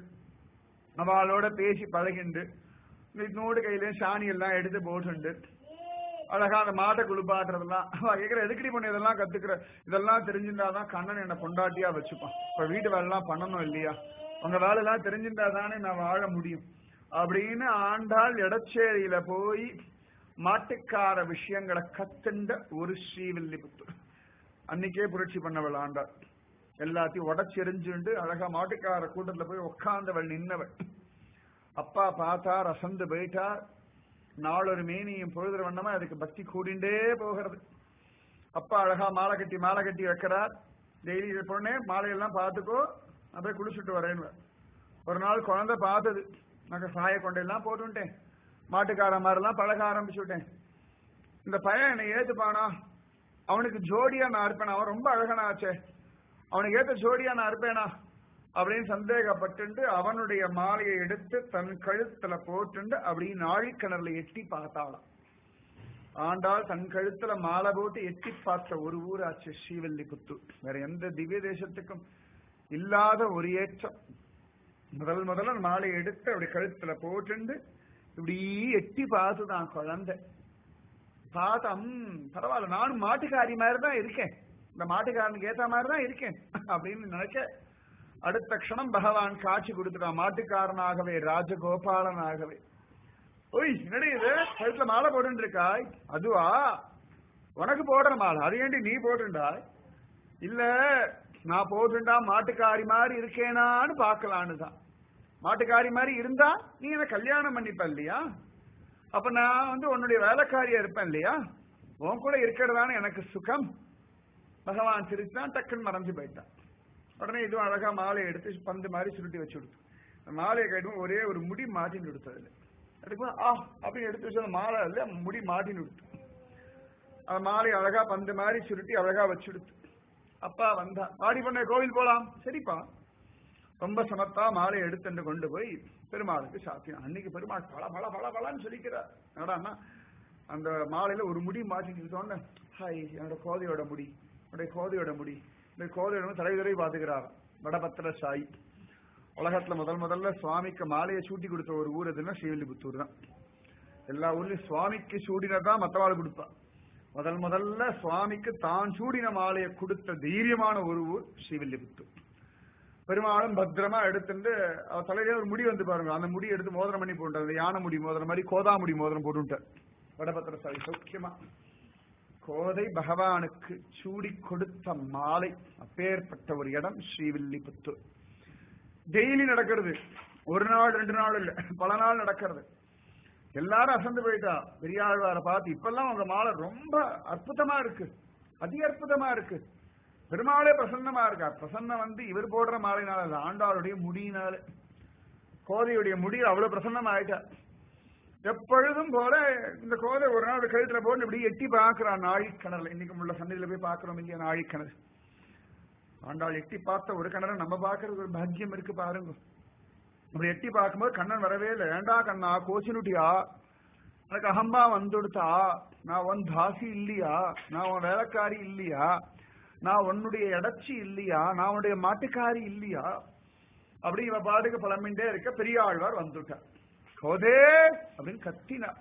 அவளோட பேசி பழகிண்டு இன்னோடு கையில சாணி எல்லாம் எடுத்து போட்டுண்டு அழகா அந்த மாட்டை குளிப்பாட்டுறதெல்லாம் அவ கேக்குற எதுக்கடி பண்ணி இதெல்லாம் கத்துக்கிற இதெல்லாம் தெரிஞ்சிருந்தாதான் கண்ணன் என்ன பொண்டாட்டியா வச்சுப்பான் இப்ப வீட்டு வேலை எல்லாம் பண்ணணும் இல்லையா உங்க வேலை எல்லாம் தெரிஞ்சிருந்தா தானே நான் வாழ முடியும் அப்படின்னு ஆண்டாள் எடச்சேரியில போய் மாட்டுக்கார விஷயங்களை கத்துண்ட ஒரு ஸ்ரீவில்லிபுத்தூர் அன்னைக்கே புரட்சி பண்ணவள் ஆண்டாள் எல்லாத்தையும் உடச்செறிஞ்சுண்டு அழகா மாட்டுக்கார கூட்டத்துல போய் உட்கார்ந்தவள் நின்னவள் அப்பா பார்த்தா ரசந்து போயிட்டார் நாளொரு மேனியும் பொழுதுற வண்ணமா அதுக்கு பக்தி கூடிண்டே போகிறது அப்பா அழகா மாலை கட்டி மாலை கட்டி வைக்கிறார் டெய்லி இது பொண்ணே மாலையெல்லாம் பார்த்துக்கோ நான் போய் குளிச்சுட்டு வரேன்னு ஒரு நாள் குழந்தை பார்த்தது நான் சாய கொண்டையெல்லாம் போட்டுட்டேன் மாட்டுக்கார மாதிரிலாம் பழக ஆரம்பிச்சு விட்டேன் இந்த பையன் என்னை ஏத்துப்பானா அவனுக்கு ஜோடியா நான் இருப்பேனா அவன் ரொம்ப அழகனாச்சே அவனுக்கு ஏத்த ஜோடியா நான் இருப்பேனா அப்படின்னு சந்தேகப்பட்டு அவனுடைய மாலையை எடுத்து தன் கழுத்துல போட்டுண்டு அப்படின்னு ஆழிக்கிணறுல எட்டி பார்த்தாளாம் ஆண்டாள் தன் கழுத்துல மாலை போட்டு எட்டி பார்த்த ஒரு ஊராச்சு ஸ்ரீவில்லிபுத்தூர் வேற எந்த திவ்ய தேசத்துக்கும் இல்லாத ஒரு ஏற்றம் முதல் முதல்ல மாலையை எடுத்து அப்படி கழுத்துல போட்டுண்டு இப்படி எட்டி பார்த்துதான் குழந்தை பார்த்தம் பரவாயில்ல நானும் மாட்டுக்காரி மாதிரி தான் இருக்கேன் இந்த மாட்டுக்காரனுக்கு ஏத்த மாதிரி தான் இருக்கேன் அப்படின்னு நினைக்க அடுத்த க்ஷணம் பகவான் காட்சி கொடுத்துட்டான் மாட்டுக்காரனாகவே ராஜகோபாலனாகவே ஒய் என்னடி இது கழுத்துல மாலை போட்டு இருக்காய் அதுவா உனக்கு போடுற மாலை அது ஏண்டி நீ போட்டுண்டாய் இல்ல நான் போட்டுண்டா மாட்டுக்காரி மாதிரி இருக்கேனான்னு பாக்கலான்னு தான் மாட்டுக்காரி மாதிரி இருந்தா நீ என்ன கல்யாணம் பண்ணிப்ப இல்லையா அப்ப நான் வந்து உன்னுடைய வேலைக்காரியா இருப்பேன் இல்லையா உன் கூட இருக்கிறதான எனக்கு சுகம் பகவான் சிரிச்சான் டக்குன்னு மறைஞ்சு போயிட்டான் உடனே இதுவும் அழகா மாலையை எடுத்து பந்து மாதிரி சுருட்டி வச்சு கொடுத்து மாலையை கட்டும் ஒரே ஒரு முடி மாட்டின்னு கொடுத்ததுல எடுக்கும் ஆ அப்படின்னு எடுத்து வச்சு அந்த மாலை இல்ல முடி மாட்டின்னு கொடுத்து அந்த மாலையை அழகா பந்து மாதிரி சுருட்டி அழகா வச்சு கொடுத்து அப்பா வந்தா வாடி பண்ண கோவில் போலாம் சரிப்பா ரொம்ப சமத்தா மாலையை எடுத்துட்டு கொண்டு போய் பெருமாளுக்கு சாத்தியம் அன்னைக்கு பெருமாள் பல பல பல பலன்னு சொல்லிக்கிறார் என்னடான்னா அந்த மாலையில ஒரு முடி மாட்டிட்டு சொன்ன ஹாய் என்னோட கோதையோட முடி என்னுடைய கோதையோட முடி இந்த கோதையோட தலைவி தடவை பாத்துக்கிறார் வடபத்திர சாய் உலகத்துல முதல் முதல்ல சுவாமிக்கு மாலையை சூட்டி கொடுத்த ஒரு ஊர் எதுன்னா ஸ்ரீவில்லிபுத்தூர் தான் எல்லா ஊர்லயும் சுவாமிக்கு சூடினதான் மத்தவாள் கொடுப்பா முதல் முதல்ல சுவாமிக்கு தான் சூடின மாலையை கொடுத்த தைரியமான ஒரு ஊர் ஸ்ரீவில்லிபுத்தூர் பெருமாளும் பத்திரமா எடுத்துட்டு அவ தலையில ஒரு முடி வந்து பாருங்க அந்த முடி எடுத்து மோதிரம் பண்ணி போட்டார் அந்த யானை முடி மோதிரம் மாதிரி கோதா முடி மோதிரம் போட்டுட்டார் வடபத்திர சாமி சௌக்கியமா கோதை பகவானுக்கு சூடி கொடுத்த மாலை அப்பேற்பட்ட ஒரு இடம் ஸ்ரீவில்லிபுத்தூர் டெய்லி நடக்கிறது ஒரு நாள் ரெண்டு நாள் இல்ல பல நாள் நடக்கிறது எல்லாரும் அசந்து போயிட்டா பெரியாழ்வாரை பார்த்து இப்பெல்லாம் உங்க மாலை ரொம்ப அற்புதமா இருக்கு அதி அற்புதமா இருக்கு பெருமாளே பிரசன்னமா இருக்கா பிரசன்னம் வந்து இவர் போடுற மாலைனால இல்ல ஆண்டாளுடைய முடியினால கோதையுடைய முடி அவ்வளவு பிரசன்னம் ஆயிட்டா எப்பொழுதும் போல இந்த கோதை ஒரு நாள் கழுத்துல போட்டு இப்படி எட்டி பார்க்கிறான் நாழிக்கிணறுல இன்னைக்கு உள்ள சன்னதியில போய் பார்க்கிறோம் இல்லையா நாழிக்கிணறு ஆண்டாள் எட்டி பார்த்த ஒரு கிணறு நம்ம பார்க்கறது ஒரு பாக்கியம் இருக்கு பாருங்க அப்படி எட்டி பார்க்கும்போது கண்ணன் வரவே இல்லை ஏண்டா கண்ணா கோச்சினுட்டியா எனக்கு அகம்பா வந்துடுத்தா நான் உன் தாசி இல்லையா நான் உன் வேலைக்காரி இல்லையா நான் உன்னுடைய இடச்சி இல்லையா நான் உன்னுடைய மாட்டுக்காரி இல்லையா அப்படி இவ பாட்டுக்கு புலம்பின்டே இருக்க பெரிய ஆழ்வார் வந்துட்டார் கோதே அப்படின்னு கத்தினா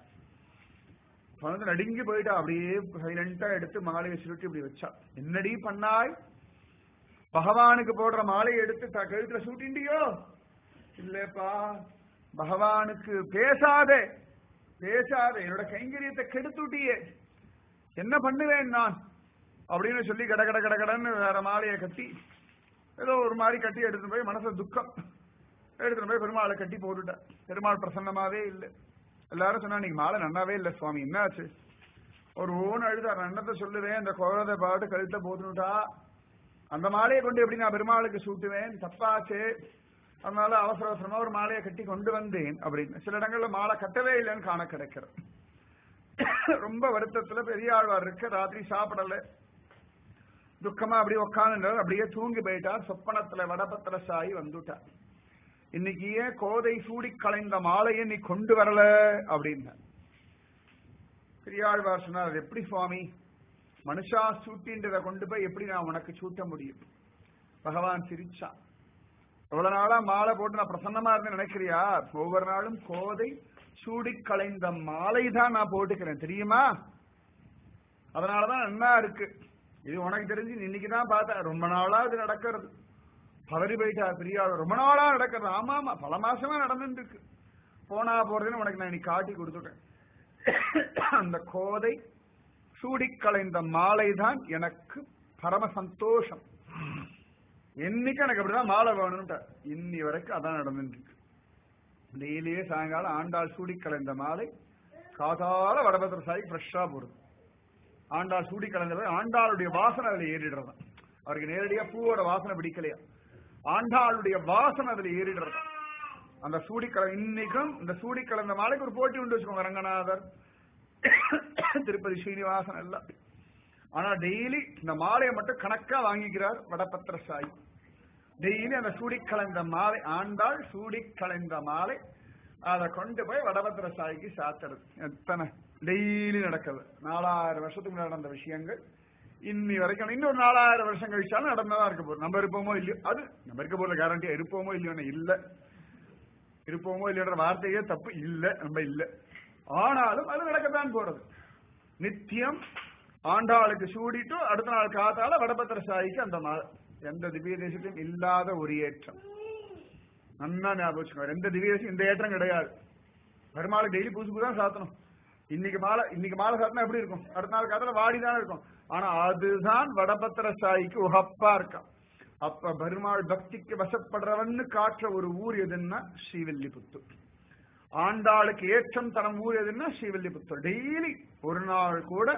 வந்து நடுங்கி போயிட்டா அப்படியே சைலண்டா எடுத்து மாலையை சுருட்டி இப்படி வச்சா என்னடி பண்ணாய் பகவானுக்கு போடுற மாலையை எடுத்து த- கழுத்துல சூட்டிண்டியோ இல்லப்பா பகவானுக்கு பேசாதே பேசாதே என்னோட கைங்கரியத்தை கெடுத்துட்டியே என்ன பண்ணுவேன் நான் அப்படின்னு சொல்லி கட கட கட கடன்னு வேற மாலையை கட்டி ஏதோ ஒரு மாதிரி கட்டி எடுத்துட்டு போய் மனசு துக்கம் எடுத்துட்டு போய் பெருமாளை கட்டி போட்டுட்டேன் பெருமாள் பிரசன்னமாவே இல்லை எல்லாரும் சொன்னா நீங்க மாலை நன்னாவே இல்லை சுவாமி என்னாச்சு ஒரு ஓன் அழுதார் நான் என்னத்த சொல்லுவேன் அந்த குழந்தை பாட்டு கழுத்த போட்டுட்டா அந்த மாலையை கொண்டு எப்படி நான் பெருமாளுக்கு சூட்டுவேன் தப்பாச்சு அதனால அவசர அவசரமா ஒரு மாலையை கட்டி கொண்டு வந்தேன் அப்படின்னு சில இடங்கள்ல மாலை கட்டவே இல்லைன்னு காண கிடைக்கிறது ரொம்ப வருத்தத்துல பெரிய ஆழ்வார் இருக்க ராத்திரி சாப்பிடல துக்கமா அப்படியே உட்காந்து அப்படியே தூங்கி போயிட்டார் சொப்பனத்துல வடபத்திர சாயி வந்துட்டார் இன்னைக்கு ஏன் கோதை சூடி கலைந்த மாலையை நீ கொண்டு வரல அப்படின்னா பெரியாழ்வார் சொன்னார் "அது எப்படி சுவாமி மனுஷா சூட்டின்றதை கொண்டு போய் எப்படி நான் உனக்கு சூட்ட முடியும் பகவான் சிரிச்சான் எவ்வளவு நாளா மாலை போட்டு நான் பிரசன்னமா இருந்தேன் நினைக்கிறியா ஒவ்வொரு நாளும் கோதை சூடி கலைந்த மாலை தான் நான் போட்டுக்கிறேன் தெரியுமா அதனாலதான் நன்னா இருக்கு இது உனக்கு தெரிஞ்சு நீ இன்னைக்கு தான் பார்த்தேன் ரொம்ப நாளா இது நடக்கிறது பதறி போயிட்டா பெரியாள் ரொம்ப நாளா நடக்கிறது ஆமா ஆமா பல மாசமா நடந்துட்டு இருக்கு போனா போறதுன்னு உனக்கு நான் இன்னைக்கு காட்டி கொடுத்துட்டேன் அந்த கோதை சூடி கலைந்த மாலை தான் எனக்கு பரம சந்தோஷம் என்னைக்கு எனக்கு அப்படிதான் மாலை வேணும்ட்ட இன்னி வரைக்கும் அதான் நடந்துட்டு இருக்கு டெய்லியே சாயங்காலம் ஆண்டாள் சூடி கலைந்த மாலை காதால வடபத்திர சாய் ஃப்ரெஷ்ஷா போடுது ஆண்டாள் சூடி கலந்தது ஆண்டாளுடைய வாசனை அதுல ஏறிடுறது அவருக்கு நேரடியா பூவோட வாசனை பிடிக்கலையா ஆண்டாளுடைய வாசனை அதுல ஏறிடுறது அந்த சூடி கல இன்னைக்கும் இந்த சூடி கலந்த மாலைக்கு ஒரு போட்டி உண்டு வச்சுக்கோங்க ரங்கநாதர் திருப்பதி ஸ்ரீனிவாசன் எல்லாம் ஆனா டெய்லி இந்த மாலையை மட்டும் கணக்கா வாங்கிக்கிறார் வடபத்திர சாய் டெய்லி அந்த சூடி கலந்த மாலை ஆண்டாள் சூடி கலந்த மாலை அதை கொண்டு போய் வடபத்திர சாய்க்கு சாத்துறது எத்தனை டெய்லி நடக்குது நாலாயிரம் வருஷத்துக்கு முன்னாடி நடந்த விஷயங்கள் இன்னி வரைக்கும் இன்னொரு நாலாயிரம் வருஷம் கழிச்சாலும் நடந்ததா இருக்க போகுது நம்ம இருப்போமோ இல்லையோ அது நம்ம இருக்க போற கேரண்டியா இருப்போமோ இல்லையோன்னு இல்ல இருப்போமோ இல்லையோன்ற வார்த்தையே தப்பு இல்ல நம்ம இல்ல ஆனாலும் அது நடக்கத்தான் போறது நித்தியம் ஆண்டாளுக்கு சூடிட்டு அடுத்த நாள் காத்தால வடபத்திர சாய்க்கு அந்த மா- எந்த திவ்ய தேசத்திலும் இல்லாத ஒரு ஏற்றம் நன்னா ஞாபகம் வச்சுக்கோங்க எந்த திவ்ய தேசம் இந்த ஏற்றம் கிடையாது பெருமாளுக்கு டெய்லி புதுசு புதுசா சாத்தணும் இன்னைக்கு மாலை இன்னைக்கு மாலை சாத்தினா எப்படி இருக்கும் அடுத்த நாள் காத்தால வாடி தானே இருக்கும் ஆனா அதுதான் வடபத்திர சாய்க்கு உகப்பா இருக்கான் அப்ப பெருமாள் பக்திக்கு வசப்படுறவன்னு காட்டுற ஒரு ஊர் எதுன்னா ஸ்ரீவில்லிபுத்தூர் ஆண்டாளுக்கு ஏற்றம் தரம் ஊர் எதுன்னா ஸ்ரீவில்லிபுத்தூர் டெய்லி ஒரு நாள் கூட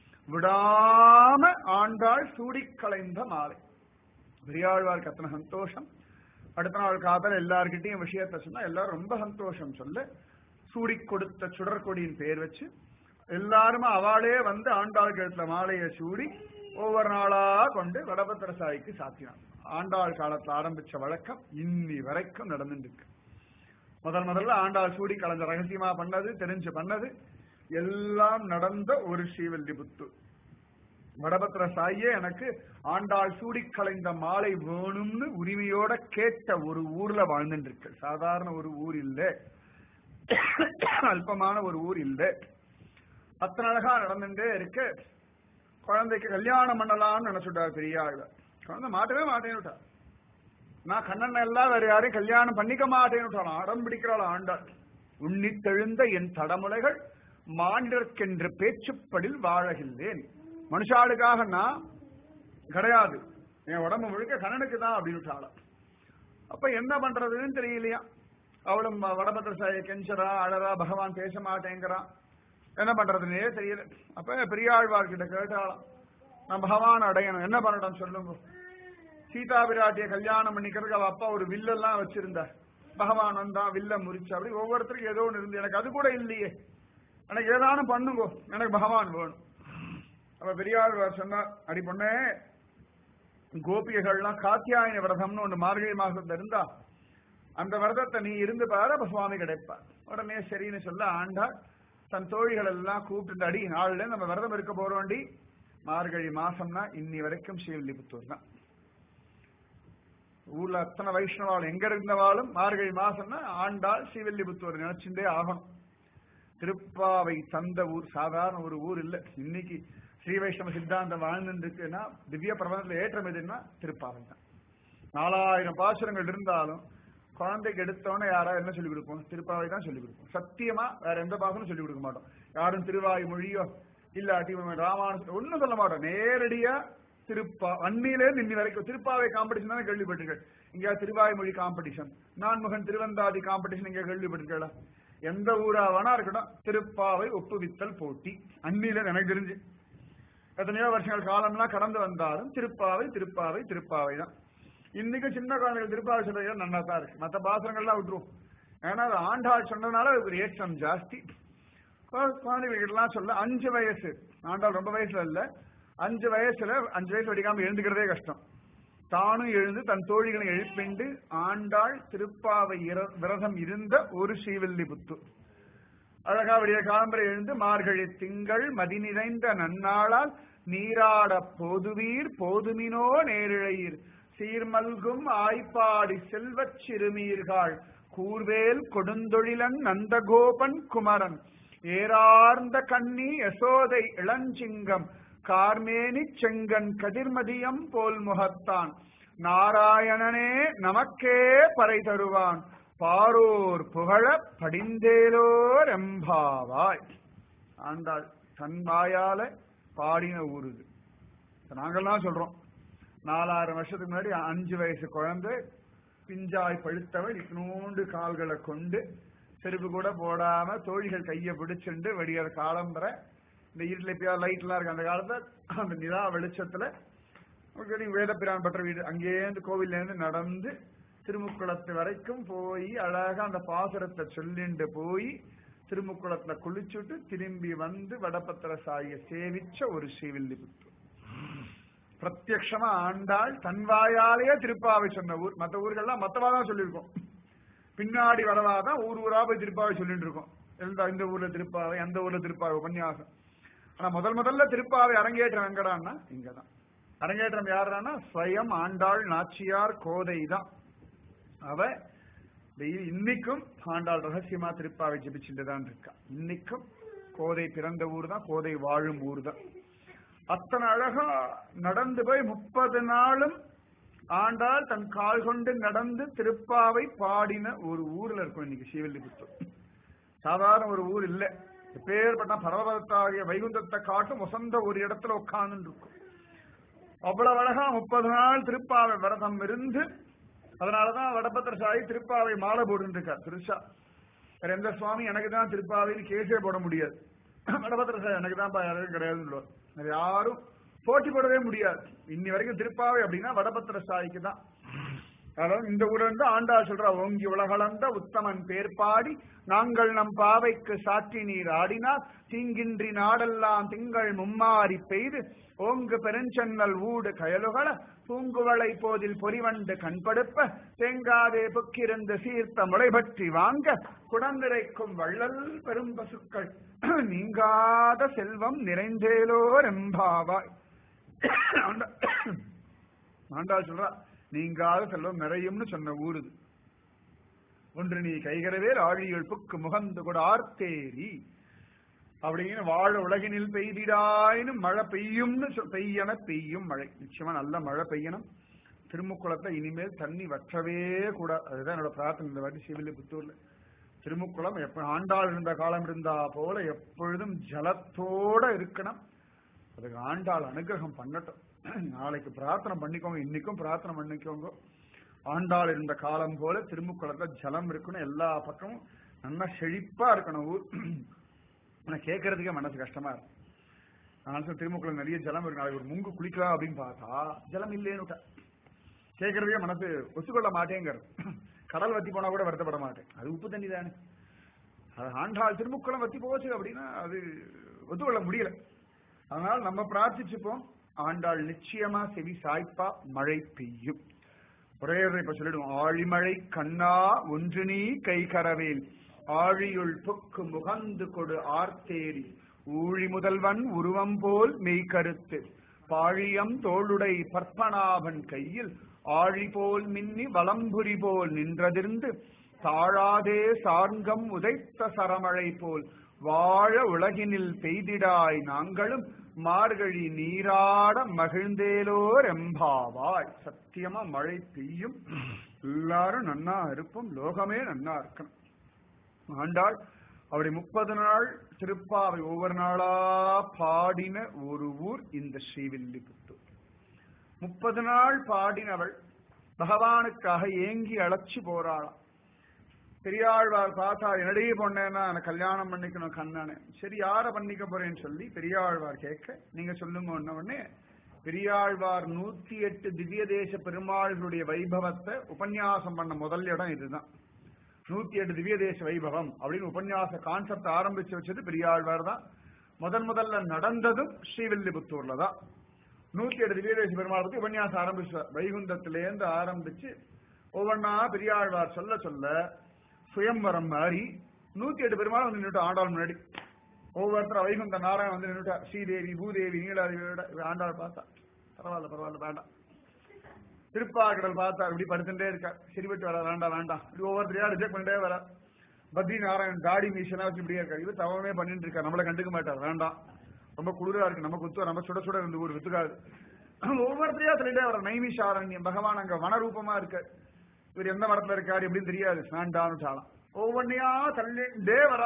விடாம ஆண்டாள் சூடி கலைந்த மாலை பெரியாழ்வாருக்கு அத்தனை சந்தோஷம் அடுத்த நாள் காதல் எல்லார்கிட்டையும் விஷயத்த சொன்னா எல்லாரும் ரொம்ப சந்தோஷம் சொல்ல சூடி கொடுத்த சுடற்கொடியின் பேர் வச்சு எல்லாருமே அவளே வந்து ஆண்டாள் கழுத்துல மாலையை சூடி ஒவ்வொரு நாளா கொண்டு வடபத்திர சாய்க்கு சாத்தினான் ஆண்டாள் காலத்துல ஆரம்பிச்ச வழக்கம் இன்னி வரைக்கும் நடந்துட்டு இருக்கு முதல் முதல்ல ஆண்டாள் சூடி கலந்த ரகசியமா பண்ணது தெரிஞ்சு பண்ணது எல்லாம் நடந்த ஒரு ஸ்ரீவல்லிபுத்து வடபத்திர சாயே எனக்கு ஆண்டாள் சூடி கலைந்த மாலை வேணும்னு உரிமையோட கேட்ட ஒரு ஊர்ல வாழ்ந்துட்டு இருக்கு சாதாரண ஒரு ஊர் இல்ல அல்பமான ஒரு ஊர் இல்ல அத்தனை அழகா நடந்துட்டே இருக்கு குழந்தைக்கு கல்யாணம் பண்ணலாம்னு நினைச்சுட்டார் பெரிய ஆழ்வார் குழந்தை மாட்டவே மாட்டேன்னு நான் கண்ணன் எல்லாம் வேற யாரையும் கல்யாணம் பண்ணிக்க மாட்டேன்னு அடம் பிடிக்கிறாள் ஆண்டாள் உன்னித்தெழுந்த என் தடமுலைகள் மாண்டிற்கென்று பேச்சுப்படில் வாழகில்லேன் மனுஷாளுக்காக நான் கிடையாது என் உடம்பு முழுக்க கண்ணனுக்கு தான் அப்படின்னு அப்ப என்ன பண்றதுன்னு தெரியலையா அவளும் வடபத்திர சாயை கெஞ்சரா அழறா பகவான் பேச மாட்டேங்கிறான் என்ன பண்றதுன்னே தெரியல அப்ப பெரியாழ்வார்கிட்ட கேட்டாலாம் நான் பகவான் அடையணும் என்ன பண்ணட்டும் சொல்லுங்க சீதா பிராட்டிய கல்யாணம் பண்ணிக்கிறதுக்கு அவ அப்பா ஒரு வில்லெல்லாம் வச்சிருந்தார் பகவான் வந்தான் வில்ல முறிச்சு அப்படி ஒவ்வொருத்தருக்கும் ஏதோ ஒன்று இருந்து எனக்கு அது கூட இல்லையே எனக்கு ஏதானும் பண்ணுங்கோ எனக்கு பகவான் வேணும் அப்ப பெரியாழ்வார் சொன்னார் அடி பொண்ணே கோபிகைகள்லாம் காத்தியாயன விரதம்னு ஒன்று மார்கழி மாசத்துல இருந்தா அந்த விரதத்தை நீ இருந்து பாரு அப்ப சுவாமி கிடைப்பார் உடனே சரின்னு சொல்ல ஆண்டாள் தன் தோழிகள் எல்லாம் கூப்பிட்டு அடி நாள்ல நம்ம விரதம் இருக்க போறோண்டி மார்கழி மாசம்னா இன்னி வரைக்கும் ஸ்ரீவில்லிபுத்தூர் தான் ஊர்ல அத்தனை வைஷ்ணவாலும் எங்க இருந்தவாலும் மார்கழி மாசம்னா ஆண்டாள் ஸ்ரீவில்லிபுத்தூர் நினைச்சுட்டே ஆகணும் திருப்பாவை தந்த ஊர் சாதாரண ஒரு ஊர் இல்ல இன்னைக்கு ஸ்ரீ வைஷ்ணவ சித்தாந்தம் வாழ்ந்துட்டு இருக்குன்னா திவ்ய பிரபந்தத்துல ஏற்றம் எதுன்னா திருப்பாவை தான் நாலாயிரம் பாசுரங்கள் இருந்தாலும் குழந்தைக்கு எடுத்தோன்னே யாரா என்ன சொல்லிக் கொடுப்போம் திருப்பாவை தான் சொல்லிக் கொடுப்போம் சத்தியமா வேற எந்த பாசனும் சொல்லிக் கொடுக்க மாட்டோம் யாரும் திருவாய் மொழியோ இல்லாட்டி ராமானுஜம் ஒண்ணும் சொல்ல மாட்டோம் நேரடியா திருப்பா அன்னிலே இன்னி வரைக்கும் திருப்பாவை காம்படிஷன் தான் கேள்விப்பட்டிருக்கேன் இங்க திருவாய்மொழி காம்படிஷன் நான்முகன் திருவந்தாதி காம்படிஷன் இங்க கேள்விப்பட்டிருக்கா எந்த ஊரா வேணா இருக்கட்டும் திருப்பாவை ஒப்புவித்தல் போட்டி அன்னில எனக்கு தெரிஞ்சு எத்தனையோ வருஷங்கள் காலம்லாம் கடந்து வந்தாலும் திருப்பாவை திருப்பாவை திருப்பாவை தான் இன்னைக்கு சின்ன குழந்தைகள் திருப்பாவை சொல்றது நல்லா தான் இருக்கு மற்ற பாசனங்கள்லாம் விட்டுருவோம் ஏன்னா அது ஆண்டாள் சொன்னதுனால அதுக்கு ஒரு ஏற்றம் ஜாஸ்தி குழந்தைகளுக்கெல்லாம் சொல்ல அஞ்சு வயசு ஆண்டாள் ரொம்ப வயசுல இல்ல அஞ்சு வயசுல அஞ்சு வயசு வடிக்காம எழுந்துக்கிறதே கஷ்டம் தானும் எழுந்து தன் தோழிகளை எழுப்பிண்டு ஆண்டாள் திருப்பாவை இர- விரதம் இருந்த ஒரு ஸ்ரீவில்லிபுத்து அழகா விடிய காலம்பரை எழுந்து மார்கழி திங்கள் மதி நிறைந்த நன்னாளால் நீராட போதுவீர் போதுமினோ நேரிழையீர் சீர்மல்கும் ஆய்ப்பாடி செல்வச் சிறுமீர்கள் கூர்வேல் கொடுந்தொழிலன் நந்தகோபன் குமரன் ஏறார்ந்த கண்ணி யசோதை இளஞ்சிங்கம் கார்மேனி செங்கன் கதிர்மதியம் போல் முகத்தான் நாராயணனே நமக்கே பறை தருவான் பாரோர் புகழ படிந்தேலோர் எம்பாவாய் ஆண்டாள் தன் வாயால பாடின ஊரு இது இப்ப நாங்கெல்லாம் சொல்றோம் நாலாயிரம் வருஷத்துக்கு முன்னாடி அஞ்சு வயசு குழந்தை பிஞ்சாய் பழுத்தவள் இத்தினோண்டு கால்களை கொண்டு செருப்பு கூட போடாம தோழிகள் கையை பிடிச்சுண்டு வெடிக்கிற காலம்பர இந்த இருட்டில் இப்பயா லைட் எல்லாம் இருக்கு அந்த காலத்துல அந்த நிலா வெளிச்சத்துல உங்களுக்கு தெரியும் வேதப்பிரான் பற்ற வீடு அங்கேருந்து கோவில்ல இருந்து நடந்து திருமுக்குளத்து வரைக்கும் போய் அழகா அந்த பாசுரத்தை சொல்லிண்டு போய் திருமுக்குளத்துல குளிச்சுட்டு திரும்பி வந்து வடபத்திர சாய சேவிச்ச ஒரு ஸ்ரீவில்லிபுத்தூர் பிரத்யக்ஷமா ஆண்டாள் தன் வாயாலேயே திருப்பாவை சொன்ன ஊர் மற்ற ஊர்கள்லாம் மத்தவா தான் சொல்லியிருக்கோம் பின்னாடி வரவாதான் ஊர் ஊரா போய் திருப்பாவை சொல்லிட்டு இருக்கோம் எந்த இந்த ஊர்ல திருப்பாவை அந்த ஊர்ல திருப்பாவை உபன்யாசம் ஆனா முதல் முதல்ல திருப்பாவை அரங்கேற்றம் எங்கடான்னா இங்கதான் அரங்கேற்றம் யாருன்னா ஸ்வயம் ஆண்டாள் நாச்சியார் கோதை தான் அவ டெய்லி இன்னைக்கும் ஆண்டாள் ரகசியமா திருப்பாவை ஜெபிச்சுட்டு தான் இருக்கா இன்னைக்கும் கோதை பிறந்த ஊர் தான் கோதை வாழும் ஊர் தான் அத்தனை அழகா நடந்து போய் முப்பது நாளும் ஆண்டாள் தன் கால் கொண்டு நடந்து திருப்பாவை பாடின ஒரு ஊர்ல இருக்கும் இன்னைக்கு ஸ்ரீவில்லிபுத்தூர் சாதாரண ஒரு ஊர் இல்ல பேர்பட்ட பரவத்தாகிய வைகுந்தத்தை காட்டும் வசந்த ஒரு இடத்துல உட்கார்ந்து இருக்கும் அவ்வளவு அழகா முப்பது நாள் திருப்பாவை விரதம் இருந்து அதனாலதான் வடபத்திர சாயி திருப்பாவை மாலை போட்டு இருக்கார் திருஷா வேற எந்த சுவாமி எனக்கு தான் திருப்பாவைன்னு கேஸே போட முடியாது வடபத்திர சாயி எனக்கு தான் யாரும் கிடையாதுன்னு வேற யாரும் போட்டி போடவே முடியாது இன்னி வரைக்கும் திருப்பாவை அப்படின்னா வடபத்திர சாயிக்கு தான் அதாவது இந்த ஊர்ல இருந்து ஆண்டாள் சொல்றா ஓங்கி உலகளந்த உத்தமன் பேர் பாடி நாங்கள் நம் பாவைக்கு சாற்றி நீர் ஆடினார் தீங்கின்றி நாடெல்லாம் திங்கள் மும்மாறி பெய்து ஓங்கு பெருஞ்சன்னல் ஊடு கயலுகள பூங்குவளை போதில் பொறிவண்டு கண்படுப்ப தேங்காதே புக்கிருந்து சீர்த்த முளை பற்றி வாங்க குடந்திரைக்கும் வள்ளல் பெரும் பசுக்கள் நீங்காத செல்வம் நிறைந்தேலோர் எம்பாவாய் ஆண்டாள் சொல்றா நீங்காத செல்வம் நிறையும்னு சொன்ன ஊர் இது ஒன்று நீ கைகரவேல் ஆழியுள் புக்கு முகந்து கூட ஆர்த்தேரி அப்படின்னு வாழ உலகினில் பெய்திடாயின்னு மழை பெய்யும்னு சொல் பெய்யன பெய்யும் மழை நிச்சயமா நல்ல மழை பெய்யணும் திருமுக்குளத்துல இனிமேல் தண்ணி வற்றவே கூடாது அதுதான் என்னோட பிரார்த்தனை இந்த வாட்டி சிவில்லிபுத்தூர்ல திருமுக்குளம் எப்ப ஆண்டாள் இருந்த காலம் இருந்தா போல எப்பொழுதும் ஜலத்தோட இருக்கணும் அதுக்கு ஆண்டாள் அனுகிரகம் பண்ணட்டும் நாளைக்கு பிரார்த்தனை பண்ணிக்கோங்க இன்னைக்கும் பிரார்த்தனை பண்ணிக்கோங்க ஆண்டாள் இருந்த காலம் போல திருமுக்குளத்துல ஜலம் இருக்கணும் எல்லா பக்கமும் நல்லா செழிப்பா இருக்கணும் ஊர் ஆனா கேட்கறதுக்கே மனசு கஷ்டமா இருக்கு நான் சொன்ன திருமுக்குளம் நிறைய ஜலம் இருக்கு நாளைக்கு ஒரு முங்கு குளிக்கலாம் அப்படின்னு பார்த்தா ஜலம் இல்லேன்னு கேட்கறதுக்கே மனசு ஒத்துக்கொள்ள மாட்டேங்கிறது கடல் வத்தி போனா கூட வருத்தப்பட மாட்டேன் அது உப்பு தண்ணி தானே அது ஆண்டாள் திருமுக்குளம் வத்தி போச்சு அப்படின்னா அது ஒத்துக்கொள்ள முடியல அதனால நம்ம பிரார்த்திச்சுப்போம் ஆண்டாள் நிச்சயமா செவி சாய்ப்பா மழை பெய்யும் ஒரே ஒரு இப்ப சொல்லிடுவோம் ஆழிமழை கண்ணா ஒன்று நீ கை கரவேல் ஆழியுள் புக்கு முகந்து கொடு ஆர்த்தேரி ஊழி முதல்வன் உருவம் போல் மெய் கருத்து பாழியம் தோளுடை பற்பனாபன் கையில் ஆழி போல் மின்னி வலம்புரி போல் நின்றதிர்ந்து தாழாதே சார்கம் உதைத்த சரமழை போல் வாழ உலகினில் பெய்திடாய் நாங்களும் மார்கழி நீராட மகிழ்ந்தேலோர் எம்பாவாய் சத்தியமா மழை பெய்யும் எல்லாரும் நன்னா இருப்போம் லோகமே நன்னா இருக்கணும் ஆண்டாள் அவருடைய முப்பது நாள் திருப்பாவை ஒவ்வொரு நாளா பாடின ஒரு ஊர் இந்த ஸ்ரீவில்லிபுத்தூர் முப்பது நாள் பாடினவள் பகவானுக்காக ஏங்கி அழைச்சு போறாளாம் பெரியாழ்வார் பார்த்தா என்னடையே பொண்ணேன்னா எனக்கு கல்யாணம் பண்ணிக்கணும் கண்ணனு சரி யார பண்ணிக்க போறேன்னு சொல்லி பெரியாழ்வார் கேட்க நீங்க சொல்லுங்க ஒன்ன உடனே பெரியாழ்வார் நூத்தி எட்டு திவ்ய தேச பெருமாள்களுடைய வைபவத்தை உபன்யாசம் பண்ண முதல் இடம் இதுதான் நூத்தி எட்டு திவ்ய தேச வைபவம் அப்படின்னு உபன்யாச கான்செப்ட் ஆரம்பிச்சு வச்சது பெரியாழ்வார் தான் முதன் முதல்ல நடந்ததும் ஸ்ரீவில்லிபுத்தூர்ல தான் நூத்தி எட்டு திவ்ய தேச பெருமாள் பத்தி உபன்யாசம் ஆரம்பிச்சார் வைகுந்தத்திலேருந்து ஆரம்பிச்சு ஒவ்வொன்னா பெரியாழ்வார் சொல்ல சொல்ல சுயம்வரம் மாதிரி நூத்தி எட்டு பெருமாள் வந்து நின்றுட்டு ஆண்டாள் முன்னாடி ஒவ்வொருத்தரும் வைகுந்த நாராயணன் வந்து நின்றுட்டா ஸ்ரீதேவி பூதேவி நீலாதேவியோட ஆண்டாள் பார்த்தா பரவாயில்ல பரவாயில்ல வேண்டாம் திருப்பாக்கடல் பார்த்தா இப்படி படுத்துட்டே இருக்கா சரிபட்டு வர வேண்டாம் வேண்டாம் இப்படி ஒவ்வொருத்தரையா ரிஜெக்ட் பண்ணிட்டே வர பத்ரி நாராயணன் தாடி மீஷனா வச்சு இப்படியே இருக்கா இது தவமே பண்ணிட்டு இருக்கா நம்மள கண்டுக்க மாட்டார் வேண்டாம் ரொம்ப குளிரா இருக்கு நம்ம குத்துவ நம்ம சுட சுட இருந்து ஒரு வித்துக்காது ஒவ்வொருத்தரையா சொல்லிட்டே வர நைமிஷாரண்யம் பகவான் அங்க வனரூபமா இருக்க இவர் எந்த மரத்துல இருக்காரு எப்படின்னு தெரியாது வேண்டாம்னு சாலாம் ஒவ்வொன்னையா தள்ளிண்டே வர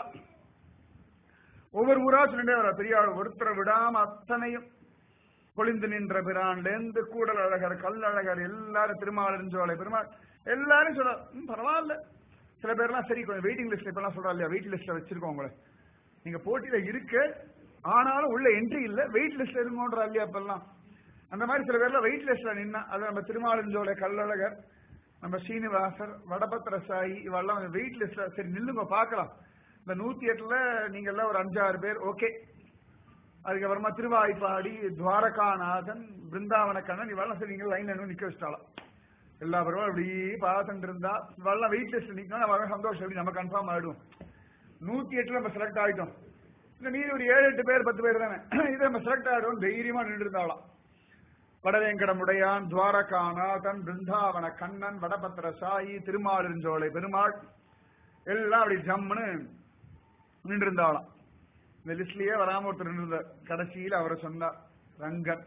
ஒவ்வொரு ஊரா சொல்லிட்டே வர பெரியாள் ஒருத்தரை விடாம அத்தனையும் பொழிந்து நின்ற பிரான்லேருந்து கூடல் அழகர் கல்லழகர் எல்லாரும் திருமாலிருஞ்சோலை பெருமாள் எல்லாரும் சொல்ற "ம், பரவாயில்ல சில பேர்லாம் சரி கொஞ்சம் வெயிட்டிங் லிஸ்ட்ல இப்பெல்லாம் சொல்றா இல்லையா வெயிட் லிஸ்ட்ல வச்சிருக்கோம் உங்களை நீங்க போட்டியில இருக்கு ஆனாலும் உள்ள என்ட்ரி இல்ல வெயிட் லிஸ்ட்ல இருங்கோன்றா இல்லையா இப்பெல்லாம் அந்த மாதிரி சில பேர்ல வெயிட் லிஸ்ட்ல நின்னா அது நம்ம திருமாலிருஞ்சோலை கல்லழகர் நம்ம ஸ்ரீனிவாசர் வடபத்திர சாயி இவெல்லாம் வெயிட் லிஸ்ட்ல சரி நில்லுங்க பார்க்கலாம் இந்த நூத்தி எட்டுல நீங்க எல்லாம் ஒரு அஞ்சாறு பேர் ஓகே அதுக்கப்புறமா திருவாய்ப்பாடி துவாரகாநாதன் பிருந்தாவன கண்ணன் இவெல்லாம் சரி நீங்க லைன் நின்று நிக்க வச்சிட்டாலாம் எல்லா பேரும் அப்படி பார்த்துட்டு இருந்தா இவெல்லாம் வெயிட் லிஸ்ட் நிக்கணும் நம்ம சந்தோஷம் எப்படி நம்ம கன்ஃபார்ம் ஆயிடுவோம் நூத்தி எட்டுல நம்ம செலக்ட் ஆயிட்டோம் இந்த மீதி ஒரு ஏழு எட்டு பேர் பத்து பேர் தானே இது நம்ம செலக்ட் ஆயிடும் தைரியமா நின்று இருந்தாலாம் வடவேங்கடமுடையான் துவாரகாநாதன் பிருந்தாவன கண்ணன் வடபத்திர சாயி திருமாலிருஞ்சோலை பெருமாள் எல்லாம் அப்படி ஜம்முன்னு நின்று இருந்தாலாம் இந்த லிஸ்ட்லயே வராம ஒருத்தர் நின்று கடைசியில் அவரை சொன்னார் ரங்கன்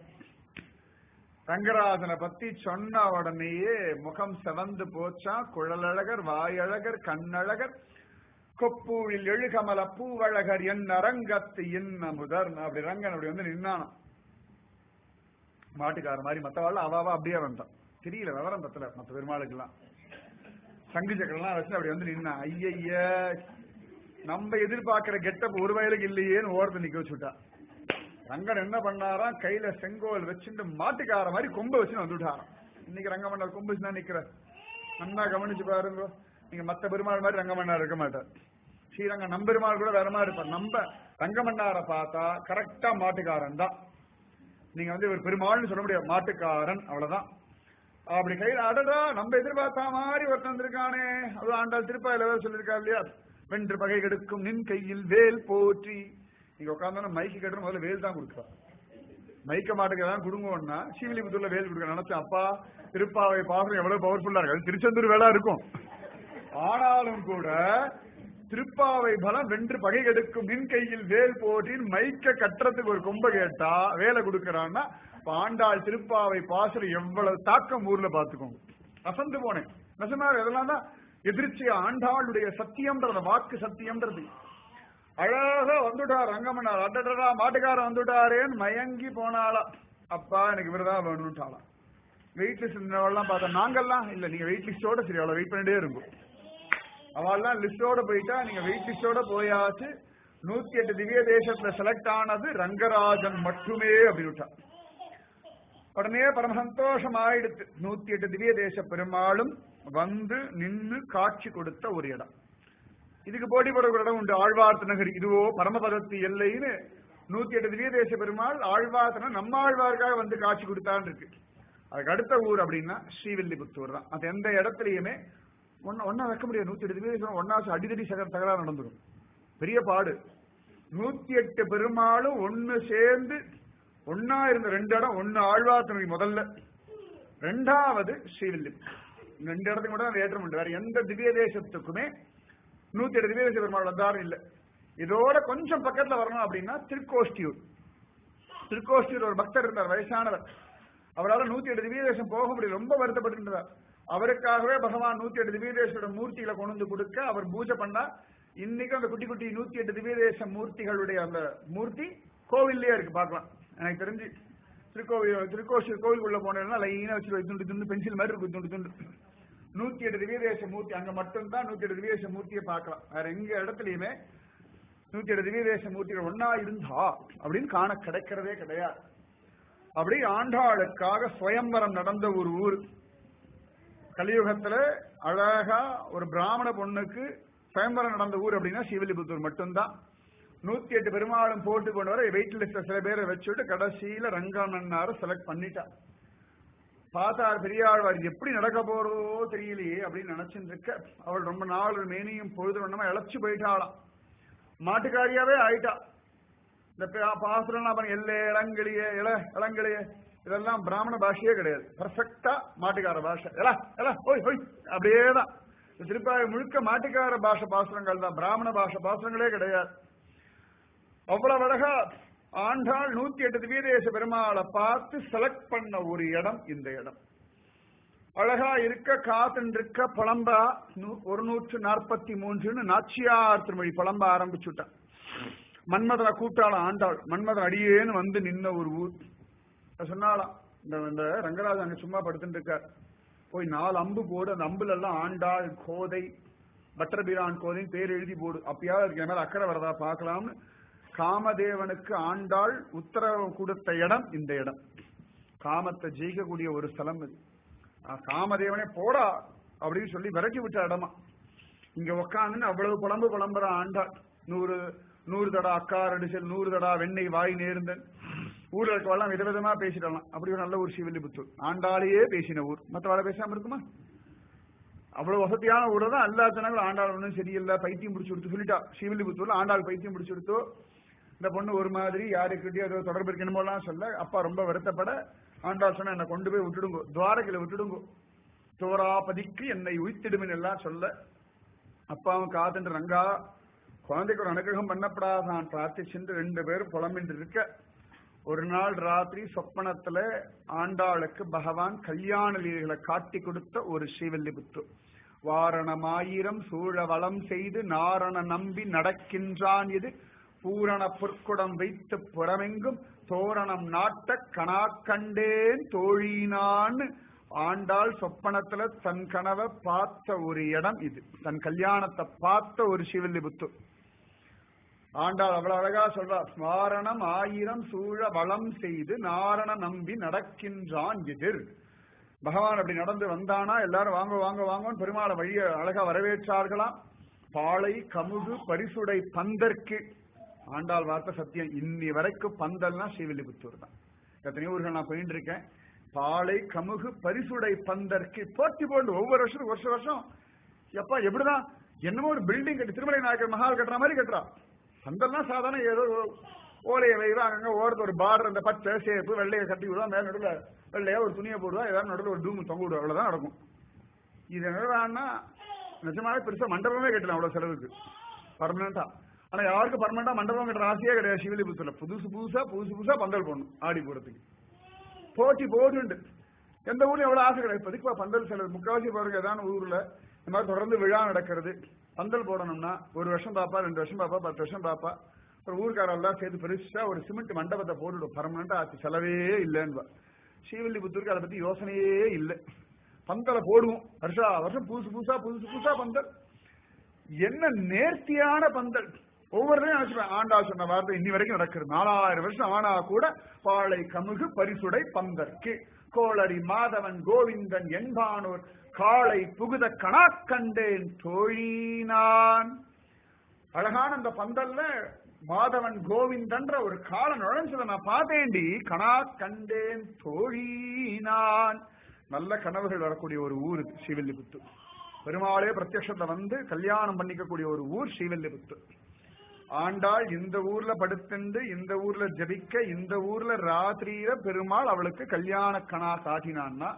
ரங்கராஜனை பத்தி சொன்ன உடனேயே முகம் செவந்து போச்சா குழலழகர் வாயழகர் கண்ணழகர் கொப்பூழில் எழுகமல பூவழகர் என் அரங்கத்து என்ன முதர் அப்படி ரங்கன் அப்படி வந்து நின்னானாம் மாட்டுக்கார மாதிரி மத்தவாள் அவாவா அப்படியே வந்தான் தெரியல விவரம் பத்தல மத்த பெருமாளுக்கெல்லாம் சங்கு சக்கரெல்லாம் வச்சு அப்படி வந்து நின்னா ஐயய்ய நம்ம எதிர்பார்க்கிற கெட்டப் ஒரு வயலுக்கு இல்லையேன்னு ஓரத்தை நிக்க வச்சுட்டா ரங்கன் என்ன பண்ணாராம் கையில செங்கோல் வச்சுட்டு மாட்டுக்கார மாதிரி கொம்ப வச்சு வந்துட்டாராம் இன்னைக்கு ரங்கமண்டல் கொம்பு வச்சு தான் நிக்கிற நல்லா கவனிச்சு பாருங்க நீங்க மத்த பெருமாள் மாதிரி ரங்கமன்னார் இருக்க மாட்டார் ஸ்ரீரங்க நம்பெருமாள் கூட வேற மாதிரி இருப்பார் நம்ம ரங்கமன்னாரை பார்த்தா கரெக்டா மாட்டுக்காரன் தான் நீங்க வந்து ஒரு பெருமாள்னு சொல்ல முடியாது மாட்டுக்காரன் அவ்வளவுதான் அப்படி கையில அடடா நம்ம எதிர்பார்த்த மாதிரி ஒருத்தன் வந்திருக்கானே அது ஆண்டாள் திருப்பாயில வேற சொல்லியிருக்கா இல்லையா வென்று பகை கெடுக்கும் நின் கையில் வேல் போற்றி நீங்க உட்காந்தோன்னா மைக்கு கட்டுற முதல்ல வேல் தான் கொடுக்குறா மைக்க மாட்டுக்கு தான் குடுங்கம்னா ஸ்ரீவில்லிபுத்தூர்ல வேல் கொடுக்க நினைச்சேன் அப்பா திருப்பாவை பாசனம் எவ்வளவு பவர்ஃபுல்லா இருக்கு அது திருச்செந்தூர் வேலா இருக்கும் ஆனாலும் கூட திருப்பாவை பலம் வென்று பகை கெடுக்கும் நின் கையில் வேல் போட்டின்னு மைக்க கட்டுறதுக்கு ஒரு கொம்ப கேட்டா வேலை கொடுக்கறான்னா இப்ப ஆண்டாள் திருப்பாவை பாசனம் எவ்வளவு தாக்கம் ஊர்ல பாத்துக்கோங்க அசந்து போனேன் நெசமா இதெல்லாம் தான் எதிர்ச்சி ஆண்டாளுடைய சத்தியம்ன்றது வாக்கு சத்தியம்ன்றது அழகா வந்துட்டார் ரங்கமன்னார் அடடடா மாட்டுக்காரன் வந்துட்டாரேன்னு மயங்கி போனாளா அப்பா எனக்கு இவர்தான் வேணும்ட்டாளாம் வெயிட் லிஸ்ட் இருந்தவெல்லாம் பார்த்தா நாங்கெல்லாம் இல்ல நீங்க வெயிட் லிஸ்டோட சரி அவ்வளவு வெயிட் பண்ணிட்டே இருக்கும் அவெல்லாம் லிஸ்டோட போயிட்டா நீங்க வெயிட் லிஸ்டோட போயாச்சு நூத்தி எட்டு திவ்ய தேசத்துல செலக்ட் ஆனது ரங்கராஜன் மட்டுமே அப்படின்னு உடனே பரம சந்தோஷம் ஆயிடுத்து நூத்தி எட்டு திவ்ய தேச பெருமாளும் வந்து நின்னு காட்சி கொடுத்த ஒரு இடம் இதுக்கு போட்டி போட ஒரு இடம் உண்டு ஆழ்வார்த்த நகர் இதுவோ பரமபதத்து எல்லைன்னு நூத்தி எட்டு திவ்ய தேச பெருமாள் ஆழ்வார்த்தன நம்ம ஆழ்வாருக்காக வந்து காட்சி கொடுத்தான்னு இருக்கு அதுக்கு அடுத்த ஊர் அப்படின்னா ஸ்ரீவில்லிபுத்தூர் தான் அது எந்த இடத்துலயுமே ஒன்னா ஒன்னா வைக்க முடியாது நூத்தி எட்டு திவ்ய தேசம் ஒன்னா அடிதடி சக தகராறு நடந்துடும் பெரிய பாடு நூத்தி எட்டு பெருமாளும் ஒன்னு சேர்ந்து ஒன்னா இருந்த ரெண்டு இடம் ஒன்னு ஆழ்வார்த்தனை முதல்ல ரெண்டாவது ஸ்ரீவில்லிபுத்தூர் இந்த ரெண்டு இடத்துக்கு மட்டும் தான் ஏற்றம் உண்டு வேற எந்த திவ்ய தேசத்துக்குமே நூத்தி எட்டு திவ்ய தேச பெருமாள் வந்தாரும் இல்ல இதோட கொஞ்சம் பக்கத்துல வரணும் அப்படின்னா திருக்கோஷ்டியூர் திருக்கோஷ்டியூர் ஒரு பக்தர் இருந்தார் வயசானவர் அவரால் நூத்தி எட்டு திவ்ய தேசம் போக முடியல ரொம்ப வருத்தப்பட்டு இருந்தார் அவருக்காகவே பகவான் நூத்தி எட்டு திவ்ய தேசோட மூர்த்திகளை கொண்டு வந்து கொடுக்க அவர் பூஜை பண்ணா இன்னைக்கு அந்த குட்டி குட்டி நூத்தி எட்டு திவ்ய தேச மூர்த்திகளுடைய அந்த மூர்த்தி கோவில்லயே இருக்கு பார்க்கலாம் எனக்கு தெரிஞ்சு திருக்கோவில் திருக்கோஷூர் கோவிலுக்குள்ள போனேன்னா லைனா வச்சு துண்டு துண்டு பென்சில் மாதிரி இருக்கு துண்டு துண்டு நூத்தி எட்டு திவ்யதேச மூர்த்தி அங்க மட்டும்தான் நூத்தி எட்டு திவ்யதேச மூர்த்தியை பார்க்கலாம் வேற எங்க இடத்துலயுமே நூத்தி எட்டு திவ்யதேச மூர்த்திகள் ஒன்னா இருந்தா அப்படின்னு காண கிடைக்கிறதே கிடையாது அப்படி ஆண்டாளுக்காக சுயம்பரம் நடந்த ஒரு ஊர் கலியுகத்துல அழகா ஒரு பிராமண பொண்ணுக்கு சுயம்பரம் நடந்த ஊர் அப்படின்னா சிவலிபுத்தூர் மட்டும்தான் நூத்தி எட்டு பெருமாளும் போட்டு கொண்டு வர வெயிட் லிஸ்ட்ல சில பேரை வச்சுட்டு கடைசியில ரங்கமன்னார செலக்ட் பண்ணிட்டா பார்த்தார் பெரியாழ்வார் இது எப்படி நடக்க போறதோ தெரியலையே அப்படின்னு நினைச்சுட்டு இருக்க அவள் ரொம்ப நாள் மேனியும் பொழுது ஒண்ணுமா இழைச்சு போயிட்டாளாம் மாட்டுக்காரியாவே ஆயிட்டா இந்த பா- பாசுரம்லாம் பாருங்க எல்லே இளங்கிளிய இள இளங்கிளிய இதெல்லாம் பிராமண பாஷையே கிடையாது பர்ஃபெக்டா மாட்டுக்கார பாஷை எலா எலா ஓய் ஓய் அப்படியே தான் இந்த திருப்பாவை முழுக்க மாட்டுக்கார பாஷை பாசுரங்கள் தான் பிராமண பாஷை பாசுரங்களே கிடையாது அவ்வளவு அழகா ஆண்டாள் நூத்தி எட்டு திவ்யதேச பெருமாளை பார்த்து செலக்ட் பண்ண ஒரு இடம் இந்த இடம் அழகா இருக்க காத்துன்னு இருக்க புலம்பா நூ- ஒரு நூற்று நாற்பத்தி மூன்றுன்னு நாச்சியார் திருமொழி புலம்ப ஆரம்பிச்சுட்டான் மன்மதனை கூட்டாளம் ஆண்டாள் மன்மதன் அடியேன்னு வந்து நின்ன ஒரு ஊர் அது சொன்னாலாம் இந்த இந்த ரங்கராஜன் அங்க சும்மா படுத்துட்டு இருக்கார் போய் நாலு அம்பு போடு அந்த அம்புல எல்லாம் ஆண்டாள் கோதை பட்டர்பிரான் கோதைன்னு பேர் எழுதி போடு அப்பயாவது அதுக்கு என் மேல அக்கறை வரதா பார்க்கலாம்னு காமதேவனுக்கு ஆண்டாள் உத்தரவு கொடுத்த இடம் இந்த இடம் காமத்தை ஜெயிக்கக்கூடிய ஒரு ஸ்தலம் இது ஆ, காமதேவனே போடா அப்படின்னு சொல்லி விரட்டி விட்ட இடமா இங்க உக்காந்துன்னு அவ்வளவு புலம்பு புலம்புற ஆண்டாள் நூறு நூறு தடா அக்கார் அடிச்சல் நூறு தடா வெண்ணெய் வாய் நேர்ந்தன் ஊர்ல இருக்கவெல்லாம் விதவிதமா பேசிடலாம் அப்படி ஒரு நல்ல ஊர் சிவல்லிபுத்தூர் ஆண்டாளையே பேசின ஊர் மற்றவாழ பேசாம இருக்குமா அவ்வளவு வசதியான ஊரை தான் எல்லா ஜனங்களும் ஆண்டாள் ஒன்றும் சரியில்லை பைத்தியம் பிடிச்சு கொடுத்து சொல்லிட்டா சிவல்லிபுத்தூர்ல ஆண்டாள் பைத்தியம் பிடிச்சு கொடுத்தோ இந்த பொண்ணு ஒரு மாதிரி யாருக்கிட்டயும் ஏதோ தொடர்பு இருக்கணுமோலாம் சொல்ல அப்பா ரொம்ப வருத்தப்பட ஆண்டாள் சொன்ன என்னை கொண்டு போய் விட்டுடுங்கோ துவாரகையில விட்டுடுங்கோ தோராபதிக்கு என்னை உய்த்திடுமின் எல்லாம் சொல்ல அப்பாவும் காத்துன்ற ரங்கா குழந்தைக்கு ஒரு அனுகிரகம் பண்ணப்படாதான் பிரார்த்திச்சுட்டு ரெண்டு பேரும் புலம்பின்று இருக்க ஒரு நாள் ராத்திரி சொப்பனத்துல ஆண்டாளுக்கு பகவான் கல்யாண லீலைகளை காட்டி கொடுத்த ஒரு ஸ்ரீவல்லிபுத்து வாரணமாயிரம் சூழ வளம் செய்து நாரண நம்பி நடக்கின்றான் இது பூரண பொற்குடம் வைத்து புறமெங்கும் தோரணம் நாட்ட கணாக்கண்டேன் தோழினான்னு ஆண்டாள் சொப்பனத்துல தன் கனவை பார்த்த ஒரு இடம் இது தன் கல்யாணத்தை பார்த்த ஒரு சிவல்லிபுத்து ஆண்டாள் அவ்வளவு அழகா சொல்றா ஸ்மாரணம் ஆயிரம் சூழ வளம் செய்து நாரண நம்பி நடக்கின்றான் எதிர் பகவான் அப்படி நடந்து வந்தானா எல்லாரும் வாங்க வாங்க வாங்கன்னு பெருமாளை வழிய அழகா வரவேற்றார்களாம் பாலை கமுகு பரிசுடை பந்தற்கு ஆண்டாள் வார்த்தை சத்தியம் இன்னி வரைக்கும் பந்தல்னா ஸ்ரீவில்லிபுத்தூர் தான் எத்தனையோ ஊர்கள் நான் போயிட்டு இருக்கேன் பாலை கமுகு பரிசுடை பந்தற்கு போட்டி போண்டு ஒவ்வொரு வருஷம் வருஷம் வருஷம் எப்பா எப்படிதான் என்னமோ ஒரு பில்டிங் கட்டி திருமலை நாயக்கர் மஹால் கட்டுற மாதிரி கட்டுறா பந்தல்னா சாதாரண ஏதோ ஓலையை வைவா அங்கங்க ஓரத்து ஒரு பார்டர் அந்த பச்சை சேப்பு வெள்ளையை கட்டி விடுவா மேல நடுவில் வெள்ளையா ஒரு துணியை போடுவா ஏதாவது நடுவில் ஒரு டூம் தொங்க விடுவா அவ்வளவுதான் நடக்கும் இது என்னடான்னா நிஜமாவே பெருசா மண்டபமே கட்டலாம் அவ்வளவு செலவுக்கு பர்மனண்டா ஆனா யாருக்கும் பர்மனண்டா மண்டபம் கட்டுற ஆசையே கிடையாது சிவிலிபுத்தூர்ல புதுசு புதுசா புதுசு புதுசா பந்தல் போடணும் ஆடி போறதுக்கு போட்டி போட்டுண்டு எந்த ஊர்லயும் எவ்வளவு ஆசை கிடையாது இப்போதைக்கு பந்தல் செலவு முக்காவாசி பாருங்க ஏதாவது ஊர்ல இந்த மாதிரி தொடர்ந்து விழா நடக்கிறது பந்தல் போடணும்னா ஒரு வருஷம் பாப்பா ரெண்டு வருஷம் பாப்பா பத்து வருஷம் பாப்பா ஒரு ஊர்க்காரெல்லாம் சேர்த்து பெருசா ஒரு சிமெண்ட் மண்டபத்தை போட்டுடும் பர்மனண்டா ஆச்சு செலவே இல்லைன்னு ஸ்ரீவில்லிபுத்தூருக்கு அதை பத்தி யோசனையே இல்லை பந்தலை போடுவோம் வருஷா வருஷம் புதுசு புதுசா புதுசு புதுசா பந்தல் என்ன நேர்த்தியான பந்தல் ஒவ்வொருத்தையும் நினைச்சுப்பேன் ஆண்டா சொன்ன வார்த்தை இன்னி வரைக்கும் நடக்கிறது நாலாயிரம் வருஷம் ஆனா கூட பாளை கமுகு பரிசுடை பந்தற்கு கோளரி மாதவன் கோவிந்தன் என்பானோர் காளை புகுத கணாக்கண்டேன் தோழினான் அழகான அந்த பந்தல்ல மாதவன் கோவிந்தன்ற ஒரு கால நுழைஞ்சதை நான் பார்த்தேன்டி கணா கண்டேன் தோழினான் நல்ல கனவுகள் வரக்கூடிய ஒரு ஊர் இது ஸ்ரீவில்லிபுத்தூர் பெருமாளே பிரத்யக்ஷத்தை வந்து கல்யாணம் பண்ணிக்கக்கூடிய ஒரு ஊர் ஸ்ரீவில்லிபுத்தூர் ஆண்டாள் இந்த ஊர்ல படுத்துண்டு இந்த ஊர்ல ஜபிக்க இந்த ஊர்ல ராத்திரியில பெருமாள் அவளுக்கு கல்யாண கணா காட்டினான்னா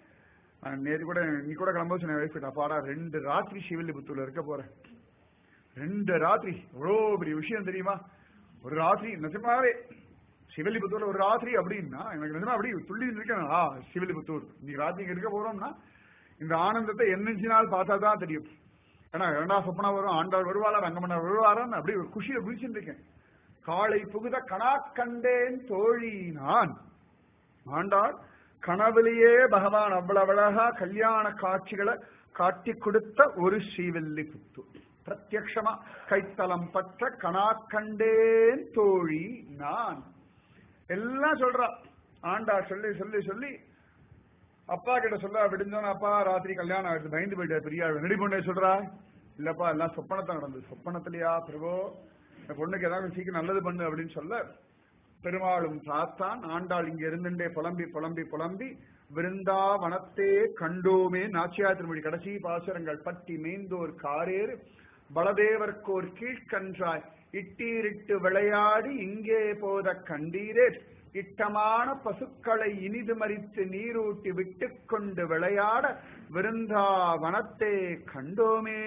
நேற்று கூட நீ கூட கிளம்ப சொன்ன வயசு அப்பாடா ரெண்டு ராத்திரி ஸ்ரீவில்லிபுத்தூர்ல இருக்க போறேன் ரெண்டு ராத்திரி எவ்வளோ பெரிய விஷயம் தெரியுமா ஒரு ராத்திரி நிஜமாவே சிவலிபுத்தூர்ல ஒரு ராத்திரி அப்படின்னா எனக்கு நிஜமா அப்படி துள்ளி இருக்கேன் ஆ சிவலிபுத்தூர் இன்னைக்கு ராத்திரி இங்க இருக்க போறோம்னா இந்த ஆனந்தத்தை என்னிச்சினால் பார்த்தா தான் தெரியும் ஏன்னா இரண்டாம் சொப்பனா வரும் ஆண்டாள் வருவாளா ரங்கமன்னா வருவாரான்னு அப்படி ஒரு குஷியை குளிச்சுட்டு இருக்கேன் காலை புகுத கணா கண்டேன் தோழி நான் ஆண்டாள் கனவுலேயே பகவான் அவ்வளவு அழகா கல்யாண காட்சிகளை காட்டி கொடுத்த ஒரு ஸ்ரீவில்லிபுத்தூர் பிரத்யக்ஷமா கைத்தலம் பற்ற கணா கண்டேன் தோழி நான் எல்லாம் சொல்றா ஆண்டா சொல்லி சொல்லி சொல்லி அப்பா கிட்ட சொல்ல விடிஞ்சோன்னு அப்பா ராத்திரி கல்யாணம் ஆயிடுச்சு பயந்து போயிட்டார் பெரியா நெடி பொண்ணே சொல்றா இல்லப்பா எல்லாம் சொப்பனத்தை நடந்தது சொப்பனத்திலயா பிரபோ இந்த பொண்ணுக்கு ஏதாவது சீக்கிரம் நல்லது பண்ணு அப்படின்னு சொல்ல பெருமாளும் சாத்தான் ஆண்டாள் இங்க இருந்துட்டே புலம்பி புலம்பி புலம்பி விருந்தாவனத்தே கண்டோமே நாச்சியார் திருமொழி கடைசி பாசுரங்கள் பட்டி மேய்ந்தோர் காரேறு பலதேவர்க்கோர் கீழ்கன்றாய் இட்டீரிட்டு விளையாடி இங்கே போத கண்டீரே இட்டமான பசுக்களை இனிது மறித்து நீரூட்டி விட்டு கொண்டு விளையாட விருந்தாவனத்தே கண்டோமே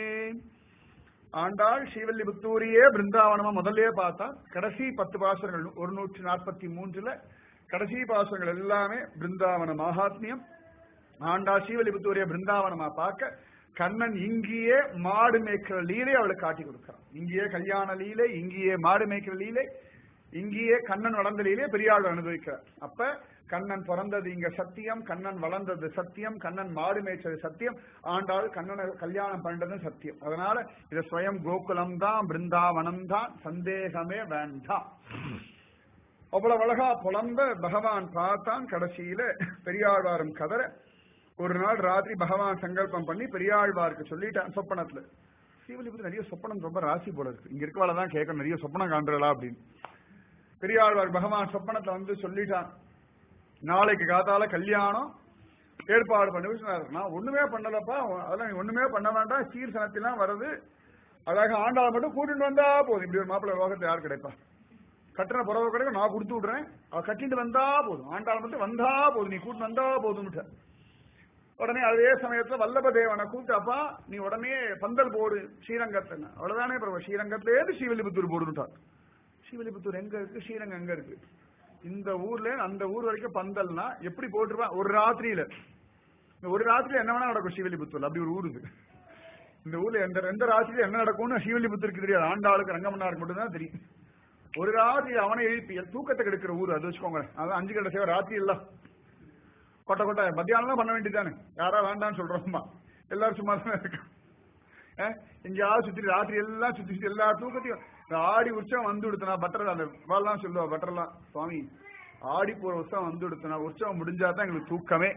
ஆண்டாள் ஸ்ரீவல்லிபுத்தூரியே பிருந்தாவனமா முதல்லயே பார்த்தா கடைசி பத்து பாசங்கள் ஒரு நூற்றி நாற்பத்தி மூன்றுல கடைசி பாசங்கள் எல்லாமே பிருந்தாவன மகாத்மியம் ஆண்டாள் ஸ்ரீவல்லிபுத்தூரிய பிருந்தாவனமா பார்க்க கண்ணன் இங்கேயே மாடு மேய்க்கிற லீலை அவளுக்கு காட்டி கொடுக்கிறான் இங்கேயே கல்யாண லீலை இங்கேயே மாடு மேய்க்கிற லீலை இங்கேயே கண்ணன் வளர்ந்த லீலையை பெரியாள் அனுபவிக்கிறார் அப்ப கண்ணன் பிறந்தது இங்க சத்தியம் கண்ணன் வளர்ந்தது சத்தியம் கண்ணன் மாடு மேய்ச்சது சத்தியம் ஆண்டாள் கண்ணனை கல்யாணம் பண்றதும் சத்தியம் அதனால இது ஸ்வயம் கோகுலம் தான் பிருந்தாவனம் தான் சந்தேகமே வேண்டாம் அவ்வளவு அழகா புலம்ப பகவான் பார்த்தான் கடைசியில பெரியாழ்வாரும் கதற ஒரு நாள் ராத்திரி பகவான் சங்கல்பம் பண்ணி பெரியாழ்வாருக்கு சொல்லிட்டான் சொப்பனத்துல ஸ்ரீவில்லிபுத்தூர் நிறைய சொப்பனம் ரொம்ப ராசி போல இருக்கு இங்க இருக்கவால தான் கேட்கணும் நிறைய சொப்பனம் காண்றலா அப்படின்னு பெரியாழ்வார் பகவான் சொப்பனத்துல வந்து சொல்லிட்டான் நாளைக்கு காத்தால கல்யாணம் ஏற்பாடு பண்ணி சொன்னார் நான் ஒண்ணுமே பண்ணலப்பா அதெல்லாம் நீ ஒண்ணுமே பண்ண வேண்டாம் சீர் சனத்திலாம் வருது அழகா ஆண்டாளை மட்டும் கூட்டிட்டு வந்தா போதும் இப்படி ஒரு மாப்பிள்ளை லோகத்தை யார் கிடைப்பா கட்டின புறவை கிடைக்கும் நான் கொடுத்து விடுறேன் அவ கட்டிட்டு வந்தா போதும் ஆண்டாள் மட்டும் வந்தா போதும் நீ கூட்டிட்டு வந்தா போதும்ட்டு உடனே அதே சமயத்துல வல்லப தேவனை கூப்பிட்டு அப்பா நீ உடனே பந்தல் போடு ஸ்ரீரங்கத்தை அவ்வளவுதானே பிரபு ஸ்ரீரங்கத்திலேருந்து ஸ்ரீவில்லிபுத்தூர் போடுட்டார் ஸ்ரீவில்லிபுத்தூர் எங்க இருக்கு ஸ்ரீரங்கம் எங்க இருக்கு இந்த ஊர்ல அந்த ஊர் வரைக்கும் பந்தல்னா எப்படி போட்டுருவான் ஒரு ராத்திரியில இந்த ஒரு ராத்திரியில என்ன வேணா நடக்கும் ஸ்ரீவில்லிபுத்தூர் அப்படி ஒரு ஊர் இது இந்த ஊர்ல எந்த எந்த ராத்திரியில என்ன நடக்கும்னு ஸ்ரீவில்லிபுத்தூருக்கு தெரியாது ஆண்டாளுக்கு ரங்கமன்னாருக்கு மட்டும்தான் தெரியும் ஒரு ராத்திரி அவனை எழுப்பி தூக்கத்தை கெடுக்கிற ஊர் அது வச்சுக்கோங்க அதான் அஞ்சு கட்ட சேவை ராத்திரி எல்லாம் கொட்டை கொட்டை மத்தியானம் தான் பண்ண வேண்டியதானே யாரா வேண்டாம்னு சொல்றோம்மா எல்லாரும் சும்மா தான் இருக்கும் எங்கேயாவது சுத்தி ராத்திரி எல்லாம் சுத்தி சுத்தி எல்லா தூக்கத்தையும் இந்த ஆடி உற்சவம் வந்து கொடுத்தனா பட்டர் அந்த வாழலாம் சொல்லுவா பட்டர்லாம் சுவாமி ஆடி போற உற்சவம் வந்து கொடுத்தனா உற்சவம் முடிஞ்சாதான் எங்களுக்கு தூக்கமே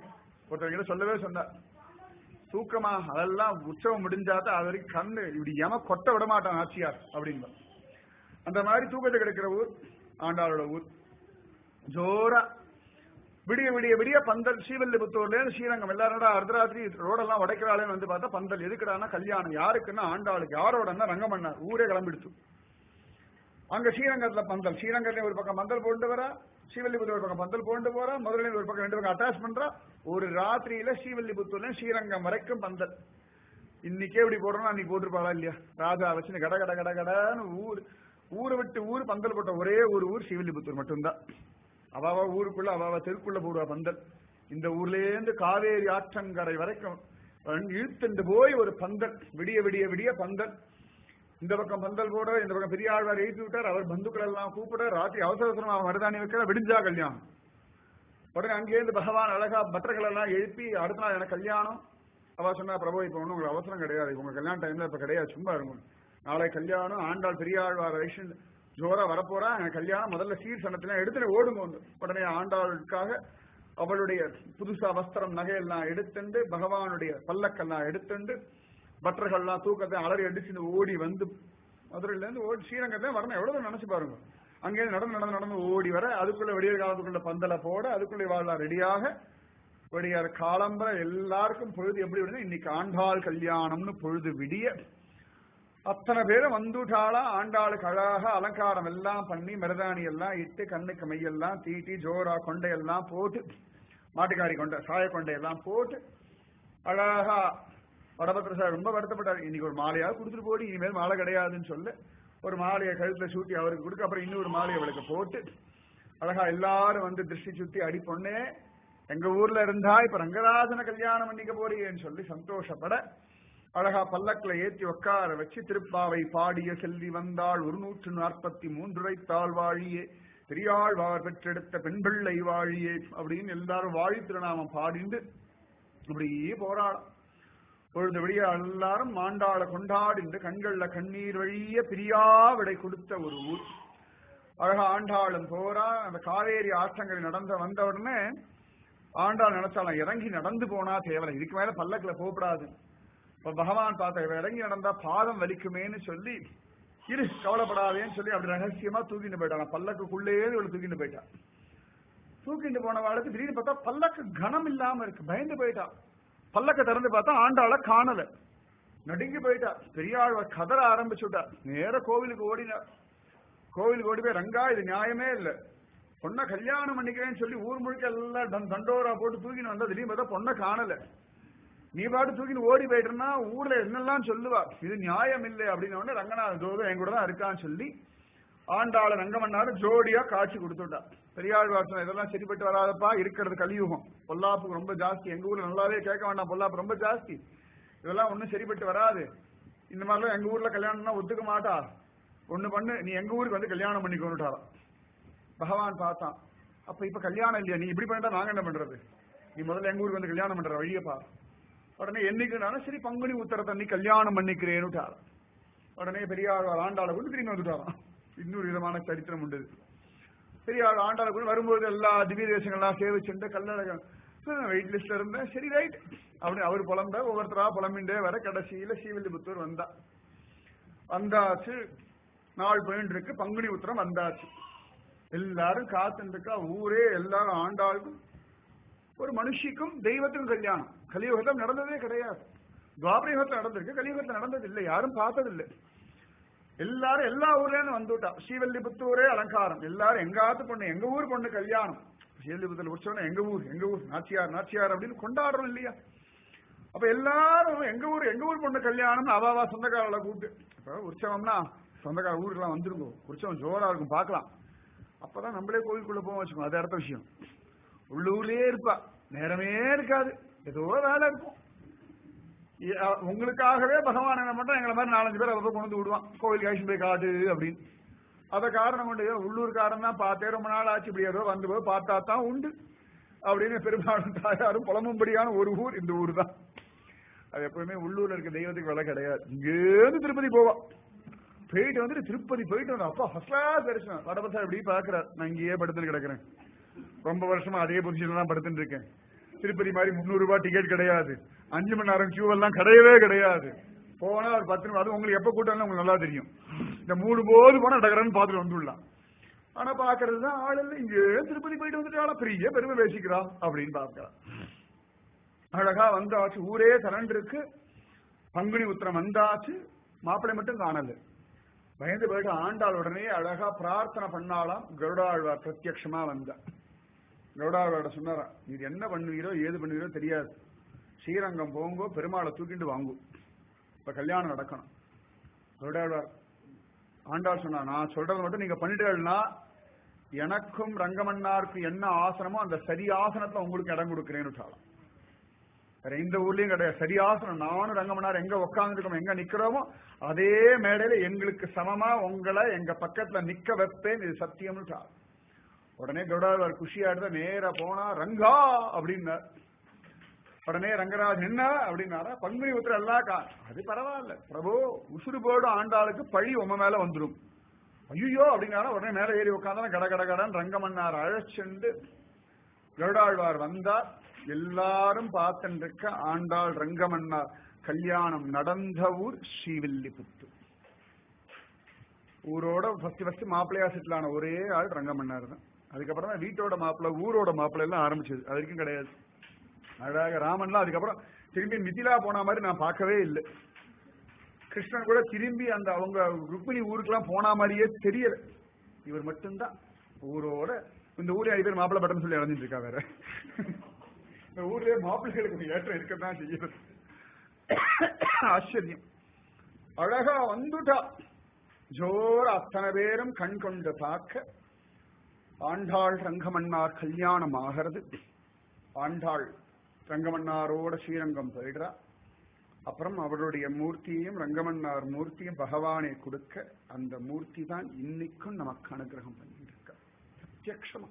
ஒருத்தர் சொல்லவே சொன்னார் தூக்கமா அதெல்லாம் உற்சவம் முடிஞ்சாதான் அது வரைக்கும் கண்ணு இப்படி எம கொட்ட விட மாட்டான் ஆச்சியார் அப்படின்னு அந்த மாதிரி தூக்கத்தை கிடைக்கிற ஊர் ஆண்டாளோட ஊர் ஜோரா விடிய விடிய விடிய பந்தல் ஸ்ரீவல்லிபுத்தூர்ல இருந்து ஸ்ரீரங்கம் எல்லாரோட அர்த்தராத்திரி ரோடெல்லாம் உடைக்கிறாளேன்னு வந்து பார்த்தா பந்தல் எதுக்குடானா கல்யாணம் யாருக்குன்னா ஆண்டாளுக்கு யாரோடன்னா ரங்கமன்னார் ஊரே கிளம்பிடுச்சு அங்க ஸ்ரீரங்கத்துல பந்தல் ஸ்ரீரங்கத்துல ஒரு பக்கம் பந்தல் போட்டு வரா ஸ்ரீவல்லிபுத்தூர் ஒரு பக்கம் பந்தல் போட்டு போறா மதுரையில ஒரு பக்கம் ரெண்டு பக்கம் அட்டாச் பண்றா ஒரு ராத்திரியில ஸ்ரீவல்லிபுத்தூர்ல ஸ்ரீரங்கம் வரைக்கும் பந்தல் இன்னைக்கே இப்படி போடுறோம் அன்னைக்கு போட்டிருப்பாளா இல்லையா ராஜா வச்சு கட கட கட கடன்னு ஊர் ஊரை விட்டு ஊர் பந்தல் போட்ட ஒரே ஒரு ஊர் ஸ்ரீவில்லிபுத்தூர் மட்டும்தான் அவாவா ஊருக்குள்ள அவாவா தெருக்குள்ள போடுவா பந்தல் இந்த ஊர்ல இருந்து காவேரி ஆற்றங்கரை வரைக்கும் இழுத்துண்டு போய் ஒரு பந்தல் விடிய விடிய விடிய பந்தல் இந்த பக்கம் பந்தல் போட இந்த பக்கம் பெரிய ஆழ்வார் எழுப்பி விட்டார் அவர் பந்துக்கள் எல்லாம் கூப்பிட ராத்திரி அவசர அவசரமா மருதாணி வைக்கிற விடிஞ்சா கல்யாணம் உடனே அங்கேருந்து பகவான் அழகா பட்டர்கள் எல்லாம் எழுப்பி அடுத்த நாள் எனக்கு கல்யாணம் அவ சொன்னா பிரபு இப்ப ஒன்றும் உங்களுக்கு அவசரம் கிடையாது உங்க கல்யாண டைம்ல இப்ப கிடையாது சும்மா இருங்க நாளை கல்யாணம் ஆண்டாள் பெரியாழ்வார் வைஷ்ணன் ஜோரா வரப்போறா எனக்கு கல்யாணம் முதல்ல சீர் சனத்துல எடுத்துட்டு ஓடுங்க வந்து உடனே ஆண்டாளுக்காக அவளுடைய புதுசா வஸ்திரம் நகையெல்லாம் எடுத்துண்டு பகவானுடைய பல்லக்கெல்லாம் எடுத்துண்டு பட்டர்கள்லாம் தூக்கத்தை அலறி அடிச்சுட்டு ஓடி வந்து மதுரையில இருந்து ஓடி ஸ்ரீரங்கத்தை வரணும் எவ்வளவு நினைச்சு பாருங்க அங்கே நடந்து நடந்து நடந்து ஓடி வர அதுக்குள்ள விடியற் காலத்துக்குள்ள பந்தல போட அதுக்குள்ள வாழ ரெடியாக விடியார் காலம்பர எல்லாருக்கும் பொழுது எப்படி விடுது இன்னைக்கு ஆண்டாள் கல்யாணம்னு பொழுது விடிய அத்தனை பேரும் வந்துட்டாளா ஆண்டாளுக்கு அழகாக அலங்காரம் எல்லாம் பண்ணி மருதாணி எல்லாம் இட்டு கண்ணுக்கு மையெல்லாம் தீட்டி ஜோரா கொண்டையெல்லாம் போட்டு மாட்டுக்காரி கொண்டை சாய கொண்டையெல்லாம் போட்டு அழகா வடபத்திர சார் ரொம்ப வருத்தப்பட்டார் இன்னைக்கு ஒரு மாலையாவது கொடுத்துட்டு போடி இனிமேல் மாலை கிடையாதுன்னு சொல்ல ஒரு மாலையை கழுத்துல சூட்டி அவருக்கு கொடுக்க அப்புறம் இன்னொரு மாலையை அவளுக்கு போட்டு அழகா எல்லாரும் வந்து திருஷ்டி சுத்தி அடி பொண்ணே எங்க ஊர்ல இருந்தா இப்ப ரங்கராஜன கல்யாணம் பண்ணிக்க போறீங்கன்னு சொல்லி சந்தோஷப்பட அழகா பல்லக்கில் ஏத்தி உட்கார வச்சு திருப்பாவை பாடிய செல்வி வந்தாள் ஒரு நூற்று நாற்பத்தி மூன்றுரை தாழ் வாழியே பெரியாழ்வார் பெற்றெடுத்த பெண் பிள்ளை வாழியே அப்படின்னு எல்லாரும் வாழி திருநாமம் பாடிண்டு அப்படியே போராடும் பொழுது விடிய எல்லாரும் மாண்டாள கொண்டாடிண்டு கண்கள்ல கண்ணீர் வழிய பிரியா விடை கொடுத்த ஒரு ஊர் அழகா ஆண்டாளும் போரா அந்த காவேரி ஆற்றங்கரை நடந்த வந்த உடனே ஆண்டாள் நினைச்சாலும் இறங்கி நடந்து போனா தேவலை இதுக்கு மேல பல்லக்குல போகப்படாது இப்ப பகவான் பார்த்த இவன் இறங்கி நடந்தா பாதம் வலிக்குமேன்னு சொல்லி இரு கவலைப்படாதேன்னு சொல்லி அப்படி ரகசியமா தூக்கிட்டு போயிட்டான் பல்லக்குள்ளேயே இவளை தூக்கிட்டு போயிட்டான் தூக்கிட்டு போன வாழ்க்கை திடீர்னு பார்த்தா பல்லக்கு கனம் இல்லாம இருக்கு பயந்து போயிட்டா பல்லக்க திறந்து பார்த்தா ஆண்டாள காணல நடுங்கி போயிட்டா பெரியாழ்வார் கதற ஆரம்பிச்சுட்டா நேர கோவிலுக்கு ஓடினார் கோவிலுக்கு ஓடி போய் ரங்கா இது நியாயமே இல்ல பொண்ணை கல்யாணம் பண்ணிக்கிறேன்னு சொல்லி ஊர் முழுக்க எல்லாம் தன் தண்டோரா போட்டு தூக்கின்னு வந்தா திடீர்னு பார்த்தா பொண்ணை காணல நீ பாட்டு தூக்கின்னு ஓடி போயிட்டுனா ஊர்ல என்னெல்லாம் சொல்லுவா இது நியாயம் இல்லை அப்படின்னு உடனே ரங்கநாத ஜோதம் என் கூட தான் இருக்கான்னு சொல்லி ஆண்டாள ரங்கமன்னாரு ஜோடியா காட்சி கொடுத்துட்டா பெரியாழ்வார் சொன்ன இதெல்லாம் சரிப்பட்டு வராதப்பா இருக்கிறது கலியுகம் பொல்லாப்பு ரொம்ப ஜாஸ்தி எங்க ஊர்ல நல்லாவே கேட்க வேண்டாம் பொல்லாப்பு ரொம்ப ஜாஸ்தி இதெல்லாம் ஒண்ணும் சரிப்பட்டு வராது இந்த மாதிரிலாம் எங்க ஊர்ல கல்யாணம்னா ஒத்துக்க மாட்டா ஒண்ணு பண்ணு நீ எங்க ஊருக்கு வந்து கல்யாணம் பண்ணிக்கோன்னுட்டாராம் பகவான் பார்த்தான் அப்ப இப்ப கல்யாணம் இல்லையா நீ இப்படி பண்ணிட்டா நாங்க என்ன பண்றது நீ முதல்ல எங்க ஊருக்கு வந்து கல்யாணம் பண்ற வழியை பாரு உடனே என்னைக்குனாலும் சரி பங்குனி உத்தரத்தை நீ கல்யாணம் பண்ணிக்கிறேன்னுட்டார் உடனே பெரியாழ்வார் ஆண்டாளை கொண்டு திரும்பி வந்துட்டாராம் இன்னொரு விதமான சரித்திரம் உண்டு பெரியாள் ஆண்டாளை கொண்டு வரும்போது எல்லா திவ்ய தேசங்கள்லாம் சேவிச்சுட்டு கல்லழகம் வெயிட் லிஸ்ட்ல இருந்தேன் சரி ரைட் அப்படி அவர் புலம்ப ஒவ்வொருத்தரா புலம்பிண்டே வர கடைசியில ஸ்ரீவில்லிபுத்தூர் வந்தா வந்தாச்சு நாள் போயிட்டு இருக்கு பங்குனி உத்திரம் வந்தாச்சு எல்லாரும் காத்துட்டு இருக்கா ஊரே எல்லாரும் ஆண்டாளுக்கும் ஒரு மனுஷிக்கும் தெய்வத்துக்கும் கல்யாணம் கலியுகத்தில் நடந்ததே கிடையாது துவாபரயுகத்தில் நடந்திருக்கு கலியுகத்தில் நடந்தது இல்லை யாரும் பார்த்ததில்லை எல்லாரும் எல்லா ஊர்ல இருந்து வந்துட்டா ஸ்ரீவல்லிபுத்தூரே அலங்காரம் எல்லாரும் எங்க ஆத்து பொண்ணு எங்க ஊர் பொண்ணு கல்யாணம் ஸ்ரீவல்லிபுத்தூர் உற்சவம் எங்க ஊர் எங்க ஊர் நாச்சியார் நாச்சியார் அப்படின்னு கொண்டாடுறோம் இல்லையா அப்ப எல்லாரும் எங்க ஊர் எங்க ஊர் பொண்ணு கல்யாணம் அவாவா சொந்தக்காரர்களை கூப்பிட்டு இப்ப உற்சவம்னா சொந்தக்கார ஊருக்குலாம் வந்துருங்க உற்சவம் ஜோரா இருக்கும் பார்க்கலாம் அப்பதான் நம்மளே கோவிலுக்குள்ள போவோம் வச்சுக்கோங்க அது அடுத்த விஷயம் உள்ளூர்லயே இருப்பா நேரமே இருக்காது ஏதோ வேலை இருக்கும் உங்களுக்காகவே பகவான் என்ன பண்றான் எங்களை மாதிரி நாலஞ்சு பேர் அதை கொண்டு விடுவான் கோவில் காய்ச்சி போய் காட்டு அப்படின்னு அத காரணம் கொண்டு உள்ளூர்காரன் தான் பார்த்தே ரொம்ப நாள் ஆச்சு இப்படி ஏதோ வந்து போய் பார்த்தா தான் உண்டு அப்படின்னு பெரும்பாலும் தாயாரும் புலம்பும்படியான ஒரு ஊர் இந்த ஊர் தான் அது எப்பவுமே உள்ளூர்ல இருக்க தெய்வத்துக்கு விலை கிடையாது இங்கேருந்து திருப்பதி போவான் போயிட்டு வந்துட்டு திருப்பதி போயிட்டு வந்து அப்பா ஃபர்ஸ்ட் கிளாஸ் தரிசனம் வடபசா இப்படி பாக்குறாரு நான் இங்கேயே படுத்துட்டு கிடக்குறேன் ரொம்ப வருஷமா அதே பொசிஷன்ல தான் படுத்துட்டு இருக்கேன் திருப்பதி மாதிரி முந்நூறு ரூபாய் டிக்கெட் கிடையாது அஞ்சு மணி நேரம் கியூ எல்லாம் கிடையவே கிடையாது போனா ஒரு பத்து நிமிஷம் அது உங்களுக்கு எப்ப கூட்டம் உங்களுக்கு நல்லா தெரியும் இந்த மூணு போது போனா டகரன்னு பார்த்துட்டு வந்துடலாம் ஆனா பாக்குறது தான் ஆள் இல்லை இங்க திருப்பதி போயிட்டு வந்துட்டாளா பெரிய பெருமை பேசிக்கிறா அப்படின்னு பாக்கலாம் அழகா வந்தாச்சு ஊரே திரண்டிருக்கு பங்குனி உத்திரம் வந்தாச்சு மாப்பிள்ளை மட்டும் காணல பயந்து போயிட்டு ஆண்டாள் உடனே அழகா பிரார்த்தனை பண்ணாலாம் கருடாழ்வார் பிரத்யக்ஷமா வந்தா கருடாழ்வாரோட சொன்னாரா இது என்ன பண்ணுவீரோ ஏது பண்ணுவீரோ தெரியாது ஸ்ரீரங்கம் போங்கோ பெருமாளை தூக்கிட்டு வாங்கும் இப்ப கல்யாணம் நடக்கணும் கருடாழ்வார் ஆண்டாள் சொன்னா நான் சொல்றது மட்டும் நீங்க பண்ணிட்டீங்கன்னா எனக்கும் ரங்கமன்னாருக்கு என்ன ஆசனமோ அந்த சரி ஆசனத்துல உங்களுக்கு இடம் கொடுக்கிறேன்னு விட்டாலாம் வேற எந்த ஊர்லயும் கிடையாது சரியாசனம் நானும் ரங்கமன்னார் எங்க உட்காந்துருக்கோம் எங்க நிக்கிறோமோ அதே மேடையில எங்களுக்கு சமமா உங்களை எங்க பக்கத்துல நிக்க வைப்பேன் இது சத்தியம்னு விட்டார் உடனே கௌடாழ்வார் குஷியாடுத நேரா போனா ரங்கா அப்படின்னார் உடனே ரங்கராஜ் என்ன அப்படின்னாரா பங்குனி உத்திர எல்லாம் கா அது பரவாயில்ல பிரபு உசுறு போடு ஆண்டாளுக்கு பழி உம மேல வந்துடும் ஐயோ அப்படிங்கிறாரா உடனே மேல ஏறி உட்காந்தா கட கட கடன் ரங்கமன்னார் அழைச்சுண்டு கருடாழ்வார் வந்தார் எல்லாரும் பார்த்துட்டு இருக்க ஆண்டாள் ரங்கமன்னார் கல்யாணம் நடந்த ஊர் ஸ்ரீவில்லிபுத்தூர் ஊரோட ஃபர்ஸ்ட் ஃபர்ஸ்ட் மாப்பிள்ளையா செட்டில் ஆன ஒரே ஆள் ரங்கமன்னார் தான் அதுக்கப்புறம் தான் வீட்டோட மாப்பிள்ளை ஊரோட மாப்பிள்ளை எல்லாம் ஆரம்பிச்சது அது வரைக்கும் கிடையாது அழகாக ராமன்லாம் அதுக்கப்புறம் திரும்பி மிதிலா போன மாதிரி நான் பார்க்கவே இல்லை கிருஷ்ணன் கூட திரும்பி அந்த அவங்க ருக்மிணி ஊருக்கெல்லாம் போன மாதிரியே தெரியல இவர் மட்டும்தான் ஊரோட இந்த ஊர்ல ஐదు பேர் மாப்பிள்ளை பட்டம் சொல்லி அடைஞ்சிட்டு இருக்கா வேற இந்த ஊர்லயே மாப்பிள்ளைகளுக்கு ஒரு ஏற்றம் இருக்கதான் செய்யுது ஆச்சரியம் அழகா வந்துட்டா ஜோர அத்தனை பேரும் கண் கொண்டு பார்க்க ஆண்டாள் ரங்கமன்னார் கல்யாணம் ஆகிறது ஆண்டாள் ரங்கமன்னாரோட ஸ்ரீரங்கம் போயிடுறா அப்புறம் அவருடைய மூர்த்தியையும் ரங்கமன்னார் மூர்த்தியும் பகவானை கொடுக்க அந்த மூர்த்தி தான் இன்னைக்கும் நமக்கு அனுகிரகம் பண்ணிட்டு இருக்க பிரத்யக்ஷமா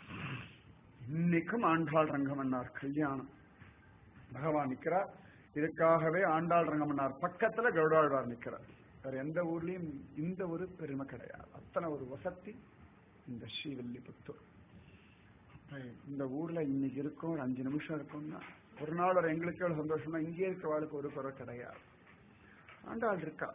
இன்னைக்கும் ஆண்டாள் ரங்கமன்னார் கல்யாணம் பகவான் நிக்கிறார் இதுக்காகவே ஆண்டாள் ரங்கமன்னார் பக்கத்துல கருடாழ்வார் நிக்கிறார் வேற எந்த ஊர்லயும் இந்த ஒரு பெருமை கிடையாது அத்தனை ஒரு வசதி இந்த ஸ்ரீவில்லிபுத்தூர் அப்ப இந்த ஊர்ல இன்னைக்கு இருக்கும் ஒரு அஞ்சு நிமிஷம் இருக்கும்னா ஒரு நாள் ஒரு எங்களுக்கு எவ்வளவு சந்தோஷம்னா இங்கே இருக்கிறவாளுக்கு ஒரு குறை கிடையாது ஆண்டாள் இருக்கா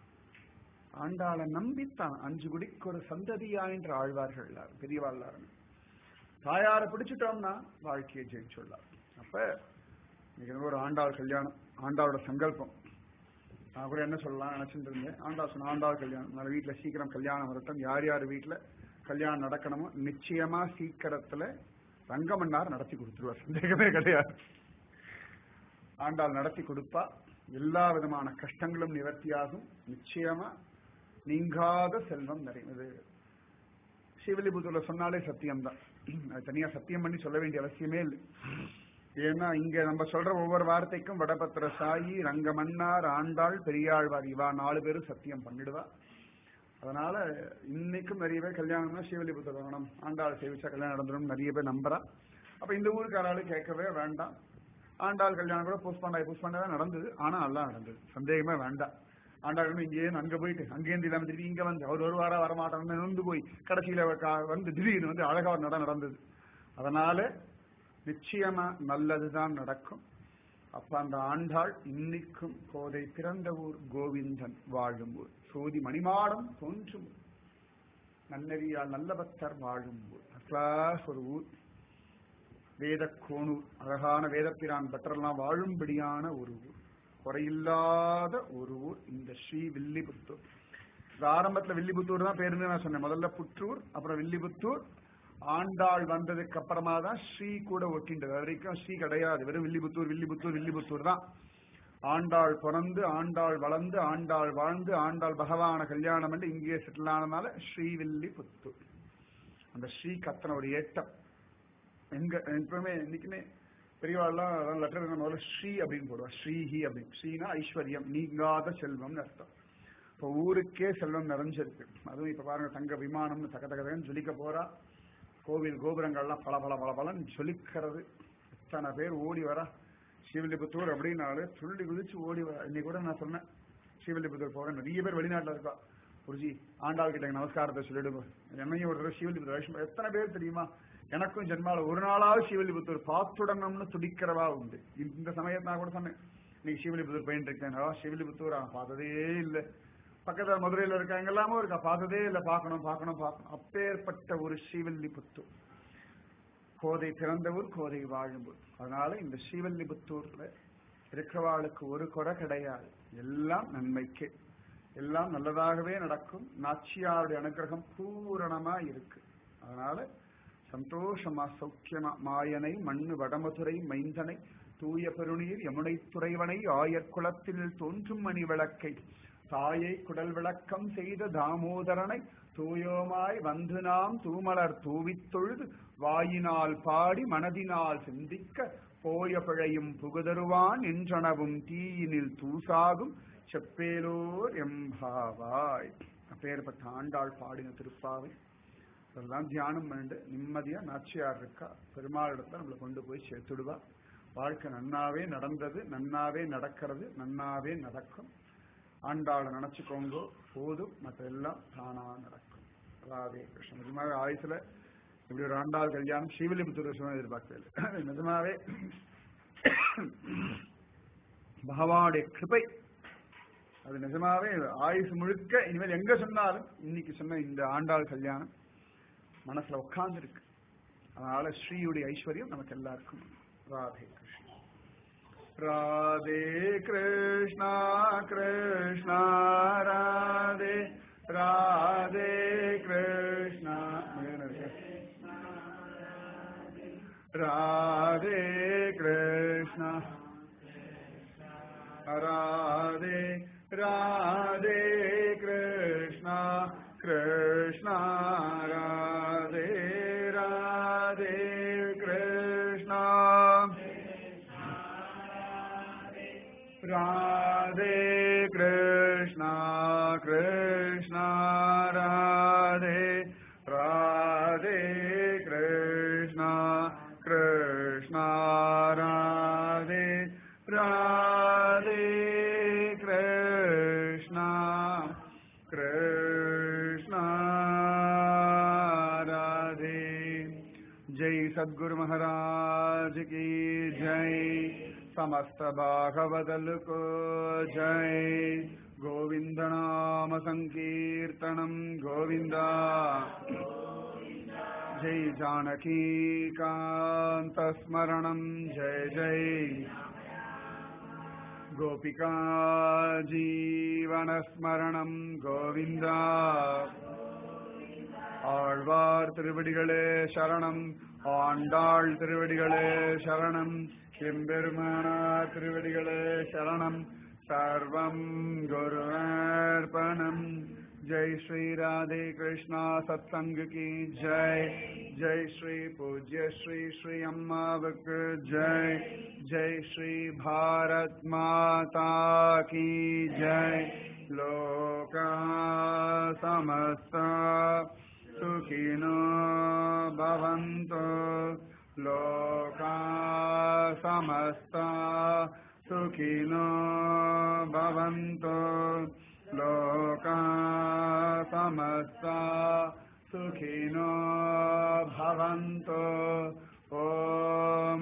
ஆண்டாளை நம்பித்தான் அஞ்சு குடிக்கு ஒரு சந்ததியாயின்ற ஆழ்வார்கள் எல்லாரும் பெரியவா எல்லாரும் தாயாரை பிடிச்சிட்டோம்னா வாழ்க்கையை ஜெயிச்சுள்ளார் அப்ப இன்னைக்கு ஒரு ஆண்டாள் கல்யாணம் ஆண்டாளோட சங்கல்பம் நான் கூட என்ன சொல்லலாம் நினைச்சிட்டு இருந்தேன் ஆண்டாள் சொன்ன ஆண்டாள் கல்யாணம் நம்ம வீட்டுல சீக்கிரம் கல்யாணம் வரட்டும் யார் யார் வீட்டுல கல்யாணம் நடக்கணுமோ நிச்சயமா சீக்கிரத்துல ரங்கமன்னார் நடத்தி கொடுத்துருவார் சந்தேகமே கிடையாது ஆண்டாள் நடத்தி கொடுப்பா எல்லா விதமான கஷ்டங்களும் நிவர்த்தியாகும் நிச்சயமா நீங்காத செல்வம் நிறையும் இது சிவலிபுத்தூர்ல சொன்னாலே சத்தியம்தான் அது தனியா சத்தியம் பண்ணி சொல்ல வேண்டிய அவசியமே இல்லை ஏன்னா இங்க நம்ம சொல்ற ஒவ்வொரு வார்த்தைக்கும் வடபத்திர சாயி ரங்கமன்னார் ஆண்டாள் பெரியாழ்வார் இவா நாலு பேரும் சத்தியம் பண்ணிடுவா அதனால இன்னைக்கும் நிறைய பேர் கல்யாணம்னா சிவலிபுத்தர் வரணும் ஆண்டாள் சேவிச்சா கல்யாணம் நடந்துடும் நிறைய பேர் நம்புறா அப்ப இந்த ஊருக்காராலும் கேட்கவே வேண்டாம் ஆண்டாள் கல்யாணம் கூட போஸ்ட்பாண்ட் ஆகி போஸ்ட்பாண்ட் தான் நடந்தது ஆனா நல்லா நடந்தது சந்தேகமே வேண்டாம் ஆண்டாள் இங்கே அங்க போயிட்டு அங்கேருந்து இல்லாம திருப்பி இங்க வந்து அவர் ஒரு வாரம் வரமாட்டாங்க நொந்து போய் கடைசியில கா- வந்து திடீர்னு வந்து அழகா ஒரு நடம் நடந்தது அதனால நிச்சயமா நல்லதுதான் நடக்கும் அப்ப அந்த ஆண்டாள் இன்னைக்கும் கோதை பிறந்த ஊர் கோவிந்தன் வாழும் ஊர் சோதி மணிமாடம் தோன்றும் ஊர். நன்னறியால் நல்ல பக்தர் வாழும் ஊர் கிளாஸ் ஒரு ஊர் வேத கோனூர் அழகான வேதப்பிரான் பட்டரெல்லாம் வாழும்படியான ஒரு ஊர் குறையில்லாத ஒரு ஊர் இந்த ஸ்ரீ வில்லிபுத்தூர் இது ஆரம்பத்துல வில்லிபுத்தூர் தான் பேருன்னு நான் சொன்னேன் முதல்ல புற்றூர் அப்புறம் வில்லிபுத்தூர் ஆண்டாள் வந்ததுக்கு அப்புறமா தான் ஸ்ரீ கூட ஒட்டின்றது அது வரைக்கும் ஸ்ரீ கிடையாது வெறும் வில்லிபுத்தூர் வில்லிபுத்தூர் வில்லிபுத்தூர் தான் ஆண்டாள் பிறந்து ஆண்டாள் வளர்ந்து ஆண்டாள் வாழ்ந்து ஆண்டாள் பகவான கல்யாணம் பண்ணி இங்கேயே செட்டில் ஆனதுனால ஸ்ரீவில்லிபுத்தூர் அந்த ஸ்ரீ கத்தன ஒரு ஏட்டம் எங்க எப்பவுமே இன்னைக்குமே பெரியவாள்லாம் லெட்டர் முதல்ல ஸ்ரீ அப்படின்னு போடுவா ஸ்ரீஹி அப்படின்னு ஸ்ரீனா ஐஸ்வர்யம் நீங்காத செல்வம்னு அர்த்தம் இப்போ ஊருக்கே செல்வம் நிறைஞ்சிருக்கு அதுவும் இப்ப பாருங்க தங்க விமானம்னு தக்க தக்கன்னு ஜொலிக்க போறா கோவில் கோபுரங்கள்லாம் பல பல பல பலன்னு ஜொலிக்கிறது எத்தனை பேர் ஓடி வரா ஸ்ரீவில்லிபுத்தூர் அப்படின்னாலே துள்ளி குதிச்சு ஓடி வர இன்னைக்கு கூட நான் சொன்னேன் ஸ்ரீவில்லிபுத்தூர் போக நிறைய பேர் வெளிநாட்டுல இருக்கா குருஜி ஆண்டாள் கிட்ட எங்க நமஸ்காரத்தை சொல்லிடுங்க என்னையும் ஒரு தடவை சிவலிபுத்தூர் வைஷ்ணவ எத்தனை பேர் தெரியுமா எனக்கும் ஜென்மால ஒரு நாளாவது சிவலிபுத்தூர் பார்த்துடணும்னு துடிக்கிறவா உண்டு இந்த சமயத்து நான் கூட சொன்னேன் நீ சிவலிபுத்தூர் போயிட்டு இருக்கேன் "ஆ, சிவலிபுத்தூர் அவன் பார்த்ததே இல்லை பக்கத்துல மதுரையில இருக்காங்க எல்லாமே இருக்கா பார்த்ததே இல்லை பார்க்கணும் பார்க்கணும் பார்க்கணும் அப்பேற்பட்ட ஒரு ஸ்ரீவில்லிபுத்தூர் கோதை பிறந்தவர் கோதை வாழும்பூர் அதனால இந்த ஸ்ரீவல்லிபுத்தூர்ல இருக்கிறவாளுக்கு ஒரு குறை கிடையாது எல்லாம் நன்மைக்கு எல்லாம் நல்லதாகவே நடக்கும் நாச்சியாருடைய அனுகிரகம் பூரணமா இருக்கு அதனால சந்தோஷமா சௌக்கியமா மாயனை மண்ணு வடமதுரை மைந்தனை தூய பெருநீர் யமுனை துறைவனை ஆயர் குளத்தில் தோன்றும் மணி விளக்கை தாயை குடல் விளக்கம் செய்த தாமோதரனை தூயோமாய் வந்து நாம் தூமலர் தூவித் தொழுது வாயினால் பாடி மனதினால் சிந்திக்க போய பிழையும் புகுதருவான் என்றனவும் தீயினில் தூசாகும் செப்பேலோர் எம்பாவாய் அப்பேற்பட்ட ஆண்டாள் பாடின திருப்பாவை அதெல்லாம் தியானம் பண்ணிட்டு நிம்மதியா நாச்சியார் இருக்கா பெருமாள் இடத்துல நம்மளை கொண்டு போய் சேர்த்துடுவா வாழ்க்கை நன்னாவே நடந்தது நன்னாவே நடக்கிறது நன்னாவே நடக்கும் ஆண்டாளை நினைச்சுக்கோங்க போதும் மற்ற எல்லாம் தானா நடக்கும் ராதே கிருஷ்ணன் நிஜமாவே ஆயுசுல இப்படி ஒரு ஆண்டாள் கல்யாணம் ஸ்ரீவில்லிபுத்தூர் விஷயம் எதிர்பார்க்கல நிஜமாவே பகவானுடைய கிருபை அது நிஜமாவே ஆயுசு முழுக்க இனிமேல் எங்க சொன்னாலும் இன்னைக்கு சொன்ன இந்த ஆண்டாள் கல்யாணம் மனசுல உட்கார்ந்து இருக்கு அதனால ஸ்ரீயுடைய ஐஸ்வர்யம் நமக்கு எல்லாருக்கும் ராதே கிருஷ்ணா ராதே கிருஷ்ணா கிருஷ்ணா ராதே ராதே கிருஷ்ணா ராதே கிருஷ்ணா ராதே ராதே கிருஷ்ணா கிருஷ்ணா ராதே ராதே கிருஷ்ணா ராதே கிருஷ்ணா கிருஷ்ணா ராதே ராதே கிருஷ்ணா கிருஷ்ணா ராதே ராதே கிருஷ்ணா கிருஷ்ணா ராதே जय सद्गुरु महाराज की जय समस्त भागवदल को जय गोविंद नाम संकीर्तनम गोविंदा जय जानकी कांत स्मरणम जय जय गोपिका जीवन स्मरणम गोविंदा ஆழ்வார் திருவடிகளே சரணம் ஆண்டாள் திருவடிகளே சரணம் எம்பெருமானார் திருவடிகளே சரணம் சர்வம் குருவர்ப்பணம் ஜெய் ஸ்ரீ ராதே கிருஷ்ணா சத்சங்க की जय जय श्री पूज्य श्री श्री अम्मावक जय जय श्री भारत माता की जय लोका समस्ता सुखिनो भवन्तु लोका समस्ता सुखिनो भवन्तु लोका समस्ता सुखिनो भवन्तु ॐ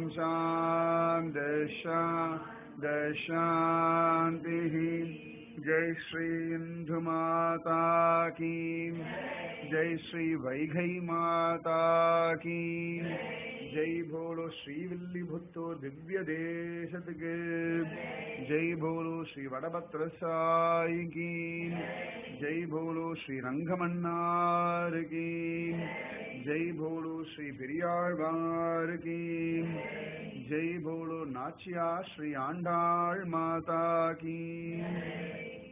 शान्तिः जय श्री इंदु माता की जय श्री वैघई माता की जय भोलो श्री विल्लीभुत्तो दिव्य देश के जय भोलो श्री वडभद्र साई की जय भोलो श्री रंगमन्नार की जय भोलो श्री பெரியாழ்வார் की जय भोलो नाचिया श्री आंडाळ माता की